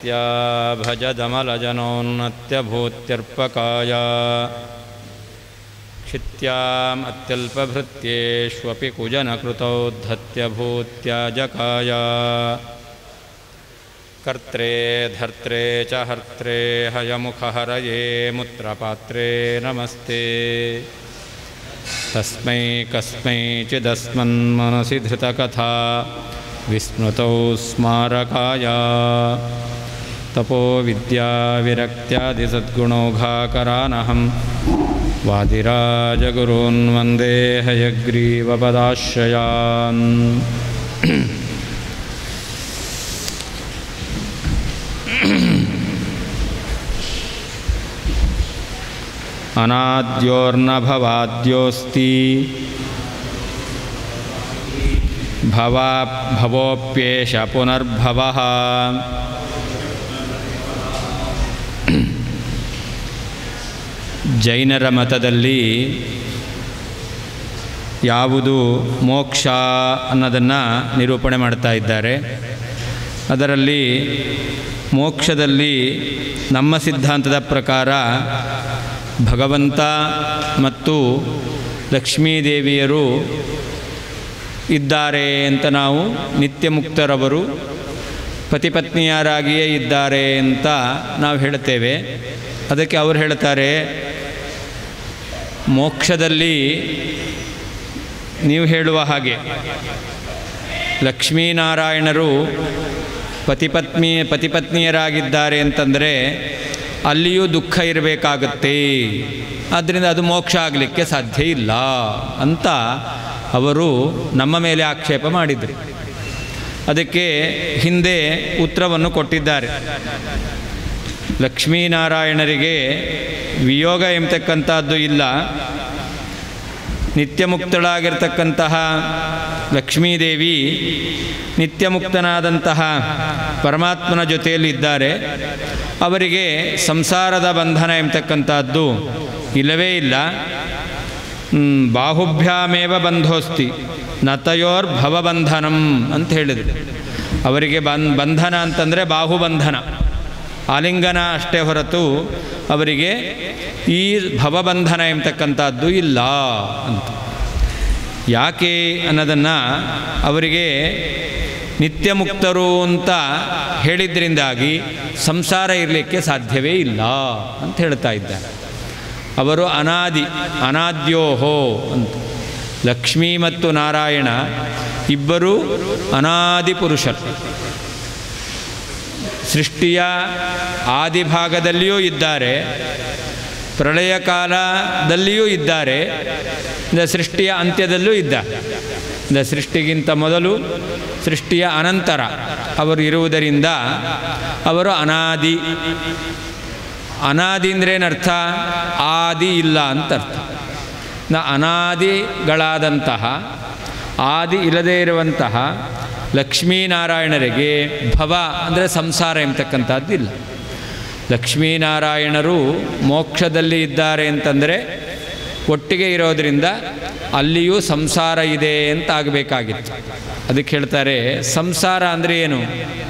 भक्त्या भजदमलजनोन्नत्यभूत्यर्पकाय क्षित्याम् अत्यल्पभृत्येष्वपि कुजनकृतौ धत्यभूत्याजकाय कर्त्रे धर्त्रे च हर्त्रे हयमुखहरये मुत्रपात्रे नमस्ते तस्मै कस्मैचिदस्मन्मनसि धृतकथा विस्मृतौ स्मारकाय तपोविद्याविरक्त्यादिसद्गुणौघाकरानहं वादिराजगुरून् वन्दे हयग्रीवपदाश्रयान् अनाद्योर्नभवाद्योऽस्ति भवा भवोऽप्येष पुनर्भवः ಜೈನರ ಮತದಲ್ಲಿ ಯಾವುದು ಮೋಕ್ಷ ಅನ್ನೋದನ್ನು ನಿರೂಪಣೆ ಮಾಡ್ತಾ ಇದ್ದಾರೆ ಅದರಲ್ಲಿ ಮೋಕ್ಷದಲ್ಲಿ ನಮ್ಮ ಸಿದ್ಧಾಂತದ ಪ್ರಕಾರ ಭಗವಂತ ಮತ್ತು ಲಕ್ಷ್ಮೀದೇವಿಯರು ಇದ್ದಾರೆ ಅಂತ ನಾವು ನಿತ್ಯ ಮುಕ್ತರವರು ಪತಿಪತ್ನಿಯರಾಗಿಯೇ ಇದ್ದಾರೆ ಅಂತ ನಾವು ಹೇಳ್ತೇವೆ ಅದಕ್ಕೆ ಅವರು ಹೇಳ್ತಾರೆ ಮೋಕ್ಷದಲ್ಲಿ ನೀವು ಹೇಳುವ ಹಾಗೆ ಲಕ್ಷ್ಮೀನಾರಾಯಣರು ಪತಿಪತ್ನಿ ಪತಿಪತ್ನಿಯರಾಗಿದ್ದಾರೆ ಅಂತಂದರೆ ಅಲ್ಲಿಯೂ ದುಃಖ ಇರಬೇಕಾಗತ್ತೆ ಆದ್ದರಿಂದ ಅದು ಮೋಕ್ಷ ಆಗಲಿಕ್ಕೆ ಸಾಧ್ಯ ಇಲ್ಲ ಅಂತ ಅವರು ನಮ್ಮ ಮೇಲೆ ಆಕ್ಷೇಪ ಮಾಡಿದರು ಅದಕ್ಕೆ ಹಿಂದೆ ಉತ್ತರವನ್ನು ಕೊಟ್ಟಿದ್ದಾರೆ ಲಕ್ಷ್ಮೀನಾರಾಯಣರಿಗೆ ವಿಯೋಗ ಎಂಬತಕ್ಕಂಥದ್ದು ಇಲ್ಲ ನಿತ್ಯಮುಕ್ತಳಾಗಿರ್ತಕ್ಕಂತಹ ಲಕ್ಷ್ಮೀದೇವಿ ನಿತ್ಯಮುಕ್ತನಾದಂತಹ ಪರಮಾತ್ಮನ ಜೊತೆಯಲ್ಲಿ ಇದ್ದಾರೆ ಅವರಿಗೆ ಸಂಸಾರದ ಬಂಧನ ಎಂಬತಕ್ಕಂಥದ್ದು ಇಲ್ಲವೇ ಇಲ್ಲ ಬಾಹುಭ್ಯಾಮೇವ ಬಂಧೋಸ್ತಿ ನತಯೋರ್ ಭವಬಂಧನಂ ಅಂತ ಹೇಳಿದರು ಅವರಿಗೆ ಬನ್ ಬಂಧನ ಅಂತಂದರೆ ಬಾಹುಬಂಧನ ಆಲಿಂಗನ ಅಷ್ಟೇ ಹೊರತು ಅವರಿಗೆ ಈ ಭವಬಂಧನ ಎಂಬತಕ್ಕಂಥದ್ದು ಇಲ್ಲ ಅಂತ ಯಾಕೆ ಅನ್ನೋದನ್ನು ಅವರಿಗೆ ನಿತ್ಯ ಮುಕ್ತರು ಅಂತ ಹೇಳಿದ್ರಿಂದಾಗಿ ಸಂಸಾರ ಇರಲಿಕ್ಕೆ ಸಾಧ್ಯವೇ ಇಲ್ಲ ಅಂತ ಹೇಳ್ತಾ ಇದ್ದಾರೆ ಅವರು ಅನಾದಿ ಅನಾದ್ಯೋಹೋ ಅಂತ ಲಕ್ಷ್ಮೀ ಮತ್ತು ನಾರಾಯಣ ಇಬ್ಬರೂ ಅನಾದಿ ಪುರುಷರು ಸೃಷ್ಟಿಯ ಆದಿಭಾಗದಲ್ಲಿಯೂ ಇದ್ದಾರೆ ಪ್ರಳಯ ಕಾಲದಲ್ಲಿಯೂ ಇದ್ದಾರೆ ಸೃಷ್ಟಿಯ ಅಂತ್ಯದಲ್ಲೂ ಇದ್ದಾರೆ ಸೃಷ್ಟಿಗಿಂತ ಮೊದಲು ಸೃಷ್ಟಿಯ ಅನಂತರ ಅವರು ಇರುವುದರಿಂದ ಅವರು ಅನಾದಿ ಅನಾದಿ ಅಂದ್ರೇನರ್ಥ ಆದಿ ಇಲ್ಲ ಅಂತ ಅರ್ಥ ನ ಅನಾದಿಗಳಾದಂತಹ ಆದಿ ಇಲ್ಲದೇ ಇರುವಂತಹ ಲಕ್ಷ್ಮೀನಾರಾಯಣರಿಗೆ ಭವ ಅಂದರೆ ಸಂಸಾರ ಎಂಬತಕ್ಕಂಥದ್ದಿಲ್ಲ ಲಕ್ಷ್ಮೀನಾರಾಯಣರು ಮೋಕ್ಷದಲ್ಲಿ ಇದ್ದಾರೆ ಅಂತಂದರೆ ಒಟ್ಟಿಗೆ ಇರೋದರಿಂದ ಅಲ್ಲಿಯೂ ಸಂಸಾರ ಇದೆ ಅಂತ ಆಗಬೇಕಾಗಿತ್ತು ಅದಕ್ಕೆ ಹೇಳ್ತಾರೆ ಸಂಸಾರ ಅಂದರೆ ಏನು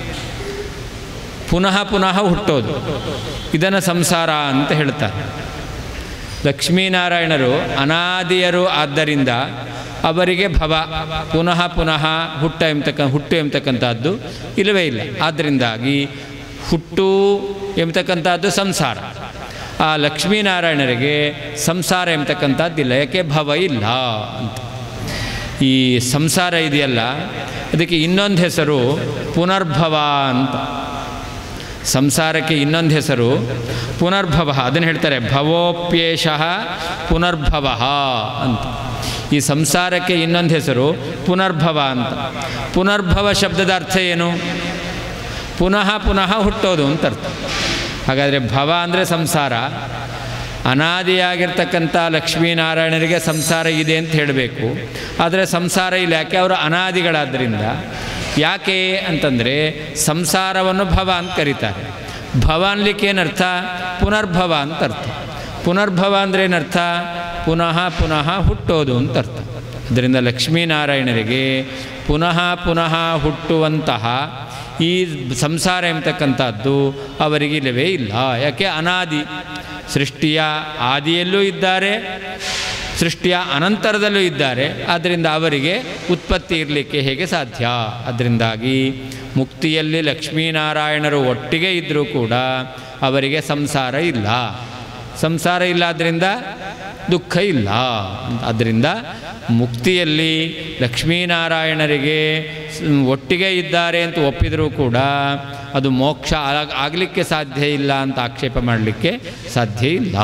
ಪುನಃ ಪುನಃ ಹುಟ್ಟೋದು ಇದನ್ನು ಸಂಸಾರ ಅಂತ ಹೇಳ್ತಾರೆ ಲಕ್ಷ್ಮೀನಾರಾಯಣರು ಅನಾದಿಯರು ಆದ್ದರಿಂದ ಅವರಿಗೆ ಭವ ಪುನಃ ಪುನಃ ಹುಟ್ಟ ಎಂಬತಕ್ಕ ಹುಟ್ಟು ಎಂಬತಕ್ಕಂಥದ್ದು ಇಲ್ಲವೇ ಇಲ್ಲ ಆದ್ದರಿಂದಾಗಿ ಹುಟ್ಟು ಎಂಬತಕ್ಕಂಥದ್ದು ಸಂಸಾರ ಆ ಲಕ್ಷ್ಮೀನಾರಾಯಣರಿಗೆ ಸಂಸಾರ ಎಂಬತಕ್ಕಂಥದ್ದಿಲ್ಲ ಯಾಕೆ ಭವ ಇಲ್ಲ ಅಂತ ಈ ಸಂಸಾರ ಇದೆಯಲ್ಲ ಅದಕ್ಕೆ ಇನ್ನೊಂದು ಹೆಸರು ಪುನರ್ಭವ ಅಂತ ಸಂಸಾರಕ್ಕೆ ಇನ್ನೊಂದು ಹೆಸರು ಪುನರ್ಭವ ಅದನ್ನು ಹೇಳ್ತಾರೆ ಭವೋಪ್ಯೇಷಃ ಪುನರ್ಭವ ಅಂತ ಈ ಸಂಸಾರಕ್ಕೆ ಇನ್ನೊಂದು ಹೆಸರು ಪುನರ್ಭವ ಅಂತ ಪುನರ್ಭವ ಶಬ್ದದ ಅರ್ಥ ಏನು ಪುನಃ ಪುನಃ ಹುಟ್ಟೋದು ಅಂತ ಅರ್ಥ ಹಾಗಾದರೆ ಭವ ಅಂದರೆ ಸಂಸಾರ ಅನಾದಿಯಾಗಿರ್ತಕ್ಕಂಥ ಲಕ್ಷ್ಮೀನಾರಾಯಣರಿಗೆ ಸಂಸಾರ ಇದೆ ಅಂತ ಹೇಳಬೇಕು ಆದರೆ ಸಂಸಾರ ಇಲ್ಲ ಯಾಕೆ ಅವರು ಅನಾದಿಗಳಾದ್ದರಿಂದ ಯಾಕೆ ಅಂತಂದರೆ ಸಂಸಾರವನ್ನು ಭವ ಅಂತ ಕರೀತಾರೆ ಭವ ಅನ್ಲಿಕ್ಕೆ ಏನರ್ಥ ಪುನರ್ಭವ ಅಂತ ಅರ್ಥ ಪುನರ್ಭವ ಅಂದರೆ ಏನರ್ಥ ಪುನಃ ಪುನಃ ಹುಟ್ಟೋದು ಅಂತ ಅರ್ಥ ಅದರಿಂದ ಲಕ್ಷ್ಮೀನಾರಾಯಣರಿಗೆ ಪುನಃ ಪುನಃ ಹುಟ್ಟುವಂತಹ ಈ ಸಂಸಾರ ಎಂಬತಕ್ಕಂಥದ್ದು ಅವರಿಗೆ ಇಲ್ಲವೇ ಇಲ್ಲ ಯಾಕೆ ಅನಾದಿ ಸೃಷ್ಟಿಯ ಆದಿಯಲ್ಲೂ ಇದ್ದಾರೆ ಸೃಷ್ಟಿಯ ಅನಂತರದಲ್ಲೂ ಇದ್ದಾರೆ ಆದ್ದರಿಂದ ಅವರಿಗೆ ಉತ್ಪತ್ತಿ ಇರಲಿಕ್ಕೆ ಹೇಗೆ ಸಾಧ್ಯ ಅದರಿಂದಾಗಿ ಮುಕ್ತಿಯಲ್ಲಿ ಲಕ್ಷ್ಮೀನಾರಾಯಣರು ಒಟ್ಟಿಗೆ ಇದ್ದರೂ ಕೂಡ ಅವರಿಗೆ ಸಂಸಾರ ಇಲ್ಲ ಸಂಸಾರ ಇಲ್ಲ ಆದ್ದರಿಂದ ದುಃಖ ಇಲ್ಲ ಆದ್ದರಿಂದ ಮುಕ್ತಿಯಲ್ಲಿ ಲಕ್ಷ್ಮೀನಾರಾಯಣರಿಗೆ ಸ್- ಒಟ್ಟಿಗೆ ಇದ್ದಾರೆ ಅಂತ ಒಪ್ಪಿದರೂ ಕೂಡ ಅದು ಮೋಕ್ಷ ಆಗ- ಆಗಲಿಕ್ಕೆ ಸಾಧ್ಯ ಇಲ್ಲ ಅಂತ ಆಕ್ಷೇಪ ಮಾಡಲಿಕ್ಕೆ ಸಾಧ್ಯ ಇಲ್ಲ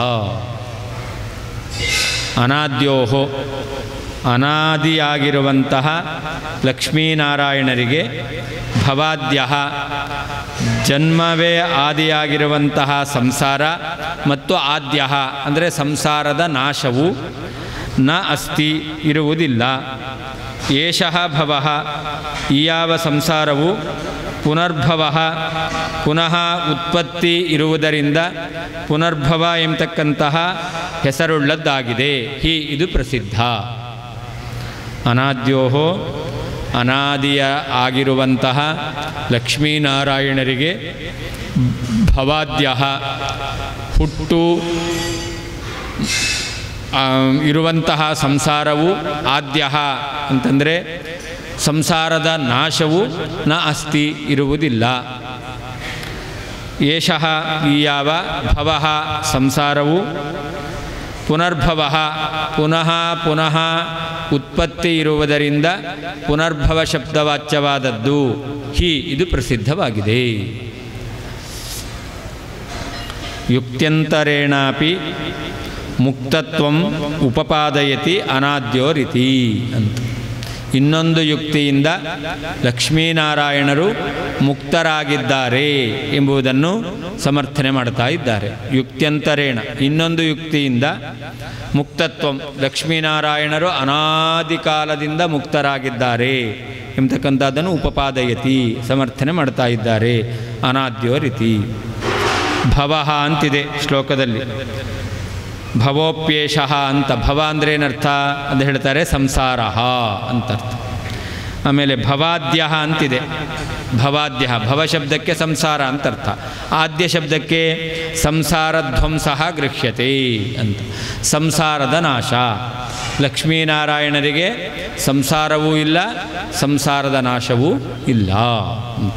ಅನಾದ್ಯೋಹೋ ಅನಾದಿಯಾಗಿರುವಂತಹ ಲಕ್ಷ್ಮೀನಾರಾಯಣರಿಗೆ ಭವಾದ್ಯ ಜನ್ಮವೇ ಆದಿಯಾಗಿರುವಂತಹ ಸಂಸಾರ ಮತ್ತು ಆದ್ಯ ಅಂದರೆ ಸಂಸಾರದ ನಾಶವು ನ ಅಸ್ತಿ ಇರುವುದಿಲ್ಲ ಏಷಃ ಭವ ಈ ಯಾವ ಸಂಸಾರವು ಪುನರ್ಭವ ಪುನಃ ಉತ್ಪತ್ತಿ ಇರುವುದರಿಂದ ಪುನರ್ಭವ ಎಂಬತಕ್ಕಂತಹ ಹೆಸರುಳ್ಳದ್ದಾಗಿದೆ ಹಿ ಇದು ಪ್ರಸಿದ್ಧ ಅನಾದ್ಯೋಹೋ ಅನಾದಿಯ ಆಗಿರುವಂತಹ ಲಕ್ಷ್ಮೀನಾರಾಯಣರಿಗೆ ಭವಾದ್ಯ ಹುಟ್ಟು ಆ, ಇರುವಂತಹ ಸಂಸಾರವು ಆದ್ಯ ಅಂತಂದರೆ ಸಂಸಾರದ ನಾಶವು ನ ಅಸ್ತಿ ಇರುವುದಿಲ್ಲ ಏಷಃ ಈ ಯಾವ ಭವ ಸಂಸಾರವು ಪುನರ್ಭವ ಪುನಃ ಪುನಃ ಉತ್ಪತ್ತಿ ಇರುವುದರಿಂದ ಪುನರ್ಭವ ಶಬ್ದವಾಚ್ಯವಾದದ್ದು ಹಿ ಇದು ಪ್ರಸಿದ್ಧವಾಗಿದೆ ಯುಕ್ತ್ಯಂತರೇಣಾಪಿ ಮುಕ್ತತ್ವಂ ಉಪಪಾದಯತಿ ಅನಾದ್ಯೋ ರೀತಿ ಅಂತ ಇನ್ನೊಂದು ಯುಕ್ತಿಯಿಂದ ಲಕ್ಷ್ಮೀನಾರಾಯಣರು ಮುಕ್ತರಾಗಿದ್ದಾರೆ ಎಂಬುದನ್ನು ಸಮರ್ಥನೆ ಮಾಡ್ತಾ ಇದ್ದಾರೆ ಯುಕ್ತ್ಯಂತರೇಣ ಇನ್ನೊಂದು ಯುಕ್ತಿಯಿಂದ ಮುಕ್ತತ್ವಂ ಲಕ್ಷ್ಮೀನಾರಾಯಣರು ಅನಾದಿ ಕಾಲದಿಂದ ಮುಕ್ತರಾಗಿದ್ದಾರೆ ಎಂಬತಕ್ಕಂಥದ್ದನ್ನು ಉಪಪಾದಯತಿ ಸಮರ್ಥನೆ ಮಾಡ್ತಾ ಇದ್ದಾರೆ ಅನಾದ್ಯೋ ರೀತಿ ಭವ ಅಂತಿದೆ ಶ್ಲೋಕದಲ್ಲಿ ಭವೋಪ್ಯೇಷ ಅಂತ ಭವ ಅಂದರೆ ಏನರ್ಥ ಅಂತ ಹೇಳ್ತಾರೆ ಸಂಸಾರ ಅಂತ ಅರ್ಥ ಆಮೇಲೆ ಭವಾದ್ಯ ಅಂತಿದೆ ಭವಾದ್ಯ ಭವ ಶಬ್ದಕ್ಕೆ ಸಂಸಾರ ಅಂತ ಅರ್ಥ ಆದ್ಯ ಶಬ್ದಕ್ಕೆ ಸಂಸಾರ ಧ್ವಂಸ ಗೃಹ್ಯತೆ ಅಂತ ಸಂಸಾರದ ನಾಶ ಲಕ್ಷ್ಮೀನಾರಾಯಣರಿಗೆ ಸಂಸಾರವೂ ಇಲ್ಲ ಸಂಸಾರದ ನಾಶವೂ ಇಲ್ಲ ಅಂತ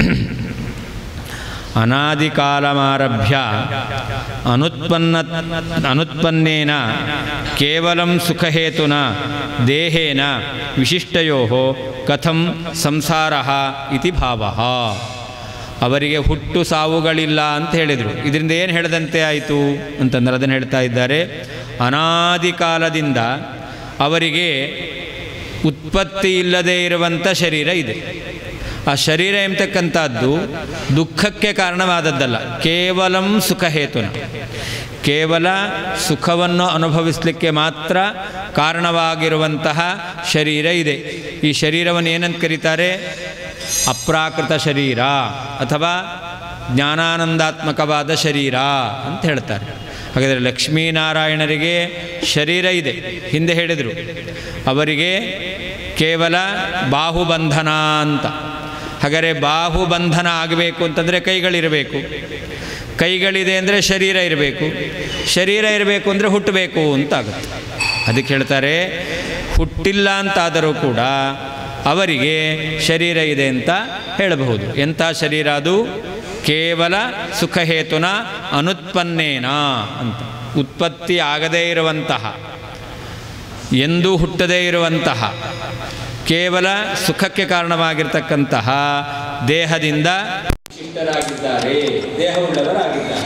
ಅನಾದಿಕಾಲಮಾರಭ್ಯ ಅನುತ್ಪನ್ನ ಅನುತ್ಪನ್ನೇನ ಕೇವಲಂ ಸುಖಹೇತುನ ದೇಹೇನ ವಿಶಿಷ್ಟಯೋ ಕಥಂ ಸಂಸಾರ ಇತಿ ಭಾವ ಅವರಿಗೆ ಹುಟ್ಟು ಸಾವುಗಳಿಲ್ಲ ಅಂತ ಹೇಳಿದರು ಇದರಿಂದ ಏನು ಹೇಳದಂತೆ ಆಯಿತು ಅಂತಂದ್ರೆ ಅದನ್ನು ಹೇಳ್ತಾ ಇದ್ದಾರೆ ಅನಾದಿ ಕಾಲದಿಂದ ಅವರಿಗೆ ಉತ್ಪತ್ತಿ ಇಲ್ಲದೇ ಇರುವಂಥ ಶರೀರ ಇದೆ ಆ ಶರೀರ ಎಂಬತಕ್ಕಂಥದ್ದು ದುಃಖಕ್ಕೆ ಕಾರಣವಾದದ್ದಲ್ಲ ಕೇವಲಂ ಸುಖಹೇತುನ ಕೇವಲ ಸುಖವನ್ನು ಅನುಭವಿಸಲಿಕ್ಕೆ ಮಾತ್ರ ಕಾರಣವಾಗಿರುವಂತಹ ಶರೀರ ಇದೆ ಈ ಶರೀರವನ್ನು ಏನಂತ ಕರೀತಾರೆ ಅಪ್ರಾಕೃತ ಶರೀರ ಅಥವಾ ಜ್ಞಾನಾನಂದಾತ್ಮಕವಾದ ಶರೀರ ಅಂತ ಹೇಳ್ತಾರೆ ಹಾಗಾದರೆ ಲಕ್ಷ್ಮೀನಾರಾಯಣರಿಗೆ ಶರೀರ ಇದೆ ಹಿಂದೆ ಹೇಳಿದರು ಅವರಿಗೆ ಕೇವಲ ಬಾಹುಬಂಧನ ಅಂತ ಹಾಗಾದರೆ ಬಾಹುಬಂಧನ ಆಗಬೇಕು ಅಂತಂದರೆ ಕೈಗಳಿರಬೇಕು ಕೈಗಳಿದೆ ಅಂದರೆ ಶರೀರ ಇರಬೇಕು ಶರೀರ ಇರಬೇಕು ಅಂದರೆ ಹುಟ್ಟಬೇಕು ಅಂತ ಆಗುತ್ತೆ ಅದಕ್ಕೆ ಹೇಳ್ತಾರೆ ಹುಟ್ಟಿಲ್ಲ ಅಂತಾದರೂ ಕೂಡ ಅವರಿಗೆ ಶರೀರ ಇದೆ ಅಂತ ಹೇಳಬಹುದು ಎಂಥ ಶರೀರ ಅದು ಕೇವಲ ಸುಖಹೇತುನ ಅನುತ್ಪನ್ನೇನ ಅಂತ ಉತ್ಪತ್ತಿ ಆಗದೇ ಇರುವಂತಹ ಎಂದೂ ಹುಟ್ಟದೇ ಇರುವಂತಹ ಕೇವಲ ಸುಖಕ್ಕೆ ಕಾರಣವಾಗಿರ್ತಕ್ಕಂತಹ ದೇಹದಿಂದ ಶಿಷ್ಟರಾಗಿದ್ದಾರೆ ದೇಹವುಳ್ಳವರಾಗಿದ್ದಾರೆ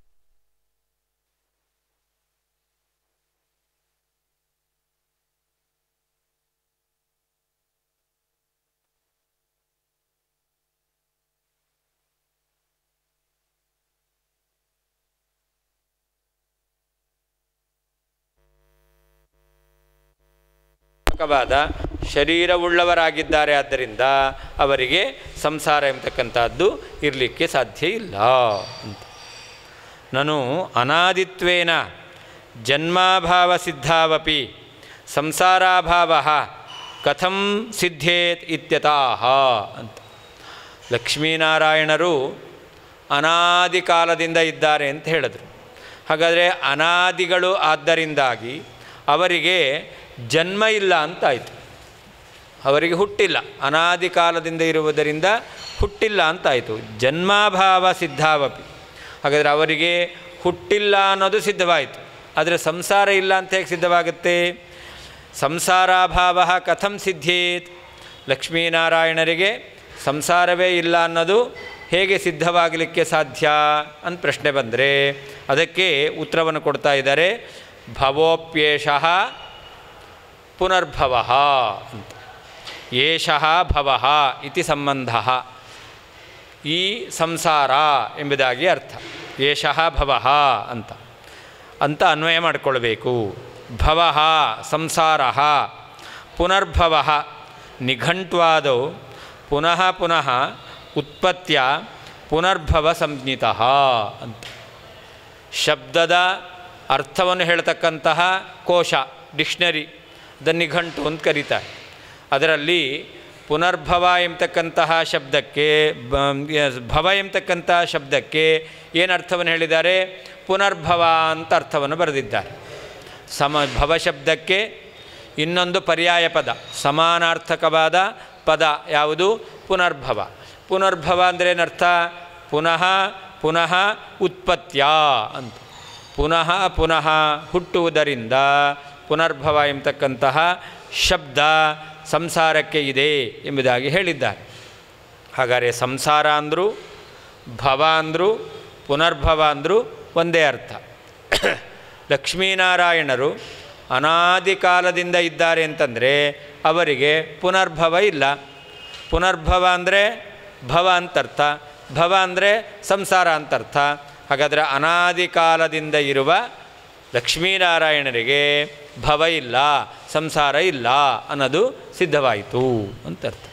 ವಾದ ಶರೀರವುಳ್ಳವರಾಗಿದ್ದಾರೆ ಆದ್ದರಿಂದ ಅವರಿಗೆ ಸಂಸಾರ ಎಂಬತಕ್ಕಂಥದ್ದು ಇರಲಿಕ್ಕೆ ಸಾಧ್ಯ ಇಲ್ಲ ಅಂತ ನಾನು ಅನಾದಿತ್ವೇನ ಜನ್ಮಾಭಾವ ಸಿದ್ಧಾವಪಿ ಸಂಸಾರಾಭಾವ ಕಥಂ ಸಿದ್ಧೇತ್ ಇತ್ಯತಾಹ ಅಂತ ಲಕ್ಷ್ಮೀನಾರಾಯಣರು ಅನಾದಿ ಕಾಲದಿಂದ ಇದ್ದಾರೆ ಅಂತ ಹೇಳಿದ್ರು ಹಾಗಾದರೆ ಅನಾದಿಗಳು ಆದ್ದರಿಂದಾಗಿ ಅವರಿಗೆ ಜನ್ಮ ಇಲ್ಲ ಅಂತಾಯಿತು ಅವರಿಗೆ ಹುಟ್ಟಿಲ್ಲ ಅನಾದಿ ಕಾಲದಿಂದ ಇರುವುದರಿಂದ ಹುಟ್ಟಿಲ್ಲ ಅಂತಾಯಿತು ಜನ್ಮಾಭಾವ ಸಿದ್ಧಾವಪಿ ಹಾಗಾದರೆ ಅವರಿಗೆ ಹುಟ್ಟಿಲ್ಲ ಅನ್ನೋದು ಸಿದ್ಧವಾಯಿತು ಆದರೆ ಸಂಸಾರ ಇಲ್ಲ ಅಂತ ಹೇಗೆ ಸಿದ್ಧವಾಗುತ್ತೆ ಸಂಸಾರಾಭಾವ ಕಥಂ ಸಿದ್ಧೇತ್ ಲಕ್ಷ್ಮೀನಾರಾಯಣರಿಗೆ ಸಂಸಾರವೇ ಇಲ್ಲ ಅನ್ನೋದು ಹೇಗೆ ಸಿದ್ಧವಾಗಲಿಕ್ಕೆ ಸಾಧ್ಯ ಅಂತ ಪ್ರಶ್ನೆ ಬಂದರೆ ಅದಕ್ಕೆ ಉತ್ತರವನ್ನು ಕೊಡ್ತಾ ಇದ್ದಾರೆ ಭವೋಪ್ಯೇಷಃ ಪುನರ್ಭವ ಅಂತ ಏಷಃ ಭವ ಇತಿ ಸಂಬಂಧ ಈ ಸಂಸಾರ ಎಂಬುದಾಗಿ ಅರ್ಥ ಏಷಃ ಭವ ಅಂತ ಅಂತ ಅನ್ವಯ ಮಾಡಿಕೊಳ್ಬೇಕು ಭವ ಸಂಸಾರ ಪುನರ್ಭವ ನಿಘಂಟ್ವಾದೌ ಪುನಃ ಪುನಃ ಉತ್ಪತ್ಯ ಪುನರ್ಭವ ಸಂಜ್ಞಿತ ಅಂತ ಶಬ್ದದ ಅರ್ಥವನ್ನು ಹೇಳ್ತಕ್ಕಂತಹ ಕೋಶ ಡಿಕ್ಷನರಿ ದ ನಿಘಂಟು ಅಂತ ಕರೀತಾರೆ ಅದರಲ್ಲಿ ಪುನರ್ಭವ ಎಂಬತಕ್ಕಂತಹ ಶಬ್ದಕ್ಕೆ ಬ- ಭವ ಎಂಬತಕ್ಕಂತಹ ಶಬ್ದಕ್ಕೆ ಏನು ಅರ್ಥವನ್ನು ಹೇಳಿದ್ದಾರೆ ಪುನರ್ಭವ ಅಂತ ಅರ್ಥವನ್ನು ಬರೆದಿದ್ದಾರೆ ಸಮ ಭವ ಶಬ್ದಕ್ಕೆ ಇನ್ನೊಂದು ಪರ್ಯಾಯ ಪದ ಸಮಾನಾರ್ಥಕವಾದ ಪದ ಯಾವುದು ಪುನರ್ಭವ ಪುನರ್ಭವ ಅಂದರೆ ಏನರ್ಥ ಪುನಃ ಪುನಃ ಉತ್ಪತ್ತ್ಯ ಅಂತ ಪುನಃ ಪುನಃ ಹುಟ್ಟುವುದರಿಂದ ಪುನರ್ಭವ ಎಂಬತಕ್ಕಂತಹ ಶಬ್ದ ಸಂಸಾರಕ್ಕೆ ಇದೆ ಎಂಬುದಾಗಿ ಹೇಳಿದ್ದಾರೆ ಹಾಗಾದರೆ ಸಂಸಾರ ಅಂದರು ಭವ ಅಂದರು ಪುನರ್ಭವ ಅಂದರು ಒಂದೇ ಅರ್ಥ ಲಕ್ಷ್ಮೀನಾರಾಯಣರು ಅನಾದಿ ಕಾಲದಿಂದ ಇದ್ದಾರೆ ಅಂತಂದರೆ ಅವರಿಗೆ ಪುನರ್ಭವ ಇಲ್ಲ ಪುನರ್ಭವ ಅಂದರೆ ಭವ ಅಂತರ್ಥ ಭವ ಅಂದರೆ ಸಂಸಾರ ಅಂತರ್ಥ ಹಾಗಾದರೆ ಅನಾದಿ ಕಾಲದಿಂದ ಇರುವ ಲಕ್ಷ್ಮೀನಾರಾಯಣರಿಗೆ ಭವ ಇಲ್ಲ ಸಂಸಾರ ಇಲ್ಲ ಅನ್ನೋದು ಸಿದ್ಧವಾಯಿತು ಅಂತರ್ಥ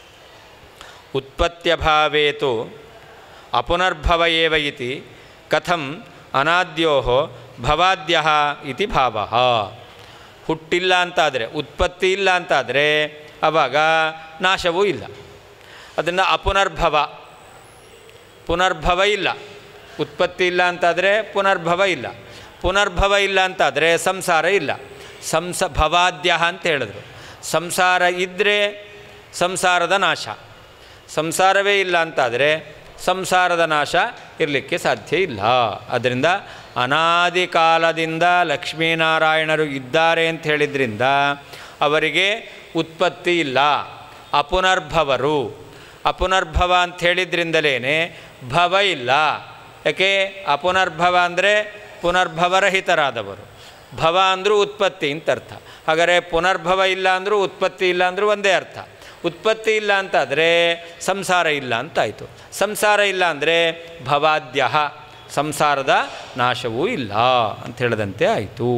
ಉತ್ಪತ್ತ್ಯಭಾವೇತು ಅಪುನರ್ಭವ ಏವ ಇತಿ ಕಥಂ ಅನಾದ್ಯೋ ಭವಾದ್ಯ ಇತಿ ಭಾವ ಹುಟ್ಟಿಲ್ಲ ಅಂತಾದರೆ ಉತ್ಪತ್ತಿ ಇಲ್ಲ ಅಂತಾದರೆ ಆವಾಗ ನಾಶವೂ ಇಲ್ಲ ಅದನ್ನು ಅಪುನರ್ಭವ ಪುನರ್ಭವ ಇಲ್ಲ ಉತ್ಪತ್ತಿ ಇಲ್ಲ ಅಂತಾದರೆ ಪುನರ್ಭವ ಇಲ್ಲ ಪುನರ್ಭವ ಇಲ್ಲ ಅಂತಾದರೆ ಸಂಸಾರ ಇಲ್ಲ ಸಂಸ ಭವಾದ್ಯ ಅಂತ ಹೇಳಿದ್ರು ಸಂಸಾರ ಇದ್ದರೆ ಸಂಸಾರದ ನಾಶ ಸಂಸಾರವೇ ಇಲ್ಲ ಅಂತಾದರೆ ಸಂಸಾರದ ನಾಶ ಇರಲಿಕ್ಕೆ ಸಾಧ್ಯ ಇಲ್ಲ ಅದರಿಂದ ಅನಾದಿ ಕಾಲದಿಂದ ಲಕ್ಷ್ಮೀನಾರಾಯಣರು ಇದ್ದಾರೆ ಅಂತ ಹೇಳಿದ್ರಿಂದ ಅವರಿಗೆ ಉತ್ಪತ್ತಿ ಇಲ್ಲ ಅಪುನರ್ಭವರು ಅಪುನರ್ಭವ ಅಂತ ಹೇಳಿದ್ರಿಂದಲೇ ಭವ ಇಲ್ಲ ಯಾಕೆ ಅಪುನರ್ಭವ ಅಂದರೆ ಪುನರ್ಭವರಹಿತರಾದವರು ಭವ ಅಂದರೂ ಉತ್ಪತ್ತಿ ಅಂತ ಅರ್ಥ ಹಾಗಾದರೆ ಪುನರ್ಭವ ಇಲ್ಲ ಅಂದರೂ ಉತ್ಪತ್ತಿ ಇಲ್ಲ ಅಂದರೂ ಒಂದೇ ಅರ್ಥ ಉತ್ಪತ್ತಿ ಇಲ್ಲ ಅಂತಾದರೆ ಸಂಸಾರ ಇಲ್ಲ ಅಂತಾಯಿತು ಸಂಸಾರ ಇಲ್ಲ ಅಂದರೆ ಭವಾದ್ಯ ಸಂಸಾರದ ನಾಶವೂ ಇಲ್ಲ ಅಂತ ಹೇಳದಂತೆ ಆಯಿತು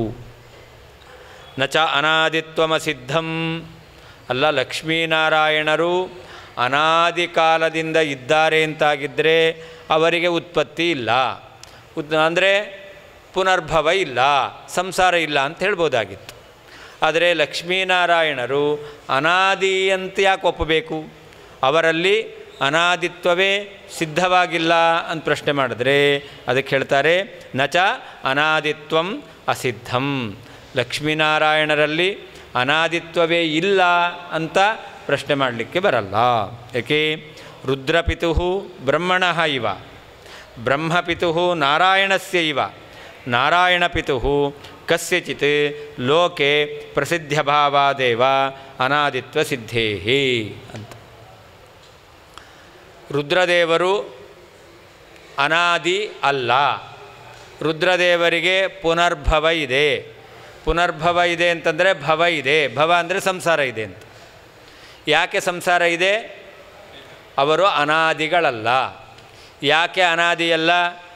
ನ ಚ ಅನಾದಿತ್ವಮಸಿದ್ಧಂ ಅಲ್ಲ ಲಕ್ಷ್ಮೀನಾರಾಯಣರು ಅನಾದಿ ಕಾಲದಿಂದ ಇದ್ದಾರೆ ಅಂತಾಗಿದ್ದರೆ ಅವರಿಗೆ ಉತ್ಪತ್ತಿ ಇಲ್ಲ ಉತ್ ಅಂದರೆ ಪುನರ್ಭವ ಇಲ್ಲ ಸಂಸಾರ ಇಲ್ಲ ಅಂತ ಹೇಳ್ಬೋದಾಗಿತ್ತು ಆದರೆ ಲಕ್ಷ್ಮೀನಾರಾಯಣರು ಅನಾದಿ ಅಂತ ಯಾಕೆ ಒಪ್ಪಬೇಕು ಅವರಲ್ಲಿ ಅನಾದಿತ್ವವೇ ಸಿದ್ಧವಾಗಿಲ್ಲ ಅಂತ ಪ್ರಶ್ನೆ ಮಾಡಿದ್ರೆ ಅದಕ್ಕೆ ಹೇಳ್ತಾರೆ ನಚ ಅನಾದಿತ್ವಂ ಅಸಿದ್ಧಂ ಲಕ್ಷ್ಮೀನಾರಾಯಣರಲ್ಲಿ ಅನಾದಿತ್ವವೇ ಇಲ್ಲ ಅಂತ ಪ್ರಶ್ನೆ ಮಾಡಲಿಕ್ಕೆ ಬರಲ್ಲ ಏಕೆ ರುದ್ರಪಿತು ಬ್ರಹ್ಮಣ ಇವ ಬ್ರಹ್ಮಪಿತು ನಾರಾಯಣಸ್ಯ ಇವ ನಾರಾಯಣಪಿತು ಕಸ್ಯಚಿತ್ ಲೋಕೆ ಪ್ರಸಿದ್ಧಭಾವಾದೇವ ಅನಾದಿತ್ವ ಸಿದ್ಧೇಹಿ ಅಂತ ರುದ್ರದೇವರು ಅನಾದಿ ಅಲ್ಲ ರುದ್ರದೇವರಿಗೆ ಪುನರ್ಭವ ಇದೆ ಪುನರ್ಭವ ಇದೆ ಅಂತಂದರೆ ಭವ ಇದೆ ಭವ ಅಂದರೆ ಸಂಸಾರ ಇದೆ ಅಂತ ಯಾಕೆ ಸಂಸಾರ ಇದೆ ಅವರು ಅನಾದಿಗಳಲ್ಲ ಯಾಕೆ ಅನಾದಿಯಲ್ಲ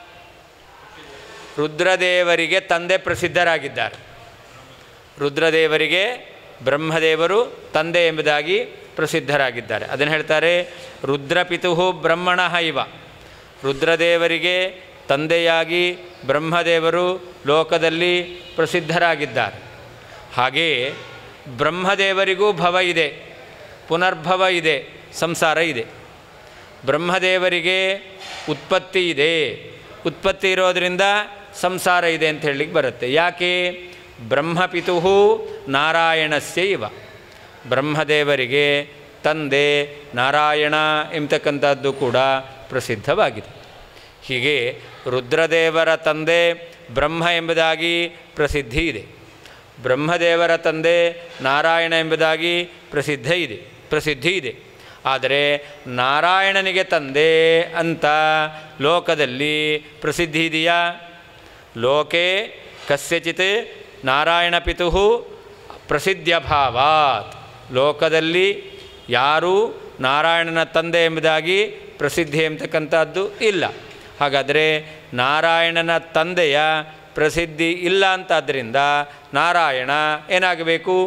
ರುದ್ರದೇವರಿಗೆ ತಂದೆ ಪ್ರಸಿದ್ಧರಾಗಿದ್ದಾರೆ ರುದ್ರದೇವರಿಗೆ ಬ್ರಹ್ಮದೇವರು ತಂದೆ ಎಂಬುದಾಗಿ ಪ್ರಸಿದ್ಧರಾಗಿದ್ದಾರೆ ಅದನ್ನು ಹೇಳ್ತಾರೆ ರುದ್ರಪಿತು ಬ್ರಹ್ಮಣ ಇವ ರುದ್ರದೇವರಿಗೆ ತಂದೆಯಾಗಿ ಬ್ರಹ್ಮದೇವರು ಲೋಕದಲ್ಲಿ ಪ್ರಸಿದ್ಧರಾಗಿದ್ದಾರೆ ಹಾಗೆಯೇ ಬ್ರಹ್ಮದೇವರಿಗೂ ಭವ ಇದೆ ಪುನರ್ಭವ ಇದೆ ಸಂಸಾರ ಇದೆ ಬ್ರಹ್ಮದೇವರಿಗೆ ಉತ್ಪತ್ತಿ ಇದೆ ಉತ್ಪತ್ತಿ ಇರೋದರಿಂದ ಸಂಸಾರ ಇದೆ ಅಂತ ಹೇಳಲಿಕ್ಕೆ ಬರುತ್ತೆ ಯಾಕೆ ಬ್ರಹ್ಮಪಿತು ನಾರಾಯಣಸ್ಯ ಇವ ಬ್ರಹ್ಮದೇವರಿಗೆ ತಂದೆ ನಾರಾಯಣ ಎಂಬತಕ್ಕಂಥದ್ದು ಕೂಡ ಪ್ರಸಿದ್ಧವಾಗಿದೆ ಹೀಗೆ ರುದ್ರದೇವರ ತಂದೆ ಬ್ರಹ್ಮ ಎಂಬುದಾಗಿ ಪ್ರಸಿದ್ಧಿ ಇದೆ ಬ್ರಹ್ಮದೇವರ ತಂದೆ ನಾರಾಯಣ ಎಂಬುದಾಗಿ ಪ್ರಸಿದ್ಧ ಇದೆ ಪ್ರಸಿದ್ಧಿ ಇದೆ ಆದರೆ ನಾರಾಯಣನಿಗೆ ತಂದೆ ಅಂತ ಲೋಕದಲ್ಲಿ ಪ್ರಸಿದ್ಧಿ ಇದೆಯಾ ಲೋಕೆ ಕಸ್ಯಚಿತ್ ನಾರಾಯಣ ಪಿತು ಪ್ರಸಿದ್ಧ್ಯಭಾವಾತ್ ಲೋಕದಲ್ಲಿ ಯಾರೂ ನಾರಾಯಣನ ತಂದೆ ಎಂಬುದಾಗಿ ಪ್ರಸಿದ್ಧಿ ಎಂಬತಕ್ಕಂಥದ್ದು ಇಲ್ಲ ಹಾಗಾದರೆ ನಾರಾಯಣನ ತಂದೆಯ ಪ್ರಸಿದ್ಧಿ ಇಲ್ಲ ಅಂತಾದ್ದರಿಂದ ನಾರಾಯಣ ಏನಾಗಬೇಕು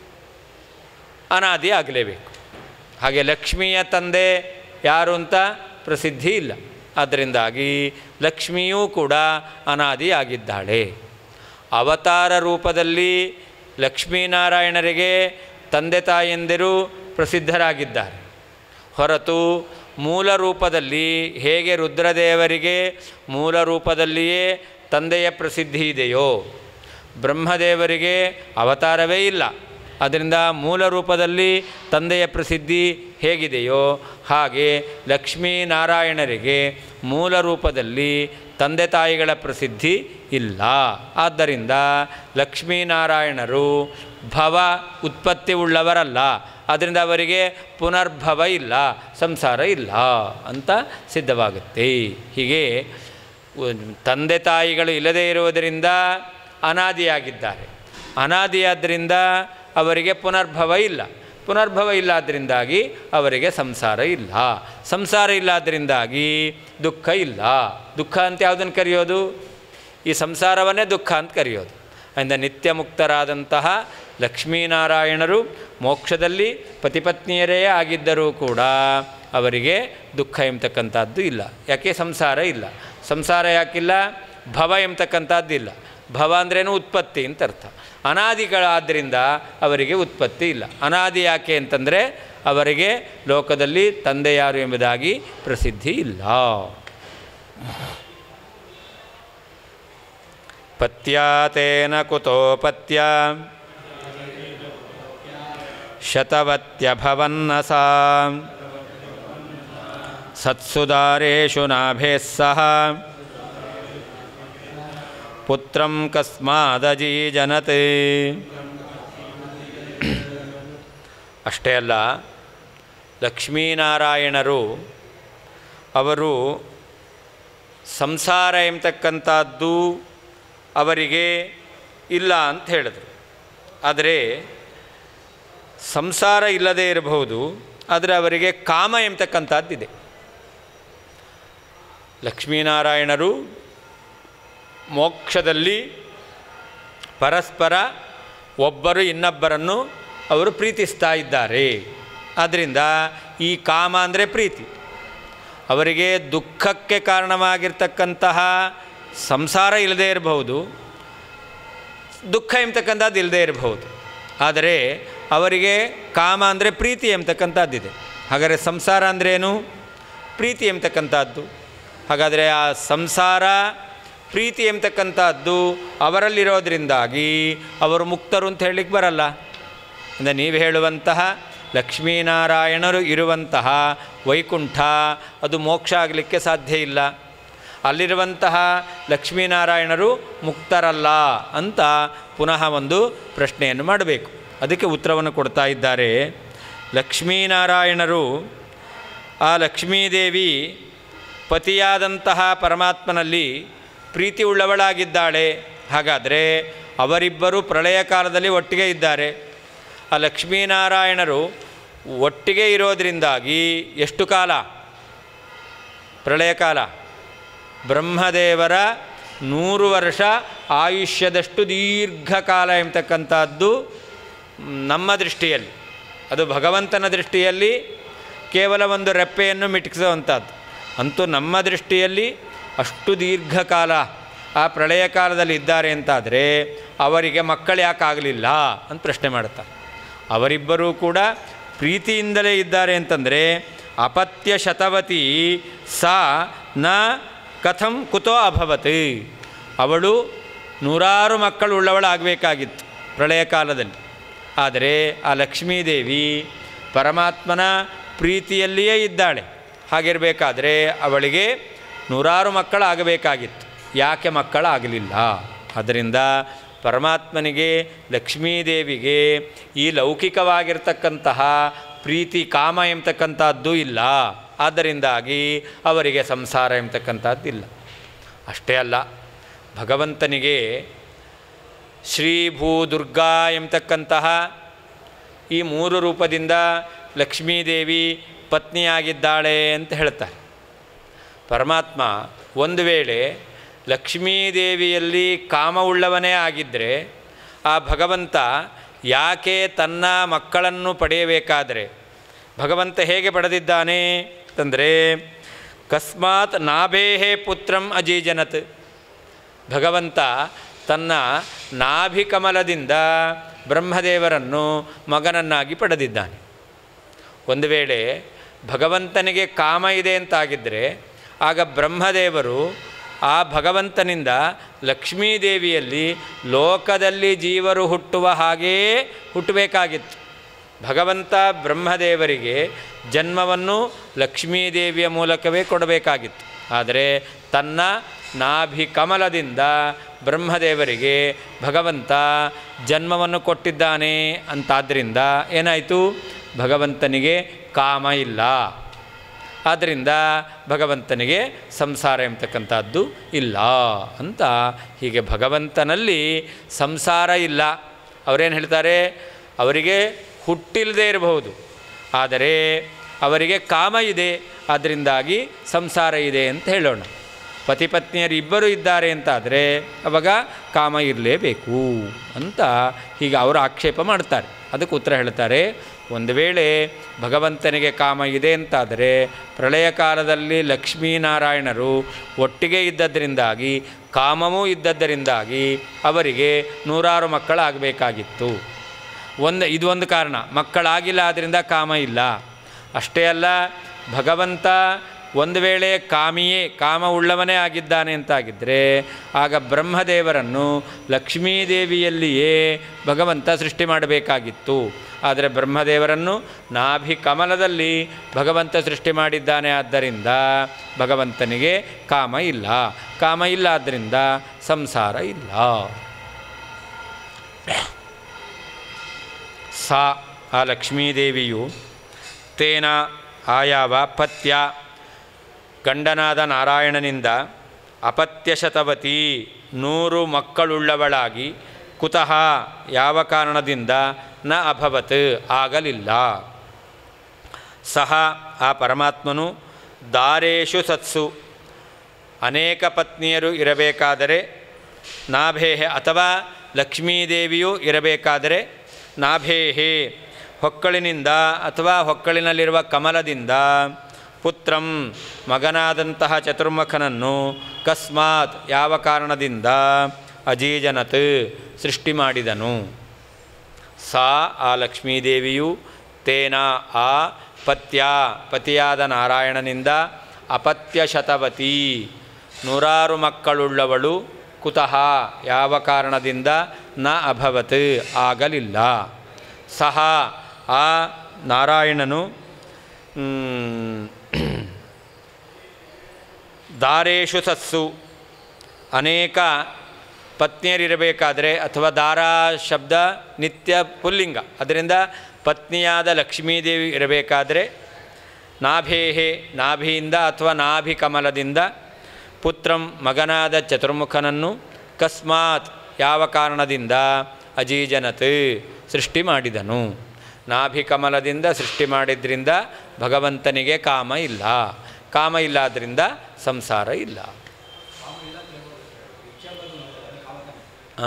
ಅನಾದಿ ಆಗಲೇಬೇಕು ಹಾಗೆ ಲಕ್ಷ್ಮಿಯ ತಂದೆ ಯಾರು ಅಂತ ಪ್ರಸಿದ್ಧಿ ಇಲ್ಲ ಅದರಿಂದಾಗಿ ಲಕ್ಷ್ಮಿಯೂ ಕೂಡ ಅನಾದಿ ಆಗಿದ್ದಾಳೆ ಅವತಾರ ರೂಪದಲ್ಲಿ ಲಕ್ಷ್ಮೀನಾರಾಯಣರಿಗೆ ತಂದೆ ತಾಯಂದಿರು ಪ್ರಸಿದ್ಧರಾಗಿದ್ದಾರೆ ಹೊರತು ಮೂಲ ರೂಪದಲ್ಲಿ ಹೇಗೆ ರುದ್ರದೇವರಿಗೆ ಮೂಲ ರೂಪದಲ್ಲಿಯೇ ತಂದೆಯ ಪ್ರಸಿದ್ಧಿ ಇದೆಯೋ ಬ್ರಹ್ಮದೇವರಿಗೆ ಅವತಾರವೇ ಇಲ್ಲ ಅದರಿಂದ ಮೂಲ ರೂಪದಲ್ಲಿ ತಂದೆಯ ಪ್ರಸಿದ್ಧಿ ಹೇಗಿದೆಯೋ ಹಾಗೆ ಲಕ್ಷ್ಮೀನಾರಾಯಣರಿಗೆ ಮೂಲ ರೂಪದಲ್ಲಿ ತಂದೆ ತಾಯಿಗಳ ಪ್ರಸಿದ್ಧಿ ಇಲ್ಲ ಆದ್ದರಿಂದ ಲಕ್ಷ್ಮೀನಾರಾಯಣರು ಭವ ಉತ್ಪತ್ತಿ ಉಳ್ಳವರಲ್ಲ ಅದರಿಂದ ಅವರಿಗೆ ಪುನರ್ಭವ ಇಲ್ಲ ಸಂಸಾರ ಇಲ್ಲ ಅಂತ ಸಿದ್ಧವಾಗುತ್ತೆ ಹೀಗೆ ತಂದೆ ತಾಯಿಗಳು ಇಲ್ಲದೇ ಇರುವುದರಿಂದ ಅನಾದಿಯಾಗಿದ್ದಾರೆ ಅನಾದಿಯಾದ್ದರಿಂದ ಅವರಿಗೆ ಪುನರ್ಭವ ಇಲ್ಲ ಪುನರ್ಭವ ಇಲ್ಲಾದ್ರಿಂದಾಗಿ ಅವರಿಗೆ ಸಂಸಾರ ಇಲ್ಲ ಸಂಸಾರ ಇಲ್ಲಾದ್ರಿಂದಾಗಿ ದುಃಖ ಇಲ್ಲ ದುಃಖ ಅಂತ ಯಾವುದನ್ನು ಕರೆಯೋದು ಈ ಸಂಸಾರವನ್ನೇ ದುಃಖ ಅಂತ ಕರೆಯೋದು ಅದರಿಂದ ನಿತ್ಯ ಮುಕ್ತರಾದಂತಹ ಲಕ್ಷ್ಮೀನಾರಾಯಣರು ಮೋಕ್ಷದಲ್ಲಿ ಪತಿಪತ್ನಿಯರೇ ಆಗಿದ್ದರೂ ಕೂಡ ಅವರಿಗೆ ದುಃಖ ಎಂಬತಕ್ಕಂಥದ್ದು ಇಲ್ಲ ಯಾಕೆ ಸಂಸಾರ ಇಲ್ಲ ಸಂಸಾರ ಯಾಕಿಲ್ಲ ಭವ ಎಂಬತಕ್ಕಂಥದ್ದಿಲ್ಲ ಭವ ಅಂದ್ರೇನು ಉತ್ಪತ್ತಿ ಅಂತ ಅರ್ಥ ಅನಾದಿಗಳಾದ್ದರಿಂದ ಅವರಿಗೆ ಉತ್ಪತ್ತಿ ಇಲ್ಲ ಅನಾದಿ ಯಾಕೆ ಅಂತಂದರೆ ಅವರಿಗೆ ಲೋಕದಲ್ಲಿ ತಂದೆ ಯಾರು ಎಂಬುದಾಗಿ ಪ್ರಸಿದ್ಧಿ ಇಲ್ಲ ಪತ್ಯಾತೇನ ಕುತೋಪತ್ಯ ಶತವತ್ಯಭವನ್ನ ಸಾ ಸತ್ಸುದಾರೇಷು ನಾಭೇಃ ಸಹ ಪುತ್ರಂ ಕಸ್ಮಾದಜೀಜನತೆ ಅಷ್ಟೇ ಅಲ್ಲ ಲಕ್ಷ್ಮೀನಾರಾಯಣರು ಅವರು ಸಂಸಾರ ಎಂಬತಕ್ಕಂಥದ್ದು ಅವರಿಗೆ ಇಲ್ಲ ಅಂತ ಹೇಳಿದರು ಆದರೆ ಸಂಸಾರ ಇಲ್ಲದೇ ಇರಬಹುದು ಆದರೆ ಅವರಿಗೆ ಕಾಮ ಎಂಬತಕ್ಕಂಥದ್ದಿದೆ ಲಕ್ಷ್ಮೀನಾರಾಯಣರು ಮೋಕ್ಷದಲ್ಲಿ ಪರಸ್ಪರ ಒಬ್ಬರು ಇನ್ನೊಬ್ಬರನ್ನು ಅವರು ಪ್ರೀತಿಸ್ತಾ ಇದ್ದಾರೆ ಆದ್ದರಿಂದ ಈ ಕಾಮ ಅಂದರೆ ಪ್ರೀತಿ ಅವರಿಗೆ ದುಃಖಕ್ಕೆ ಕಾರಣವಾಗಿರ್ತಕ್ಕಂತಹ ಸಂಸಾರ ಇಲ್ಲದೇ ಇರಬಹುದು ದುಃಖ ಎಂಬತಕ್ಕಂಥದ್ದು ಇಲ್ಲದೇ ಇರಬಹುದು ಆದರೆ ಅವರಿಗೆ ಕಾಮ ಅಂದರೆ ಪ್ರೀತಿ ಎಂಬತಕ್ಕಂಥದ್ದಿದೆ ಹಾಗಾದರೆ ಸಂಸಾರ ಅಂದ್ರೇನು ಪ್ರೀತಿ ಎಂಬತಕ್ಕಂಥದ್ದು ಹಾಗಾದರೆ ಆ ಸಂಸಾರ ಪ್ರೀತಿ ಎಂಬತಕ್ಕಂಥದ್ದು ಅವರಲ್ಲಿರೋದ್ರಿಂದಾಗಿ ಅವರು ಮುಕ್ತರು ಅಂತ ಹೇಳಲಿಕ್ಕೆ ಬರಲ್ಲ ಅಂದರೆ ನೀವು ಹೇಳುವಂತಹ ಲಕ್ಷ್ಮೀನಾರಾಯಣರು ಇರುವಂತಹ ವೈಕುಂಠ ಅದು ಮೋಕ್ಷ ಆಗಲಿಕ್ಕೆ ಸಾಧ್ಯ ಇಲ್ಲ ಅಲ್ಲಿರುವಂತಹ ಲಕ್ಷ್ಮೀನಾರಾಯಣರು ಮುಕ್ತರಲ್ಲ ಅಂತ ಪುನಃ ಒಂದು ಪ್ರಶ್ನೆಯನ್ನು ಮಾಡಬೇಕು ಅದಕ್ಕೆ ಉತ್ತರವನ್ನು ಕೊಡ್ತಾ ಇದ್ದಾರೆ ಲಕ್ಷ್ಮೀನಾರಾಯಣರು ಆ ಲಕ್ಷ್ಮೀದೇವಿ ಪತಿಯಾದಂತಹ ಪರಮಾತ್ಮನಲ್ಲಿ ಪ್ರೀತಿ ಉಳ್ಳವಳಾಗಿದ್ದಾಳೆ ಹಾಗಾದರೆ ಅವರಿಬ್ಬರು ಪ್ರಳಯ ಕಾಲದಲ್ಲಿ ಒಟ್ಟಿಗೆ ಇದ್ದಾರೆ ಆ ಲಕ್ಷ್ಮೀನಾರಾಯಣರು ಒಟ್ಟಿಗೆ ಇರೋದರಿಂದಾಗಿ ಎಷ್ಟು ಕಾಲ ಪ್ರಳಯ ಕಾಲ ಬ್ರಹ್ಮದೇವರ ನೂರು ವರ್ಷ ಆಯುಷ್ಯದಷ್ಟು ದೀರ್ಘಕಾಲ ಎಂಬತಕ್ಕಂಥದ್ದು ನಮ್ಮ ದೃಷ್ಟಿಯಲ್ಲಿ ಅದು ಭಗವಂತನ ದೃಷ್ಟಿಯಲ್ಲಿ ಕೇವಲ ಒಂದು ರೆಪ್ಪೆಯನ್ನು ಮಿಟಕಿಸುವಂಥದ್ದು ಅಂತೂ ನಮ್ಮ ದೃಷ್ಟಿಯಲ್ಲಿ ಅಷ್ಟು ದೀರ್ಘಕಾಲ ಆ ಪ್ರಳಯ ಕಾಲದಲ್ಲಿ ಇದ್ದಾರೆ ಅಂತಾದರೆ ಅವರಿಗೆ ಮಕ್ಕಳು ಯಾಕೆ ಆಗಲಿಲ್ಲ ಅಂತ ಪ್ರಶ್ನೆ ಮಾಡುತ್ತಾರೆ ಅವರಿಬ್ಬರೂ ಕೂಡ ಪ್ರೀತಿಯಿಂದಲೇ ಇದ್ದಾರೆ ಅಂತಂದರೆ ಅಪತ್ಯ ಶತವತಿ ಸಾ ನ ಕಥಂ ಕುತೋ ಅಭವತ್ ಅವಳು ನೂರಾರು ಮಕ್ಕಳು ಉಳ್ಳವಳಾಗಬೇಕಾಗಿತ್ತು ಪ್ರಳಯ ಕಾಲದಲ್ಲಿ ಆದರೆ ಆ ಲಕ್ಷ್ಮೀದೇವಿ ಪರಮಾತ್ಮನ ಪ್ರೀತಿಯಲ್ಲಿಯೇ ಇದ್ದಾಳೆ ಹಾಗಿರಬೇಕಾದ್ರೆ ಅವಳಿಗೆ ನೂರಾರು ಮಕ್ಕಳಾಗಬೇಕಾಗಿತ್ತು ಯಾಕೆ ಮಕ್ಕಳಾಗಲಿಲ್ಲ ಅದರಿಂದ ಪರಮಾತ್ಮನಿಗೆ ಲಕ್ಷ್ಮೀದೇವಿಗೆ ಈ ಲೌಕಿಕವಾಗಿರ್ತಕ್ಕಂತಹ ಪ್ರೀತಿ ಕಾಮ ಎಂಬತಕ್ಕಂಥದ್ದು ಇಲ್ಲ ಆದ್ದರಿಂದಾಗಿ ಅವರಿಗೆ ಸಂಸಾರ ಎಂಬತಕ್ಕಂಥದ್ದಿಲ್ಲ ಅಷ್ಟೇ ಅಲ್ಲ ಭಗವಂತನಿಗೆ ಶ್ರೀ ಭೂ ದುರ್ಗಾ ಎಂಬತಕ್ಕಂತಹ ಈ ಮೂರು ರೂಪದಿಂದ ಲಕ್ಷ್ಮೀದೇವಿ ಪತ್ನಿಯಾಗಿದ್ದಾಳೆ ಅಂತ ಹೇಳ್ತಾರೆ ಪರಮಾತ್ಮ ಒಂದು ವೇಳೆ ಲಕ್ಷ್ಮೀದೇವಿಯಲ್ಲಿ ಕಾಮವುಳ್ಳವನೇ ಆಗಿದ್ದರೆ ಆ ಭಗವಂತ ಯಾಕೆ ತನ್ನ ಮಕ್ಕಳನ್ನು ಪಡೆಯಬೇಕಾದರೆ ಭಗವಂತ ಹೇಗೆ ಪಡೆದಿದ್ದಾನೆ ಅಂತಂದರೆ ಕಸ್ಮಾತ್ ನಾಭೇಹೇ ಪುತ್ರಂ ಅಜೀಜನತ್ ಭಗವಂತ ತನ್ನ ನಾಭಿಕಮಲದಿಂದ ಬ್ರಹ್ಮದೇವರನ್ನು ಮಗನನ್ನಾಗಿ ಪಡೆದಿದ್ದಾನೆ ಒಂದು ವೇಳೆ ಭಗವಂತನಿಗೆ ಕಾಮ ಇದೆ ಅಂತಾಗಿದ್ದರೆ ಆಗ ಬ್ರಹ್ಮದೇವರು ಆ ಭಗವಂತನಿಂದ ಲಕ್ಷ್ಮೀದೇವಿಯಲ್ಲಿ ಲೋಕದಲ್ಲಿ ಜೀವರು ಹುಟ್ಟುವ ಹಾಗೆಯೇ ಹುಟ್ಟಬೇಕಾಗಿತ್ತು ಭಗವಂತ ಬ್ರಹ್ಮದೇವರಿಗೆ ಜನ್ಮವನ್ನು ಲಕ್ಷ್ಮೀದೇವಿಯ ಮೂಲಕವೇ ಕೊಡಬೇಕಾಗಿತ್ತು ಆದರೆ ತನ್ನ ನಾಭಿ ಕಮಲದಿಂದ ಬ್ರಹ್ಮದೇವರಿಗೆ ಭಗವಂತ ಜನ್ಮವನ್ನು ಕೊಟ್ಟಿದ್ದಾನೆ ಅಂತಾದ್ದರಿಂದ ಏನಾಯಿತು ಭಗವಂತನಿಗೆ ಕಾಮ ಇಲ್ಲ ಆದ್ದರಿಂದ ಭಗವಂತನಿಗೆ ಸಂಸಾರ ಎಂಬತಕ್ಕಂಥದ್ದು ಇಲ್ಲ ಅಂತ ಹೀಗೆ ಭಗವಂತನಲ್ಲಿ ಸಂಸಾರ ಇಲ್ಲ ಅವರೇನು ಹೇಳ್ತಾರೆ ಅವರಿಗೆ ಹುಟ್ಟಿಲ್ಲದೆ ಇರಬಹುದು ಆದರೆ ಅವರಿಗೆ ಕಾಮ ಇದೆ ಅದರಿಂದಾಗಿ ಸಂಸಾರ ಇದೆ ಅಂತ ಹೇಳೋಣ ಪತಿ ಪತ್ನಿಯರು ಇಬ್ಬರು ಇದ್ದಾರೆ ಅಂತಾದರೆ ಅವಾಗ ಕಾಮ ಇರಲೇಬೇಕು ಅಂತ ಹೀಗೆ ಅವರು ಆಕ್ಷೇಪ ಮಾಡ್ತಾರೆ ಅದಕ್ಕೆ ಉತ್ತರ ಹೇಳ್ತಾರೆ ಒಂದು ವೇಳೆ ಭಗವಂತನಿಗೆ ಕಾಮ ಇದೆ ಅಂತಾದರೆ ಪ್ರಳಯ ಕಾಲದಲ್ಲಿ ಲಕ್ಷ್ಮೀನಾರಾಯಣರು ಒಟ್ಟಿಗೆ ಇದ್ದದ್ದರಿಂದಾಗಿ ಕಾಮವೂ ಇದ್ದದ್ದರಿಂದಾಗಿ ಅವರಿಗೆ ನೂರಾರು ಮಕ್ಕಳಾಗಬೇಕಾಗಿತ್ತು ಒಂದು ಇದು ಒಂದು ಕಾರಣ ಮಕ್ಕಳಾಗಿಲ್ಲ ಆದ್ದರಿಂದ ಕಾಮ ಇಲ್ಲ ಅಷ್ಟೇ ಅಲ್ಲ ಭಗವಂತ ಒಂದು ವೇಳೆ ಕಾಮಿಯೇ ಕಾಮ ಉಳ್ಳವನೇ ಆಗಿದ್ದಾನೆ ಅಂತಾಗಿದ್ದರೆ ಆಗ ಬ್ರಹ್ಮದೇವರನ್ನು ಲಕ್ಷ್ಮೀದೇವಿಯಲ್ಲಿಯೇ ಭಗವಂತ ಸೃಷ್ಟಿ ಮಾಡಬೇಕಾಗಿತ್ತು ಆದರೆ ಬ್ರಹ್ಮದೇವರನ್ನು ನಾಭಿ ಕಮಲದಲ್ಲಿ ಭಗವಂತ ಸೃಷ್ಟಿ ಮಾಡಿದ್ದಾನೆ ಆದ್ದರಿಂದ ಭಗವಂತನಿಗೆ ಕಾಮ ಇಲ್ಲ ಕಾಮ ಇಲ್ಲ ಆದ್ದರಿಂದ ಸಂಸಾರ ಇಲ್ಲ ಸಾ ಆ ಲಕ್ಷ್ಮೀದೇವಿಯು ತೇನ ಆಯಾವ ಪತ್ಯ ಗಂಡನಾದ ನಾರಾಯಣನಿಂದ ಅಪತ್ಯ ಶತವತಿ ನೂರು ಮಕ್ಕಳುಳ್ಳವಳಾಗಿ ಕುತಃ ಯಾವ ಕಾರಣದಿಂದ ನ ಅಭವತ್ ಆಗಲಿಲ್ಲ ಸಹ ಆ ಪರಮಾತ್ಮನು ದಾರೇಶು ಸತ್ಸು ಅನೇಕ ಪತ್ನಿಯರು ಇರಬೇಕಾದರೆ ನಾಭೇಹೆ ಅಥವಾ ಲಕ್ಷ್ಮೀದೇವಿಯೂ ಇರಬೇಕಾದರೆ ನಾಭೇಹೆ ಹೊಕ್ಕಳಿನಿಂದ ಅಥವಾ ಹೊಕ್ಕಳಿನಲ್ಲಿರುವ ಕಮಲದಿಂದ ಪುತ್ರಂ ಮಗನಾದಂತಹ ಚತುರ್ಮುಖನನ್ನು ಕಸ್ಮಾತ್ ಯಾವ ಕಾರಣದಿಂದ ಅಜೀಜನತ್ ಸೃಷ್ಟಿ ಮಾಡಿದನು ಸಾ ಆ ಲಕ್ಷ್ಮೀದೇವಿಯು ತೇನ ಆ ಪತ್ಯ ಪತಿಯಾದ ನಾರಾಯಣನಿಂದ ಅಪತ್ಯ ಶತವತಿ ನೂರಾರು ಮಕ್ಕಳುಳ್ಳವಳು ಕುತಃ ಯಾವ ಕಾರಣದಿಂದ ನ ಅಭವತ್ ಆಗಲಿಲ್ಲ ಸಹ ಆ ನಾರಾಯಣನು ಮ್, ದಾರೇಶು ಸತ್ಸು ಅನೇಕ ಪತ್ನಿಯರಿರಬೇಕಾದರೆ ಅಥವಾ ದಾರ ಶಬ್ದ ನಿತ್ಯ ಪುಲ್ಲಿಂಗ ಅದರಿಂದ ಪತ್ನಿಯಾದ ಲಕ್ಷ್ಮೀದೇವಿ ಇರಬೇಕಾದರೆ ನಾಭೇಹೆ ನಾಭಿಯಿಂದ ಅಥವಾ ನಾಭಿ ಕಮಲದಿಂದ ಪುತ್ರಂ ಮಗನಾದ ಚತುರ್ಮುಖನನ್ನು ಕಸ್ಮಾತ್ ಯಾವ ಕಾರಣದಿಂದ ಅಜೀಜನತ್ ಸೃಷ್ಟಿ ಮಾಡಿದನು ನಾಭಿ ಕಮಲದಿಂದ ಸೃಷ್ಟಿ ಮಾಡಿದ್ರಿಂದ ಭಗವಂತನಿಗೆ ಕಾಮ ಇಲ್ಲ ಕಾಮ ಇಲ್ಲ ಆದ್ದರಿಂದ ಸಂಸಾರ ಇಲ್ಲ ಆ?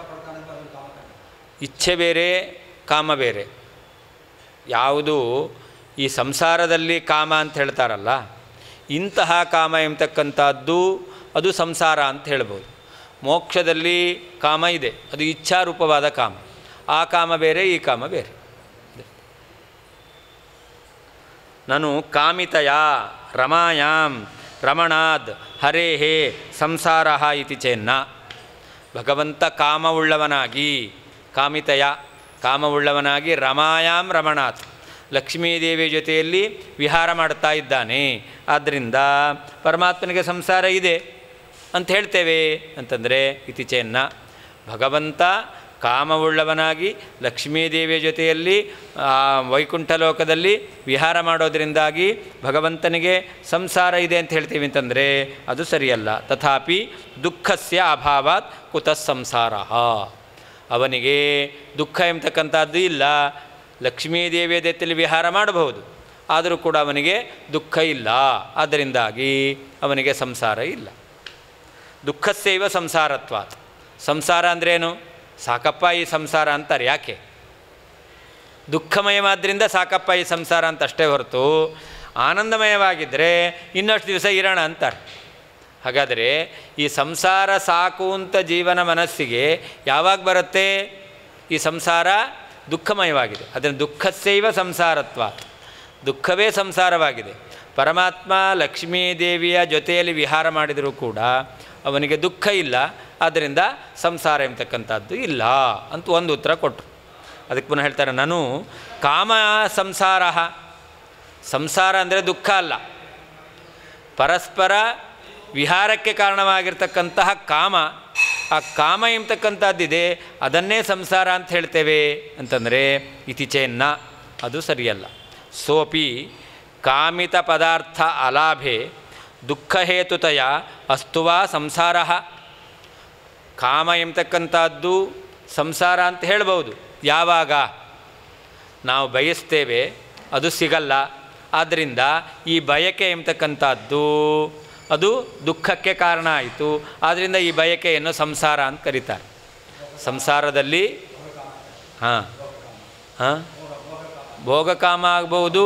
ಇಚ್ಛೆ ಬೇರೆ ಕಾಮ ಬೇರೆ ಯಾವುದು ಈ ಸಂಸಾರದಲ್ಲಿ ಕಾಮ ಅಂತ ಹೇಳ್ತಾರಲ್ಲ ಇಂತಹ ಕಾಮ ಎಂಬತಕ್ಕಂಥದ್ದು ಅದು ಸಂಸಾರ ಅಂತ ಹೇಳ್ಬೋದು ಮೋಕ್ಷದಲ್ಲಿ ಕಾಮ ಇದೆ ಅದು ಇಚ್ಛಾರೂಪವಾದ ಕಾಮ ಆ ಕಾಮ ಬೇರೆ ಈ ಕಾಮ ಬೇರೆ ನಾನು ಕಾಮಿತಯ ರಮಾಯಾಂ ರಮಣಾದ್ ಹರೇಹೇ ಸಂಸಾರ ಇತಿ ಚೇನ್ನ ಭಗವಂತ ಕಾಮವುಳ್ಳವನಾಗಿ ಕಾಮಿತಯ ಕಾಮವುಳ್ಳವನಾಗಿ ರಮಾಯಾಂ ರಮಣಾತ್ ಲಕ್ಷ್ಮೀದೇವಿಯ ಜೊತೆಯಲ್ಲಿ ವಿಹಾರ ಮಾಡ್ತಾ ಇದ್ದಾನೆ ಆದ್ದರಿಂದ ಪರಮಾತ್ಮನಿಗೆ ಸಂಸಾರ ಇದೆ ಅಂತ ಹೇಳ್ತೇವೆ ಅಂತಂದರೆ ಇತಿಚೆನ್ನ ಭಗವಂತ ಕಾಮವುಳ್ಳವನಾಗಿ ಲಕ್ಷ್ಮೀದೇವಿಯ ಜೊತೆಯಲ್ಲಿ ಆ, ವೈಕುಂಠ ಲೋಕದಲ್ಲಿ ವಿಹಾರ ಮಾಡೋದರಿಂದಾಗಿ ಭಗವಂತನಿಗೆ ಸಂಸಾರ ಇದೆ ಅಂತ ಹೇಳ್ತೀವಿ ಅಂತಂದರೆ ಅದು ಸರಿಯಲ್ಲ ತಥಾಪಿ ದುಃಖಸ್ಯ ಅಭಾವಾತ್ ಕುತಃ ಸಂಸಾರ ಅವನಿಗೆ ದುಃಖ ಎಂಬತಕ್ಕಂಥದ್ದು ಇಲ್ಲ ಲಕ್ಷ್ಮೀದೇವಿಯ ಜೊತೆಯಲ್ಲಿ ವಿಹಾರ ಮಾಡಬಹುದು ಆದರೂ ಕೂಡ ಅವನಿಗೆ ದುಃಖ ಇಲ್ಲ ಆದ್ದರಿಂದಾಗಿ ಅವನಿಗೆ ಸಂಸಾರ ಇಲ್ಲ ದುಃಖಸ್ಯೈವ ಸಂಸಾರತ್ವಾತ್ ಸಂಸಾರ ಅಂದ್ರೇನು ಸಾಕಪ್ಪ ಈ ಸಂಸಾರ ಅಂತಾರೆ ಯಾಕೆ ದುಃಖಮಯವಾದ್ದರಿಂದ ಸಾಕಪ್ಪ ಈ ಸಂಸಾರ ಅಂತ ಅಷ್ಟೇ ಹೊರತು ಆನಂದಮಯವಾಗಿದ್ದರೆ ಇನ್ನಷ್ಟು ದಿವಸ ಇರೋಣ ಅಂತಾರೆ ಹಾಗಾದರೆ ಈ ಸಂಸಾರ ಸಾಕು ಅಂತ ಜೀವನ ಮನಸ್ಸಿಗೆ ಯಾವಾಗ ಬರುತ್ತೆ ಈ ಸಂಸಾರ ದುಃಖಮಯವಾಗಿದೆ ಅದನ್ನು ದುಃಖಸ್ಯೈವ ಸಂಸಾರತ್ವ ದುಃಖವೇ ಸಂಸಾರವಾಗಿದೆ ಪರಮಾತ್ಮ ಲಕ್ಷ್ಮೀದೇವಿಯ ಜೊತೆಯಲ್ಲಿ ವಿಹಾರ ಮಾಡಿದರೂ ಕೂಡ ಅವನಿಗೆ ದುಃಖ ಇಲ್ಲ ಆದ್ದರಿಂದ ಸಂಸಾರ ಎಂಬತಕ್ಕಂಥದ್ದು ಇಲ್ಲ ಅಂತ ಒಂದು ಉತ್ತರ ಕೊಟ್ಟರು ಅದಕ್ಕೆ ಪುನಃ ಹೇಳ್ತಾರೆ ನಾನು ಕಾಮ ಸಂಸಾರ ಸಂಸಾರ ಅಂದರೆ ದುಃಖ ಅಲ್ಲ ಪರಸ್ಪರ ವಿಹಾರಕ್ಕೆ ಕಾರಣವಾಗಿರ್ತಕ್ಕಂತಹ ಕಾಮ ಆ ಕಾಮ ಎಂಬತಕ್ಕಂಥದ್ದಿದೆ ಅದನ್ನೇ ಸಂಸಾರ ಅಂತ ಹೇಳ್ತೇವೆ ಅಂತಂದರೆ ಇತಿಚೇನ್ನ ಅದು ಸರಿಯಲ್ಲ ಸೋಪಿ ಕಾಮಿತ ಪದಾರ್ಥ ಅಲಾಭೆ ದುಃಖಹೇತುತಯ ಅಸ್ತುವಾ ಸಂಸಾರ ಕಾಮ ಎಂಬತಕ್ಕಂಥದ್ದು ಸಂಸಾರ ಅಂತ ಹೇಳ್ಬೋದು ಯಾವಾಗ ನಾವು ಬಯಸ್ತೇವೆ ಅದು ಸಿಗಲ್ಲ ಆದ್ದರಿಂದ ಈ ಬಯಕೆ ಎಂಬತಕ್ಕಂಥದ್ದು ಅದು ದುಃಖಕ್ಕೆ ಕಾರಣ ಆಯಿತು ಆದ್ದರಿಂದ ಈ ಬಯಕೆಯನ್ನು ಸಂಸಾರ ಅಂತ ಕರೀತಾರೆ ಸಂಸಾರದಲ್ಲಿ ಹಾಂ ಹಾಂ ಭೋಗಕಾಮ ಆಗ್ಬೋದು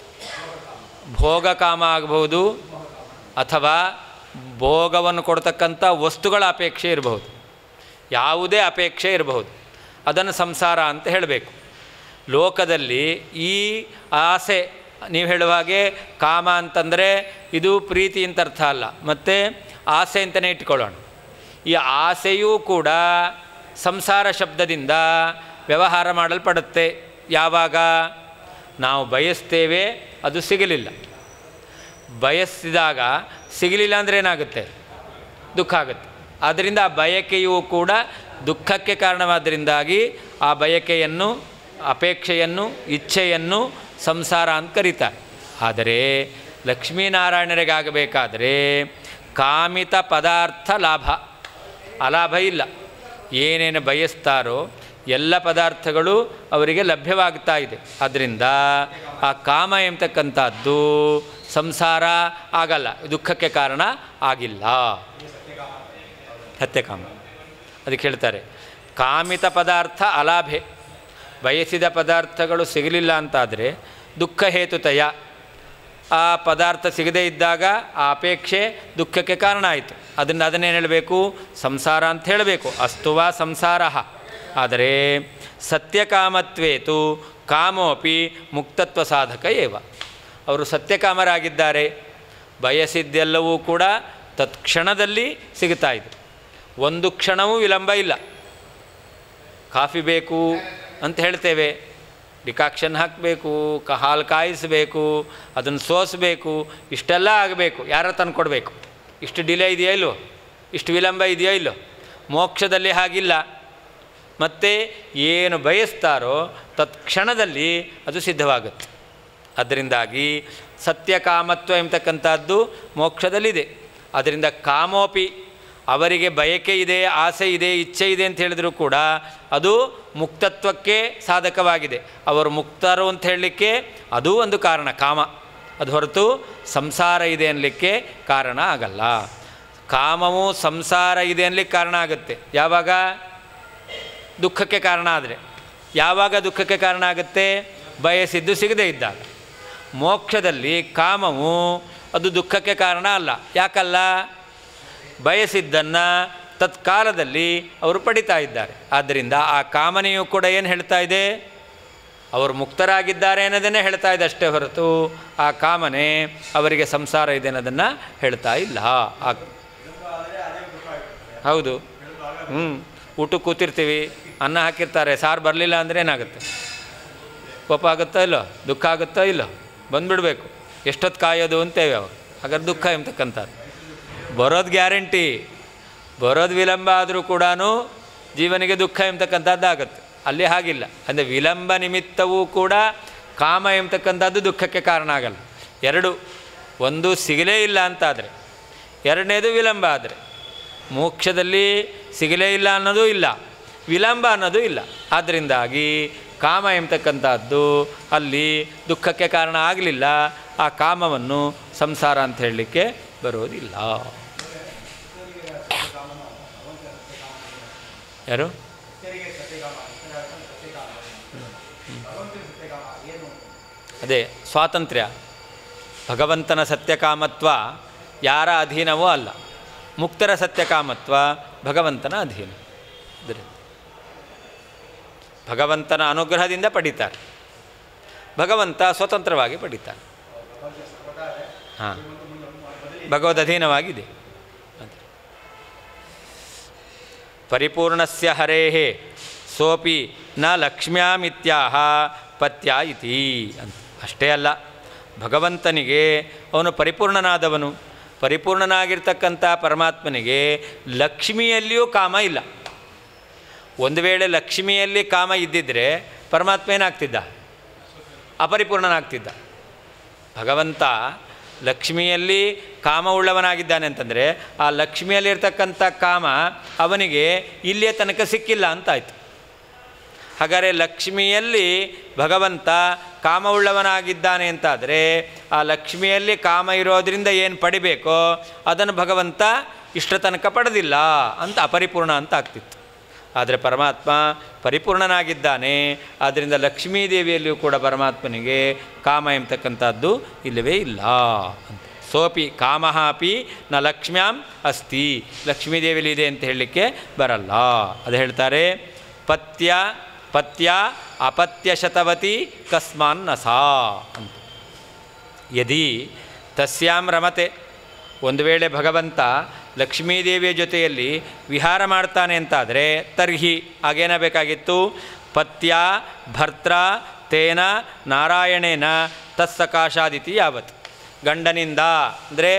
ಭೋಗಕಾಮ ಆಗಬಹುದು ಅಥವಾ ಭೋಗವನ್ನು ಕೊಡ್ತಕ್ಕಂಥ ವಸ್ತುಗಳ ಅಪೇಕ್ಷೆ ಇರಬಹುದು ಯಾವುದೇ ಅಪೇಕ್ಷೆ ಇರಬಹುದು ಅದನ್ನು ಸಂಸಾರ ಅಂತ ಹೇಳಬೇಕು ಲೋಕದಲ್ಲಿ ಈ ಆಸೆ ನೀವು ಹೇಳುವ ಹಾಗೆ ಕಾಮ ಅಂತಂದರೆ ಇದು ಪ್ರೀತಿ ಅಂತ ಅರ್ಥ ಅಲ್ಲ ಮತ್ತು ಆಸೆ ಅಂತಲೇ ಇಟ್ಕೊಳ್ಳೋಣ ಈ ಆಸೆಯೂ ಕೂಡ ಸಂಸಾರ ಶಬ್ದದಿಂದ ವ್ಯವಹಾರ ಮಾಡಲ್ಪಡುತ್ತೆ ಯಾವಾಗ ನಾವು ಬಯಸ್ತೇವೆ ಅದು ಸಿಗಲಿಲ್ಲ ಬಯಸಿದಾಗ ಸಿಗಲಿಲ್ಲ ಅಂದರೆ ಏನಾಗುತ್ತೆ ದುಃಖ ಆಗುತ್ತೆ ಆದ್ದರಿಂದ ಆ ಬಯಕೆಯೂ ಕೂಡ ದುಃಖಕ್ಕೆ ಕಾರಣವಾದ್ದರಿಂದಾಗಿ ಆ ಬಯಕೆಯನ್ನು ಅಪೇಕ್ಷೆಯನ್ನು ಇಚ್ಛೆಯನ್ನು ಸಂಸಾರ ಅಂತ ಕರೀತಾರೆ ಆದರೆ ಲಕ್ಷ್ಮೀನಾರಾಯಣರಿಗಾಗಬೇಕಾದರೆ ಕಾಮಿತ ಪದಾರ್ಥ ಲಾಭ ಅಲಾಭ ಇಲ್ಲ ಏನೇನು ಬಯಸ್ತಾರೋ ಎಲ್ಲ ಪದಾರ್ಥಗಳು ಅವರಿಗೆ ಲಭ್ಯವಾಗ್ತಾ ಇದೆ ಆದ್ದರಿಂದ ಆ ಕಾಮ ಎಂಬತಕ್ಕಂಥದ್ದು ಸಂಸಾರ ಆಗಲ್ಲ ದುಃಖಕ್ಕೆ ಕಾರಣ ಆಗಿಲ್ಲ ಹತ್ಯಕಾಮ ಅದಕ್ಕೆ ಹೇಳ್ತಾರೆ ಕಾಮಿತ ಪದಾರ್ಥ ಅಲಾಭೆ ಬಯಸಿದ ಪದಾರ್ಥಗಳು ಸಿಗಲಿಲ್ಲ ಅಂತಾದರೆ ದುಃಖ ಹೇತುತಯ ಆ ಪದಾರ್ಥ ಸಿಗದೇ ಇದ್ದಾಗ ಆ ಅಪೇಕ್ಷೆ ದುಃಖಕ್ಕೆ ಕಾರಣ ಆಯಿತು ಅದನ್ನು ಅದನ್ನೇನು ಹೇಳಬೇಕು ಸಂಸಾರ ಅಂತ ಹೇಳಬೇಕು ಅಸ್ತುವ ಸಂಸಾರ ಆದರೆ ಸತ್ಯಕಾಮತ್ವೇತು ಕಾಮೋಪಿ ಮುಕ್ತತ್ವ ಸಾಧಕ ಏವ ಅವರು ಸತ್ಯಕಾಮರಾಗಿದ್ದಾರೆ ಬಯಸಿದ್ದೆಲ್ಲವೂ ಕೂಡ ತತ್ಕ್ಷಣದಲ್ಲಿ ಸಿಗುತ್ತಾ ಇದೆ ಒಂದು ಕ್ಷಣವೂ ವಿಳಂಬ ಇಲ್ಲ ಕಾಫಿ ಬೇಕು ಅಂತ ಹೇಳ್ತೇವೆ ಡಿಕಾಕ್ಷನ್ ಹಾಕಬೇಕು ಕ ಹಾಲು ಕಾಯಿಸಬೇಕು ಅದನ್ನು ಸೋಸಬೇಕು ಇಷ್ಟೆಲ್ಲ ಆಗಬೇಕು ಯಾರ ತಂದು ಕೊಡಬೇಕು ಇಷ್ಟು ಡಿಲೇ ಇದೆಯಾ ಇಲ್ಲೋ ಇಷ್ಟು ವಿಳಂಬ ಇದೆಯೋ ಇಲ್ಲೋ ಮೋಕ್ಷದಲ್ಲಿ ಹಾಗಿಲ್ಲ ಮತ್ತು ಏನು ಬಯಸ್ತಾರೋ ತತ್ಕ್ಷಣದಲ್ಲಿ ಅದು ಸಿದ್ಧವಾಗುತ್ತೆ ಅದರಿಂದಾಗಿ ಸತ್ಯಕಾಮತ್ವ ಎಂಬತಕ್ಕಂಥದ್ದು ಮೋಕ್ಷದಲ್ಲಿದೆ ಅದರಿಂದ ಕಾಮೋಪಿ ಅವರಿಗೆ ಬಯಕೆ ಇದೆ ಆಸೆ ಇದೆ ಇಚ್ಛೆ ಇದೆ ಅಂತ ಹೇಳಿದರೂ ಕೂಡ ಅದು ಮುಕ್ತತ್ವಕ್ಕೆ ಸಾಧಕವಾಗಿದೆ ಅವರು ಮುಕ್ತರು ಅಂತ ಹೇಳಲಿಕ್ಕೆ ಅದೂ ಒಂದು ಕಾರಣ ಕಾಮ ಅದು ಹೊರತು ಸಂಸಾರ ಇದೆ ಅನ್ನಲಿಕ್ಕೆ ಕಾರಣ ಆಗಲ್ಲ ಕಾಮವು ಸಂಸಾರ ಇದೆ ಅನ್ನಲಿಕ್ಕೆ ಕಾರಣ ಆಗುತ್ತೆ ಯಾವಾಗ ದುಃಖಕ್ಕೆ ಕಾರಣ ಆದರೆ ಯಾವಾಗ ದುಃಖಕ್ಕೆ ಕಾರಣ ಆಗುತ್ತೆ ಬಯಸಿದ್ದು ಸಿಗದೇ ಇದ್ದಾಗ ಮೋಕ್ಷದಲ್ಲಿ ಕಾಮವು ಅದು ದುಃಖಕ್ಕೆ ಕಾರಣ ಅಲ್ಲ ಯಾಕಲ್ಲ ಬಯಸಿದ್ದನ್ನು ತತ್ಕಾಲದಲ್ಲಿ ಅವರು ಪಡಿತಾ ಇದ್ದಾರೆ ಆದ್ದರಿಂದ ಆ ಕಾಮನೆಯು ಕೂಡ ಏನು ಹೇಳ್ತಾ ಇದೆ ಅವರು ಮುಕ್ತರಾಗಿದ್ದಾರೆ ಅನ್ನೋದನ್ನೇ ಹೇಳ್ತಾ ಇದೆ ಅಷ್ಟೇ ಹೊರತು ಆ ಕಾಮನೆ ಅವರಿಗೆ ಸಂಸಾರ ಇದೆ ಅನ್ನೋದನ್ನು ಹೇಳ್ತಾ ಇಲ್ಲ ಆ ಹೌದು ಹ್ಞೂ ಊಟಕ್ಕೆ ಕೂತಿರ್ತೀವಿ ಅನ್ನ ಹಾಕಿರ್ತಾರೆ ಸಾರು ಬರಲಿಲ್ಲ ಅಂದರೆ ಏನಾಗುತ್ತೆ ಕೋಪ ಆಗುತ್ತೋ ಇಲ್ಲೋ ದುಃಖ ಆಗುತ್ತೋ ಇಲ್ಲೋ ಬಂದುಬಿಡ್ಬೇಕು ಎಷ್ಟೊತ್ತು ಕಾಯೋದು ಅಂತೇವೆ ಅವಾಗ ಹಾಗಾದ್ರೆ ದುಃಖ ಎಂಬತಕ್ಕಂಥದ್ದು ಬರೋದು ಗ್ಯಾರಂಟಿ ಬರೋದು ವಿಳಂಬ ಆದರೂ ಕೂಡ ಜೀವನಿಗೆ ದುಃಖ ಎಂಬತಕ್ಕಂಥದ್ದು ಆಗುತ್ತೆ ಅಲ್ಲಿ ಹಾಗಿಲ್ಲ ಅಂದರೆ ವಿಳಂಬ ನಿಮಿತ್ತವೂ ಕೂಡ ಕಾಮ ಎಂಬತಕ್ಕಂಥದ್ದು ದುಃಖಕ್ಕೆ ಕಾರಣ ಆಗಲ್ಲ ಎರಡು ಒಂದು ಸಿಗಲೇ ಇಲ್ಲ ಅಂತಾದರೆ ಎರಡನೇದು ವಿಳಂಬ ಆದರೆ ಮೋಕ್ಷದಲ್ಲಿ ಸಿಗಲೇ ಇಲ್ಲ ಅನ್ನೋದು ಇಲ್ಲ ವಿಳಂಬ ಅನ್ನೋದು ಇಲ್ಲ ಆದ್ದರಿಂದಾಗಿ ಕಾಮ ಎಂಬತಕ್ಕಂಥದ್ದು ಅಲ್ಲಿ ದುಃಖಕ್ಕೆ ಕಾರಣ ಆಗಲಿಲ್ಲ ಆ ಕಾಮವನ್ನು ಸಂಸಾರ ಅಂತ ಹೇಳಲಿಕ್ಕೆ ಬರೋದಿಲ್ಲ ಯಾರು ಅದೇ ಸ್ವಾತಂತ್ರ್ಯ ಭಗವಂತನ ಸತ್ಯಕಾಮತ್ವ ಯಾರ ಅಧೀನವೂ ಅಲ್ಲ ಮುಕ್ತರ ಸತ್ಯಕಾಮತ್ವ ಭಗವಂತನ ಅಧೀನ ಇದರಿಂದ ಭಗವಂತನ ಅನುಗ್ರಹದಿಂದ ಪಡಿತಾರೆ ಭಗವಂತ ಸ್ವತಂತ್ರವಾಗಿ ಪಡಿತಾನೆ ಹಾಂ ಭಗವದ್ ಅಧೀನವಾಗಿದೆ ಅಂತ. ಪರಿಪೂರ್ಣಸ್ಯ ಹರೇಃ ಸೋಪಿ ನ ಲಕ್ಷ್ಮ್ಯಾಮಿತ್ಯಾಹ ಪತ್ಯ ಇತಿ ಅಂತ ಅಷ್ಟೇ ಅಲ್ಲ ಭಗವಂತನಿಗೆ ಅವನು ಪರಿಪೂರ್ಣನಾದವನು ಪರಿಪೂರ್ಣನಾಗಿರ್ತಕ್ಕಂಥ ಪರಮಾತ್ಮನಿಗೆ ಲಕ್ಷ್ಮಿಯಲ್ಲಿಯೂ ಕಾಮ ಇಲ್ಲ ಒಂದು ವೇಳೆ ಲಕ್ಷ್ಮಿಯಲ್ಲಿ ಕಾಮ ಇದ್ದಿದ್ದರೆ ಪರಮಾತ್ಮ ಏನಾಗ್ತಿದ್ದ ಅಪರಿಪೂರ್ಣನಾಗ್ತಿದ್ದ ಭಗವಂತ ಲಕ್ಷ್ಮಿಯಲ್ಲಿ ಕಾಮ ಉಳ್ಳವನಾಗಿದ್ದಾನೆ ಅಂತಂದರೆ ಆ ಲಕ್ಷ್ಮಿಯಲ್ಲಿರ್ತಕ್ಕಂಥ ಕಾಮ ಅವನಿಗೆ ಇಲ್ಲಿಯ ತನಕ ಸಿಕ್ಕಿಲ್ಲ ಅಂತಾಯಿತು ಹಾಗಾದರೆ ಲಕ್ಷ್ಮಿಯಲ್ಲಿ ಭಗವಂತ ಕಾಮ ಉಳ್ಳವನಾಗಿದ್ದಾನೆ ಅಂತಾದರೆ ಆ ಲಕ್ಷ್ಮಿಯಲ್ಲಿ ಕಾಮ ಇರೋದರಿಂದ ಏನು ಪಡಿಬೇಕೋ ಅದನ್ನು ಭಗವಂತ ಇಷ್ಟ ತನಕ ಪಡೆದಿಲ್ಲ ಅಂತ ಅಪರಿಪೂರ್ಣ ಅಂತ ಆಗ್ತಿತ್ತು ಆದರೆ ಪರಮಾತ್ಮ ಪರಿಪೂರ್ಣನಾಗಿದ್ದಾನೆ ಆದ್ದರಿಂದ ಲಕ್ಷ್ಮೀದೇವಿಯಲ್ಲಿಯೂ ಕೂಡ ಪರಮಾತ್ಮನಿಗೆ ಕಾಮ ಎಂಬತಕ್ಕಂಥದ್ದು ಇಲ್ಲವೇ ಇಲ್ಲ ಅಂತ ಸೋಪಿ ಕಾಮ ಅಪಿ ನ ಲಕ್ಷ್ಮ್ಯಾಂ ಅಸ್ತಿ ಲಕ್ಷ್ಮೀದೇವಿಯಲ್ಲಿ ಇದೆ ಅಂತ ಹೇಳಲಿಕ್ಕೆ ಬರಲ್ಲ ಅದು ಹೇಳ್ತಾರೆ ಪತ್ಯ ಪತ್ಯ ಅಪತ್ಯ ಶತವತಿ ಕಸ್ಮಾನ್ನ ಸಾ ಅಂತ ಯದಿ ತಸ್ಯಾಂ ರಮತೆ ಒಂದು ವೇಳೆ ಭಗವಂತ ಲಕ್ಷ್ಮೀದೇವಿಯ ಜೊತೆಯಲ್ಲಿ ವಿಹಾರ ಮಾಡ್ತಾನೆ ಅಂತಾದರೆ ತರ್ಹಿ ಆಗೇನಬೇಕಾಗಿತ್ತು ಪತ್ಯ ಭರ್ತ್ರ ತೇನ ನಾರಾಯಣೇನ ತತ್ಸಕಾಶಾದಿತಿ ಯಾವತ್ ಗಂಡನಿಂದ ಅಂದರೆ